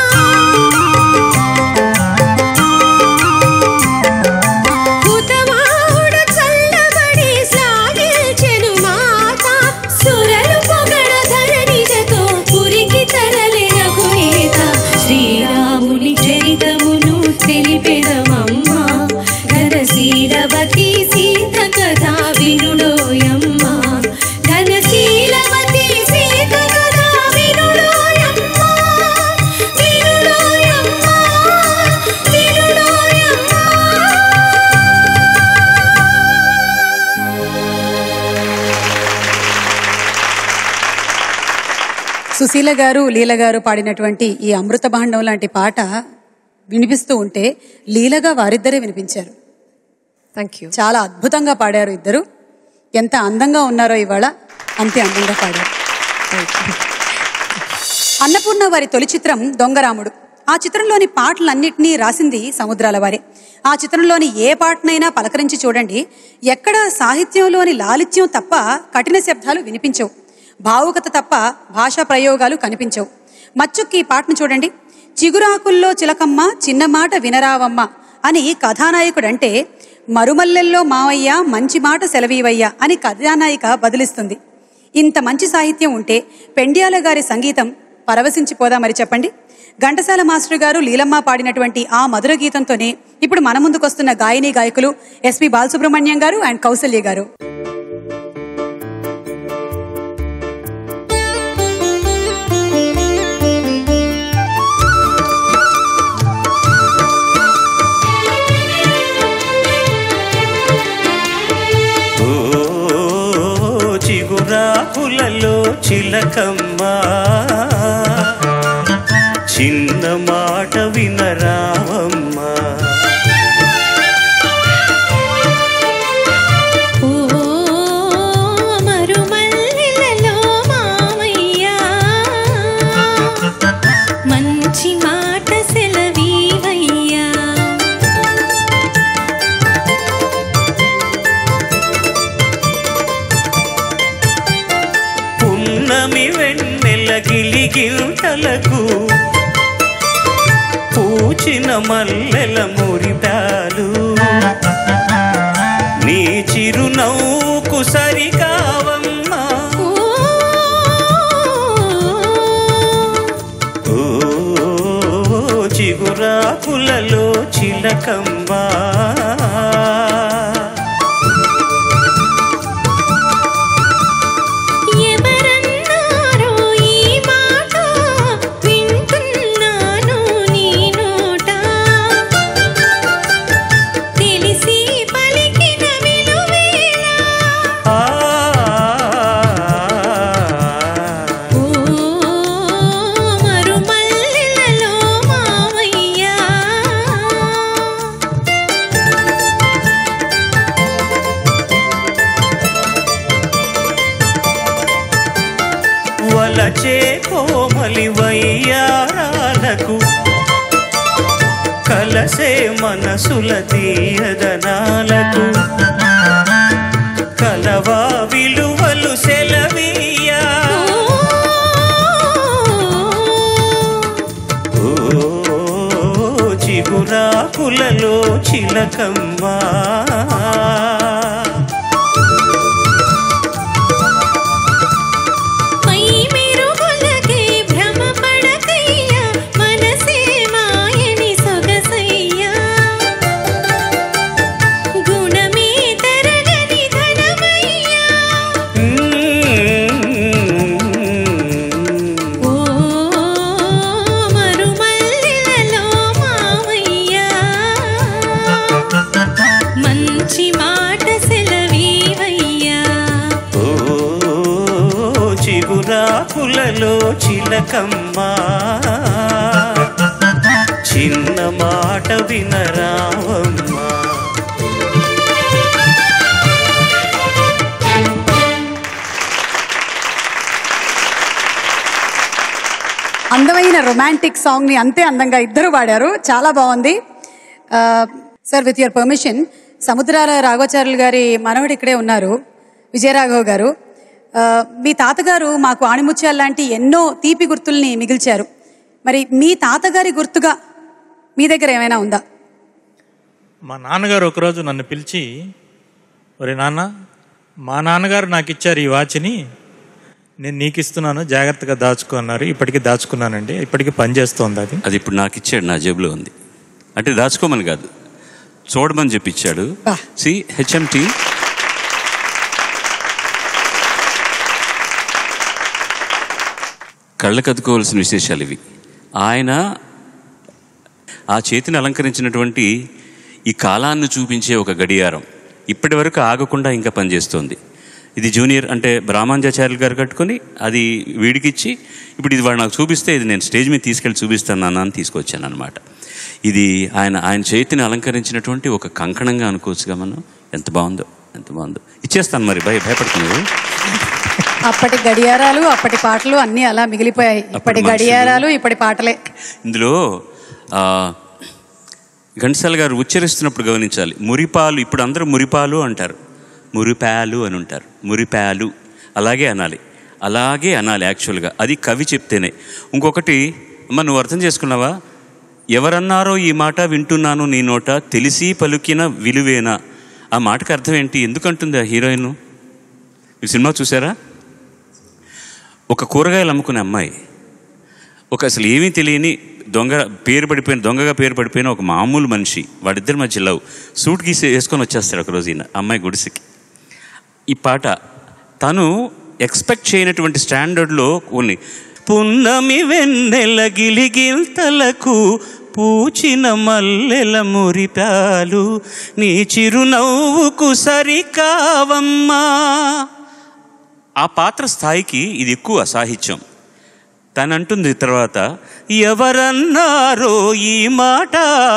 ఉత్తమావుడు చల్లబడి శ్లాఘించెను మాత సురలు పొగడ ధరణిజతో పురికి తరలి రఘునేత శ్రీరాముని చరితమును తెలిపెదమమ్మా ఘనశీలవతి సీత కథ వినుడోయమ్మ ఘనశీలవతి సీత కథ వినుడోయమ్మ వినుడోయమ్మ వినుడోయమ్మ సుశీల గారు లీల గారు పాడినటువంటి ఈ అమృత భాండం లాంటి పాట వినిపిస్తూ ఉంటే లీలగా వారిద్దరే వినిపించారు థ్యాంక్ యూ చాలా అద్భుతంగా పాడారు ఇద్దరు ఎంత అందంగా ఉన్నారో ఇవాళ అంతే అందంగా పాడారు అన్నపూర్ణ వారి తొలి చిత్రం దొంగరాముడు ఆ చిత్రంలోని పాటలన్నింటినీ రాసింది సముద్రాల వారే ఆ చిత్రంలోని ఏ పాటనైనా పలకరించి చూడండి ఎక్కడ సాహిత్యంలోని లాలిత్యం తప్ప కఠిన శబ్దాలు వినిపించవు భావుకత తప్ప భాషా ప్రయోగాలు కనిపించవు మచ్చుక్కి ఈ పాటను చూడండి చిగురాకుల్లో చిలకమ్మ చిన్న మాట వినరావమ్మ అని కథానాయకుడంటే మరుమల్లెల్లో మావయ్య మంచి మాట సెలవీవయ్య అని కథానాయిక బదిలిస్తుంది ఇంత మంచి సాహిత్యం ఉంటే పెండ్యాల గారి సంగీతం పరవశించిపోదా మరి చెప్పండి ఘంటసాల మాస్టర్ గారు లీలమ్మ పాడినటువంటి ఆ మధుర గీతంతోనే ఇప్పుడు మన ముందుకొస్తున్న గాయని గాయకులు ఎస్పి బాలసుబ్రహ్మణ్యం గారు అండ్ కౌసల్య గారు ఓ చిగురాకులలో చిలకమ్మ చిన్న మాట వినరావమ్మా ఓ మరుమల్లెలలో మామయ్య మంచి మాట సెలవీవయ్యా పున్నమి వెన్నెల గిలిగింతలకు పూచిన మల్లెల మురిపాలు నీ చిరునవ్వుకు సరికావమ్మా ఓ చిగురాకులలో చిలకమ్మా ఎవరన్నారో ఈ మాట వింటున్నాను నీ నోట తెలిసి పలికిన విలువేలా ఆ ఓ మరుమల్లెలలో మావయ్యా వలచే కోమలి వయ్యారాలకు కలసే మనసుల తీయదనాలకు కలవా విలువలు సెలవీయా ఓ చిగురాకులలో చిలకమ్మా పై మెరుగులకే భ్రమపడకయ్యా మనసే మాయని సొగసయ్యా గుణమే తరగని ధనమయ్యా ఓ మరుమల్లెలలో మావయ్యా మంచి మాట సెలవీవయ్యా ఓ చిగురాకులలో చిలకమ్మా చిన్న మాట వినరావమ్మా అందమైన రొమాంటిక్ సాంగ్ ని అంతే అందంగా ఇద్దరు పాడారు చాలా బాగుంది sir with your permission Samudrala Raghavacharyulu గారి మనవడు ఇక్కడే ఉన్నారు విజయరాఘవ్ గారు ఆ, మీ తాతగారు మాకు ఆణిముత్యాలు లాంటి ఎన్నో తీపి గుర్తుల్ని మిగిల్చారు మరి మీ తాతగారి గుర్తుగా మీ దగ్గర ఏమైనా ఉందా మా నాన్నగారు ఒకరోజు నన్ను పిలిచి ఒరే నాన్న మా నాన్నగారు నాకు ఇచ్చారు ఈ వాచ్ని నేను నీకు ఇస్తున్నాను జాగ్రత్తగా దాచుకో అన్నారు ఇప్పటికీ దాచుకున్నానండి ఇప్పటికీ పనిచేస్తోంది అది అది ఇప్పుడు నాకు ఇచ్చాడు నా జేబులో ఉంది అంటే దాచుకోమని కాదు చూడమని చెప్పి ఇచ్చాడు సి హెచ్ఎంటి కళ్ళకద్దుకోవాల్సిన విశేషాలు ఇవి ఆయన ఆ చేతిని అలంకరించినటువంటి ఈ కాలాన్ని చూపించే ఒక గడియారం ఇప్పటి వరకు ఆగకుండా ఇంకా పనిచేస్తోంది ఇది జూనియర్ అంటే బ్రాహ్మణాచార్యులు గారు కట్టుకొని అది వీడికిచ్చి ఇప్పుడు ఇది వాడు నాకు చూపిస్తే ఇది నేను స్టేజ్ మీద తీసుకెళ్ళి చూపిస్తాను నాన్న అని తీసుకొచ్చాను అనమాట ఇది ఆయన ఆయన చేతిని అలంకరించినటువంటి ఒక కంకణంగా అనుకోవచ్చుగా మనం ఎంత బాగుందో ఎంత బాగుందో ఇచ్చేస్తాను మరి భయ భయపడుతున్నావు అప్పటి గడియారాలు అప్పటి పాటలు అన్నీ అలా మిగిలిపోయాయి ఇప్పటి మనుషులు. గడియారాలు ఇప్పటి పాటలే ఇందులో ఆ, ఘంటసాల గారు ఉచ్చరిస్తున్నప్పుడు గమనించాలి మురిపాలు ఇప్పుడు అందరూ మురిపాలు అంటారు మురిపాలు అని ఉంటారు మురిపాలు అలాగే అనాలి అలాగే అనాలి యాక్చువల్గా అది కవి చెప్తేనే ఇంకొకటి అమ్మ నువ్వు అర్థం చేసుకున్నావా ఎవరన్నారో ఈ మాట వింటున్నాను నీ నోట తెలిసి పలుకిన విలువేనా ఆ మాటకు అర్థం ఏంటి ఎందుకంటుంది ఆ హీరోయిన్ ఈ సినిమా చూసారా ఒక కూరగాయలు అమ్ముకునే అమ్మాయి ఒక అసలు ఏమీ తెలియని దొంగ పేరు పడిపోయిన దొంగగా పేరు పడిపోయిన ఒక మామూలు మనిషి వాడిద్దరి మధ్య లవ్ సూట్ గీసి వేసుకొని వచ్చేస్తాడు ఒకరోజు ఈయన అమ్మాయి గుడిసెకి ఈ పాట తను ఎక్స్పెక్ట్ చేయనటువంటి స్టాండర్డ్లో కొన్ని పున్నమి వెన్నెల గిలిగిల్తలకు పూచిన మల్లెల మురిపాలు నీ చిరునవ్వుకు సరికావమ్మా ఆ పాత్ర స్థాయికి ఇది ఎక్కువ సాహిత్యం తనంటుంది తర్వాత ఎవరన్నారో ఈ మాట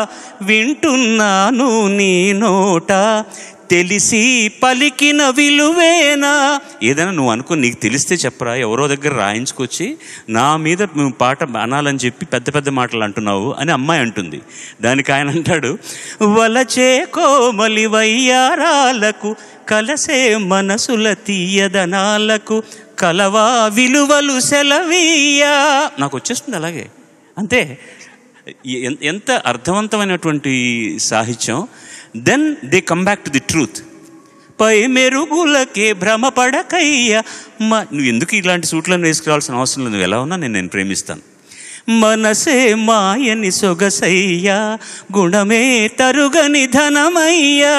వింటున్నాను నీ నోట తెలిసి పలికిన విలువేనా ఏదైనా నువ్వు అనుకో నీకు తెలిస్తే చెప్పరా ఎవరో దగ్గర రాయించుకొచ్చి నా మీద నువ్వు పాట అనాలని చెప్పి పెద్ద పెద్ద మాటలు అంటున్నావు అని అమ్మాయి అంటుంది దానికి ఆయన అంటాడు వలచే కోమలి వయ్యారాలకు కలసే మనసుల తీయదనాలకు కలవా విలువలు సెలవీయా నాకు వచ్చేస్తుంది అలాగే అంతే ఎన్- ఎంత అర్థవంతమైనటువంటి సాహిత్యం then they come back to the truth పై మెరుగులకే భ్రమపడకయ్యా మా నువ్వు ఎందుకు ఇలాంటి సూట్లను వేసుకురావాల్సిన అవసరం లేదు నువ్వు ఎలా ఉన్నా నేను నేను ప్రేమిస్తాను మనసే మాయని సొగసయ్యా గుణమే తరుగని ధనమయ్యా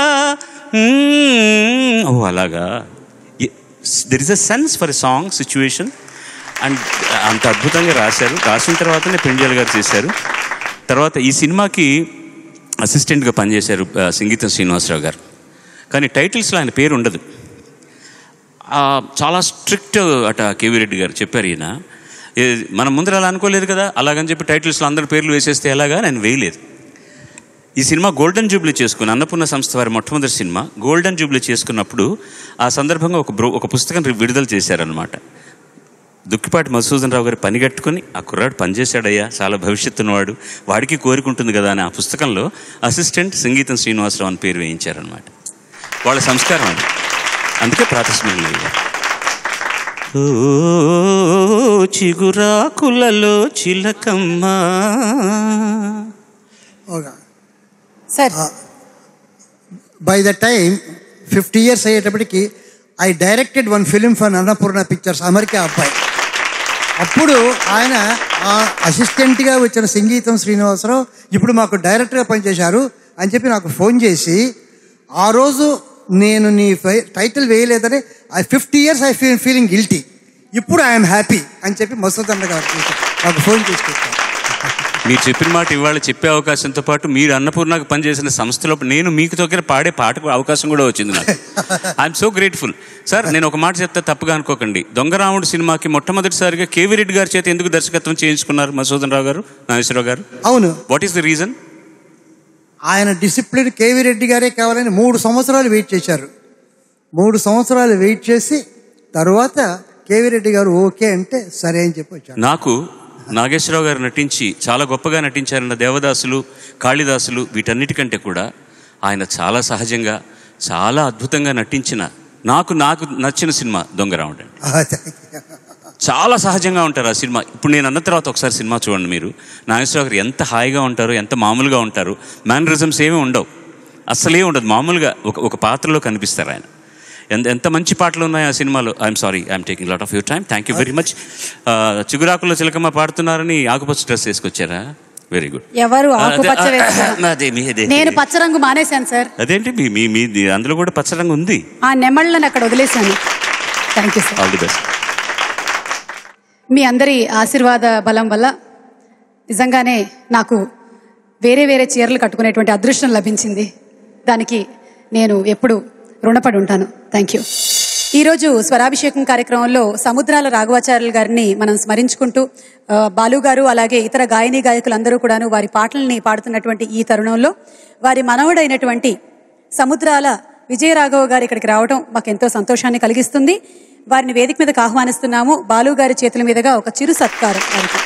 మ్మ్. ఓ అలాగా there is a sense for a song situation and అంత అద్భుతంగా రాశారు రాసిన తర్వాతనే పెంజల్ గారు చేశారు తర్వాత ఈ సినిమాకి అసిస్టెంట్గా పనిచేశారు ఆ, సంగీతం శ్రీనివాసరావు గారు కానీ టైటిల్స్లో ఆయన పేరు ఉండదు ఆ, చాలా స్ట్రిక్ట్ అట కేవీ రెడ్డి గారు చెప్పారు ఈయన ఏ- మనం ముందర అలా అనుకోలేదు కదా అలాగని చెప్పి టైటిల్స్లో అందరి పేర్లు వేసేస్తే ఎలాగా నేను వేయలేదు ఈ సినిమా గోల్డెన్ జూబ్లీ చేసుకుని అన్నపూర్ణ సంస్థ వారి మొట్టమొదటి సినిమా గోల్డెన్ జూబ్లీ చేసుకున్నప్పుడు ఆ సందర్భంగా ఒక బ్రో ఒక పుస్తకం విడుదల చేశారనమాట దుక్కిపాటి మధుసూదన్ రావు గారు పని కట్టుకుని ఆ కుర్రాడు పనిచేశాడయ్యా చాలా భవిష్యత్తు ఉన్నవాడు వాడికి కోరికుంటుంది కదా అని ఆ పుస్తకంలో అసిస్టెంట్ సంగీతం శ్రీనివాసరావు అని పేరు వేయించారనమాట వాళ్ళ సంస్కారం అది అందుకే ప్రాతిస్మరణ ఓ చిగురాకులలో చిలకమ్మా sir by the time fifty years అయ్యేటప్పటికి I directed one film for Annapurna pictures America అబ్బాయి అప్పుడు ఆయన ఆ అసిస్టెంట్గా వచ్చిన సంగీతం శ్రీనివాసరావు ఇప్పుడు మాకు డైరెక్టర్గా పనిచేశారు అని చెప్పి నాకు ఫోన్ చేసి ఆ రోజు నేను నీ ఫై- టైటిల్ వేయలేదని I fifty years I feel feeling guilty ఇప్పుడు ఐఎమ్ హ్యాపీ అని చెప్పి మసూద్ గారు నాకు ఫోన్ చేసి చెప్పారు మీరు చెప్పిన మాట ఇవాళ చెప్పే అవకాశంతో పాటు మీరు అన్నపూర్ణకు పనిచేసిన సంస్థలో నేను మీకు దగ్గర పాడే పాటకు అవకాశం కూడా వచ్చింది నాకు ఐఎమ్ సో గ్రేట్ఫుల్ సార్ నేను ఒక మాట చెప్తా తప్పుగా అనుకోకండి దొంగరాముడు సినిమాకి మొట్టమొదటిసారిగా కేవీ రెడ్డి గారి చేత ఎందుకు దర్శకత్వం చేయించుకున్నారు మసూదన్ రావు గారు నాగేశ్వరరావు గారు అవును వాట్ ఈస్ ద రీజన్ ఆయన డిసిప్లిన్ కేవీ రెడ్డి గారే కావాలని మూడు సంవత్సరాలు వెయిట్ చేశారు మూడు సంవత్సరాలు వెయిట్ చేసి తర్వాత కేవీ రెడ్డి గారు ఓకే అంటే సరే అని చెప్పి వచ్చారు నాకు నాగేశ్వరరావు గారు నటించి చాలా గొప్పగా నటించారన్న దేవదాసులు కాళిదాసులు వీటన్నిటికంటే కూడా ఆయన చాలా సహజంగా చాలా అద్భుతంగా నటించిన నాకు నాకు నచ్చిన సినిమా దొంగరాముడు అండి చాలా సహజంగా ఉంటారు ఆ సినిమా ఇప్పుడు నేను అన్న తర్వాత ఒకసారి సినిమా చూడండి మీరు నాగేశ్వరరావు గారు ఎంత హాయిగా ఉంటారు ఎంత మామూలుగా ఉంటారు మేనరిజమ్స్ ఏమీ ఉండవు అసలే ఉండదు మామూలుగా ఒక ఒక పాత్రలో కనిపిస్తారు ఆయన ఎంత ఎంత మంచి పాటలు ఉన్నాయి ఆ సినిమాలో I'm sorry I'm taking lot of your time thank you very much చిగురాకుల్లో చిలకమ్మ పాడుతున్నారని ఆకుపచ్చ డ్రెస్ వేసుకొచ్చారా వెరీ గుడ్ ఎవరు ఆకుపచ్చ వేసుకున్నారు? అదేమి అదే నేను పచ్చ రంగు మానేశాను సార్ అదేంటి మీ మీ మీ అందులో కూడా పచ్చ రంగు ఉంది ఆ నెమళ్ళని అక్కడ వదిలేశాను thank you sir all the best మీ అందరి ఆశీర్వాద బలం వల్ల నిజంగానే నాకు వేరే వేరే చీరలు కట్టుకునేటువంటి అదృష్టం లభించింది దానికి నేను ఎప్పుడు రుణపడి ఉంటాను థ్యాంక్ యూ ఈరోజు స్వరాభిషేకం కార్యక్రమంలో సముద్రాల రాఘవాచార్యులు గారిని మనం స్మరించుకుంటూ ఆ, బాలు గారు అలాగే ఇతర గాయని గాయకులందరూ కూడాను వారి పాటల్ని పాడుతున్నటువంటి ఈ తరుణంలో వారి మనవడైనటువంటి సముద్రాల విజయరాఘవ గారు ఇక్కడికి రావడం మాకు ఎంతో సంతోషాన్ని కలిగిస్తుంది వారిని వేదిక మీదకి ఆహ్వానిస్తున్నాము బాలు గారి చేతుల మీదుగా ఒక చిరు సత్కారం వారికి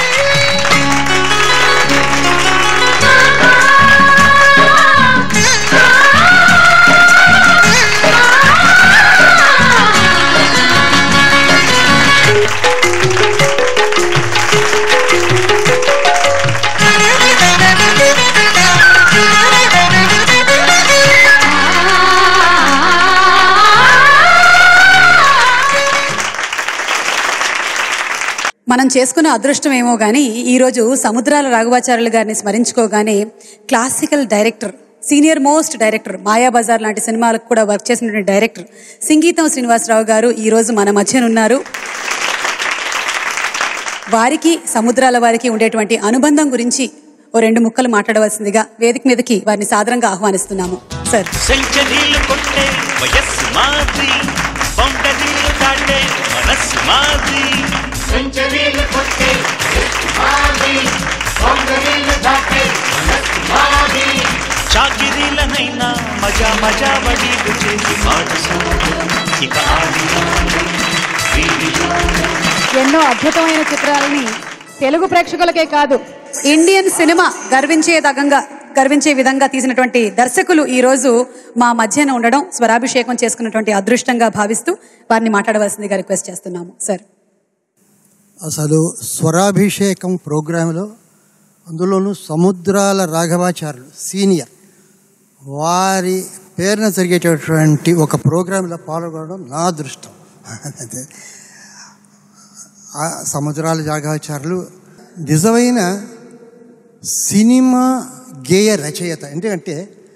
మనం చేసుకున్న అదృష్టం ఏమో కానీ ఈరోజు సముద్రాల రాఘవాచార్యులు గారిని స్మరించుకోగానే classical director senior most director Mayabazar లాంటి సినిమాలకు కూడా వర్క్ చేసినటువంటి డైరెక్టర్ సంగీతం శ్రీనివాసరావు గారు ఈరోజు మన మధ్యనున్నారు వారికి సముద్రాల వారికి ఉండేటువంటి అనుబంధం గురించి ఓ రెండు ముక్కలు మాట్లాడవలసిందిగా వేదిక మీదకి వారిని సాదరంగా ఆహ్వానిస్తున్నాము సార్ సెంచరీలు కొట్టే వయస్సు మాది బౌండరీలు దాటే మనస్సు మాది సెంచరీలు కొట్టే చాకిరీలనైనా మజా మజా వడీలు చేసి పాట ఇక ఆడి ఎన్నో అద్భుతమైన చిత్రాలని తెలుగు ప్రేక్షకులకే కాదు ఇండియన్ సినిమా గర్వించేదగంగా గర్వించే విధంగా తీసినటువంటి దర్శకులు ఈ రోజు మా మధ్యన ఉండడం స్వరాభిషేకం చేసుకున్నటువంటి అదృష్టంగా భావిస్తూ వారిని మాట్లాడవలసిందిగా రిక్వెస్ట్ చేస్తున్నాము సార్ అసలు స్వరాభిషేకం ప్రోగ్రాంలో అందులోనూ సముద్రాల రాఘవాచార్యులు సీనియర్ వారి పేరున జరిగేటటువంటి ఒక ప్రోగ్రాంలో పాల్గొనడం నా అదృష్టం అదే. ఆ సముద్రాల రాఘవాచార్యులు నిజమైన సినిమా గేయ రచయిత ఎందుకంటే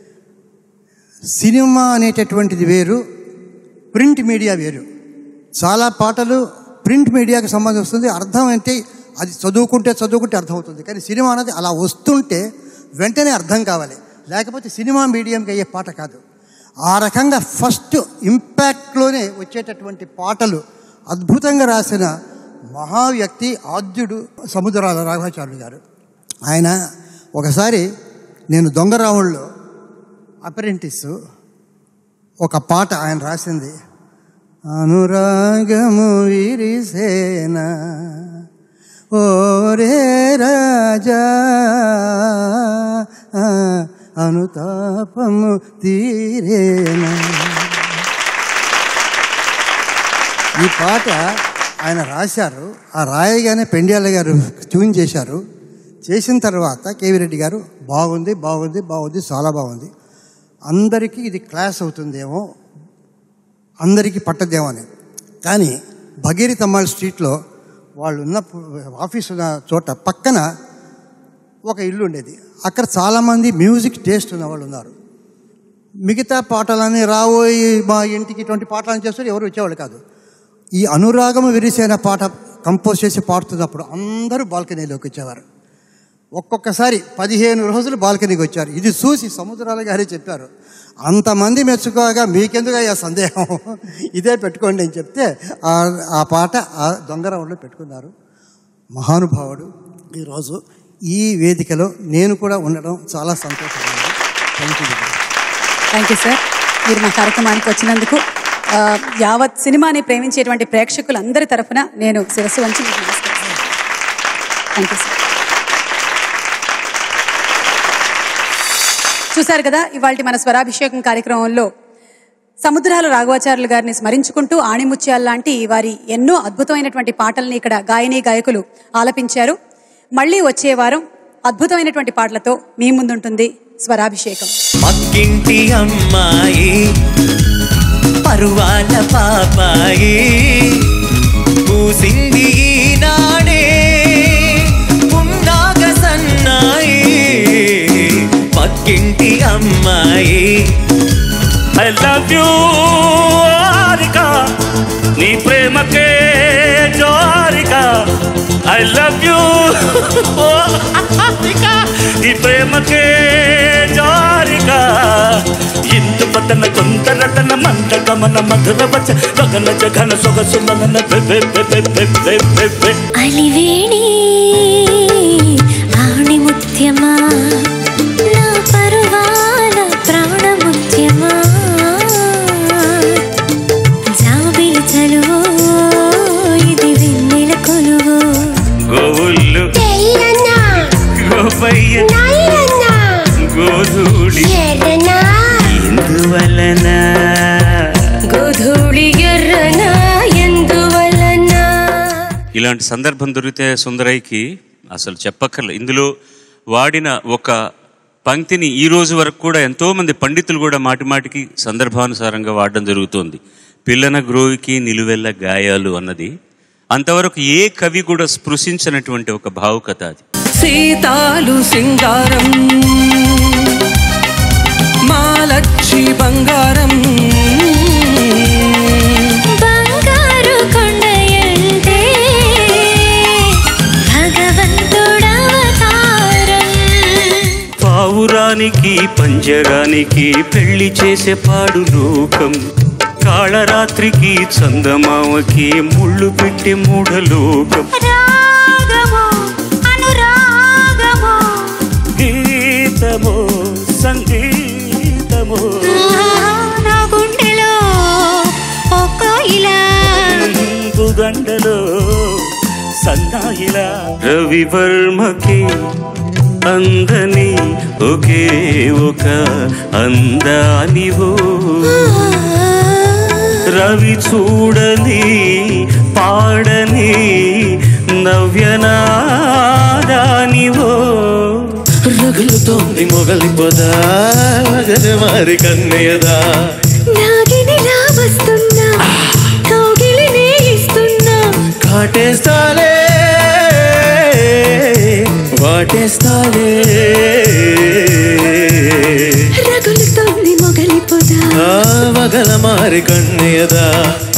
సినిమా అనేటటువంటిది వేరు ప్రింట్ మీడియా వేరు చాలా పాటలు ప్రింట్ మీడియాకి సంబంధిస్తుంది అర్థం అంటే అది చదువుకుంటే చదువుకుంటే అర్థమవుతుంది కానీ సినిమా అనేది అలా వస్తుంటే వెంటనే అర్థం కావాలి లేకపోతే సినిమా మీడియంకి అయ్యే పాట కాదు ఆ రకంగా ఫస్ట్ ఇంపాక్ట్లోనే వచ్చేటటువంటి పాటలు అద్భుతంగా రాసిన మహా వ్యక్తి ఆద్యుడు సముద్రాల రాఘవాచార్యులు గారు ఆయన ఒకసారి నేను దొంగరావుల్లో అప్రెంటిస్ ఒక పాట ఆయన రాసింది అనురాగము విరిసేన ఓరే రాజా అనుతాపము తీరేనా ఈ పాట ఆయన రాశారు ఆ రాయగానే పెండ్యాల గారు ట్యూన్ చేశారు చేసిన తర్వాత కేవీ రెడ్డి గారు బాగుంది బాగుంది బాగుంది చాలా బాగుంది అందరికీ ఇది క్లాస్ అవుతుందేమో అందరికీ పట్టదేమో అని కానీ భగీరథమ్మాళ్ స్ట్రీట్లో వాళ్ళు ఉన్న ఆఫీస్ ఉన్న చోట పక్కన ఒక ఇల్లు ఉండేది అక్కడ చాలామంది మ్యూజిక్ టేస్ట్ ఉన్న వాళ్ళు ఉన్నారు మిగతా పాటలని రాబోయి మా ఇంటికి ఇటువంటి పాటలను చేస్తారు ఎవరు వచ్చేవాళ్ళు కాదు ఈ అనురాగము విరిసేన పాట కంపోజ్ చేసి పాడుతున్నప్పుడు అందరూ బాల్కనీలోకి వచ్చేవారు ఒక్కొక్కసారి పదిహేను రోజులు బాల్కనీకి వచ్చారు ఇది చూసి సముద్రాల గారే చెప్పారు అంతమంది మెచ్చుకోగా మీకెందుకు అయ్యా సందేహం ఇదే పెట్టుకోండి అని చెప్తే ఆ- ఆ పాట ఆ దొంగ రౌండ్లో పెట్టుకున్నారు మహానుభావుడు ఈరోజు ఈ వేదికలో నేను కూడా ఉండడం చాలా సంతోషంగా ఉంది thank you thank you sir మీరు మా కార్యక్రమానికి వచ్చినందుకు ఆ, యావత్ సినిమాని ప్రేమించేటువంటి ప్రేక్షకులందరి తరఫున నేను శిరస్సు వంచి మీకు నమస్కరిస్తున్నాను థ్యాంక్ యూ సార్ చూశారు కదా ఇవాళ మన స్వరాభిషేకం కార్యక్రమంలో సముద్రాల రాఘవాచార్యులు గారిని స్మరించుకుంటూ ఆణిముత్యాల లాంటి వారి ఎన్నో అద్భుతమైనటువంటి పాటల్ని ఇక్కడ గాయని గాయకులు ఆలపించారు మళ్ళీ వచ్చే వారం అద్భుతమైనటువంటి పాటలతో మీ ముందుంటుంది స్వరాభిషేకం పక్కింటి అమ్మాయి పరువాల పాపాయి పూసింది ఈనాడే పున్నాగ సన్నాయి పక్కింటి అమ్మాయి ఐ లవ్ యూ హారిక నీ ప్రేమకే జోరిక ఐ లవ్ యూ హారిక నీ ప్రేమకే జోరిక ఇందు పతన తొందరతన మంద గమన మధుర వచ గగన జగన సొగసు నలన బె బె బె బె బె బె బె బె అలివేణి ఆణిముత్యమా నా పరువాల ప్రాణముత్యమా జాబిలి చలువో ఇది వెన్నెల కొలువో గోవుళ్ళు గోపయ్య గోధూళి ఎందువలన గోధూళి ఎర్రన ఎందువలన ఇలాంటి సందర్భం దొరికితే సుందరయ్యకి అసలు చెప్పక్కర్లే ఇందులో వాడిన ఒక పంక్తిని ఈ రోజు వరకు కూడా ఎంతో మంది పండితులు కూడా మాటి మాటికి సందర్భానుసారంగా వాడడం జరుగుతోంది పిల్లన గ్రోవికి నిలువెల్ల గాయాలు అన్నది అంతవరకు ఏ కవి కూడా స్పృశించినటువంటి ఒక భావుకత అది సీతాలు సింగారం మాలచ్చి బంగారం బంగారు కొండయంటే భగవంతుడవతారం పావురానికి పంజరానికి పెళ్లి చేసే పాడు లోకం కాళరాత్రికి చందమామకి ముళ్ళు పెట్టి మూఢలోకం రాగమో అనురాగమో గీతమో సంగీతమో నా గుండెలో ఒక ఇలా గండలో సన్నాయిలా రవివర్మకి అందని ఒకే ఒక అందానివో రవి చూడని పాడని నవ్యనాదానివో రగులుతోంది మొగలి పొదా మారి కన్నయ్యదా నాగినిలా వస్తున్నా కౌగిలినే ఇస్తున్నా కాటేస్తాలే వాటేస్తాలే రగులుతోంది మొగలి పొద ఆ వగల మారి కన్నయ్యదా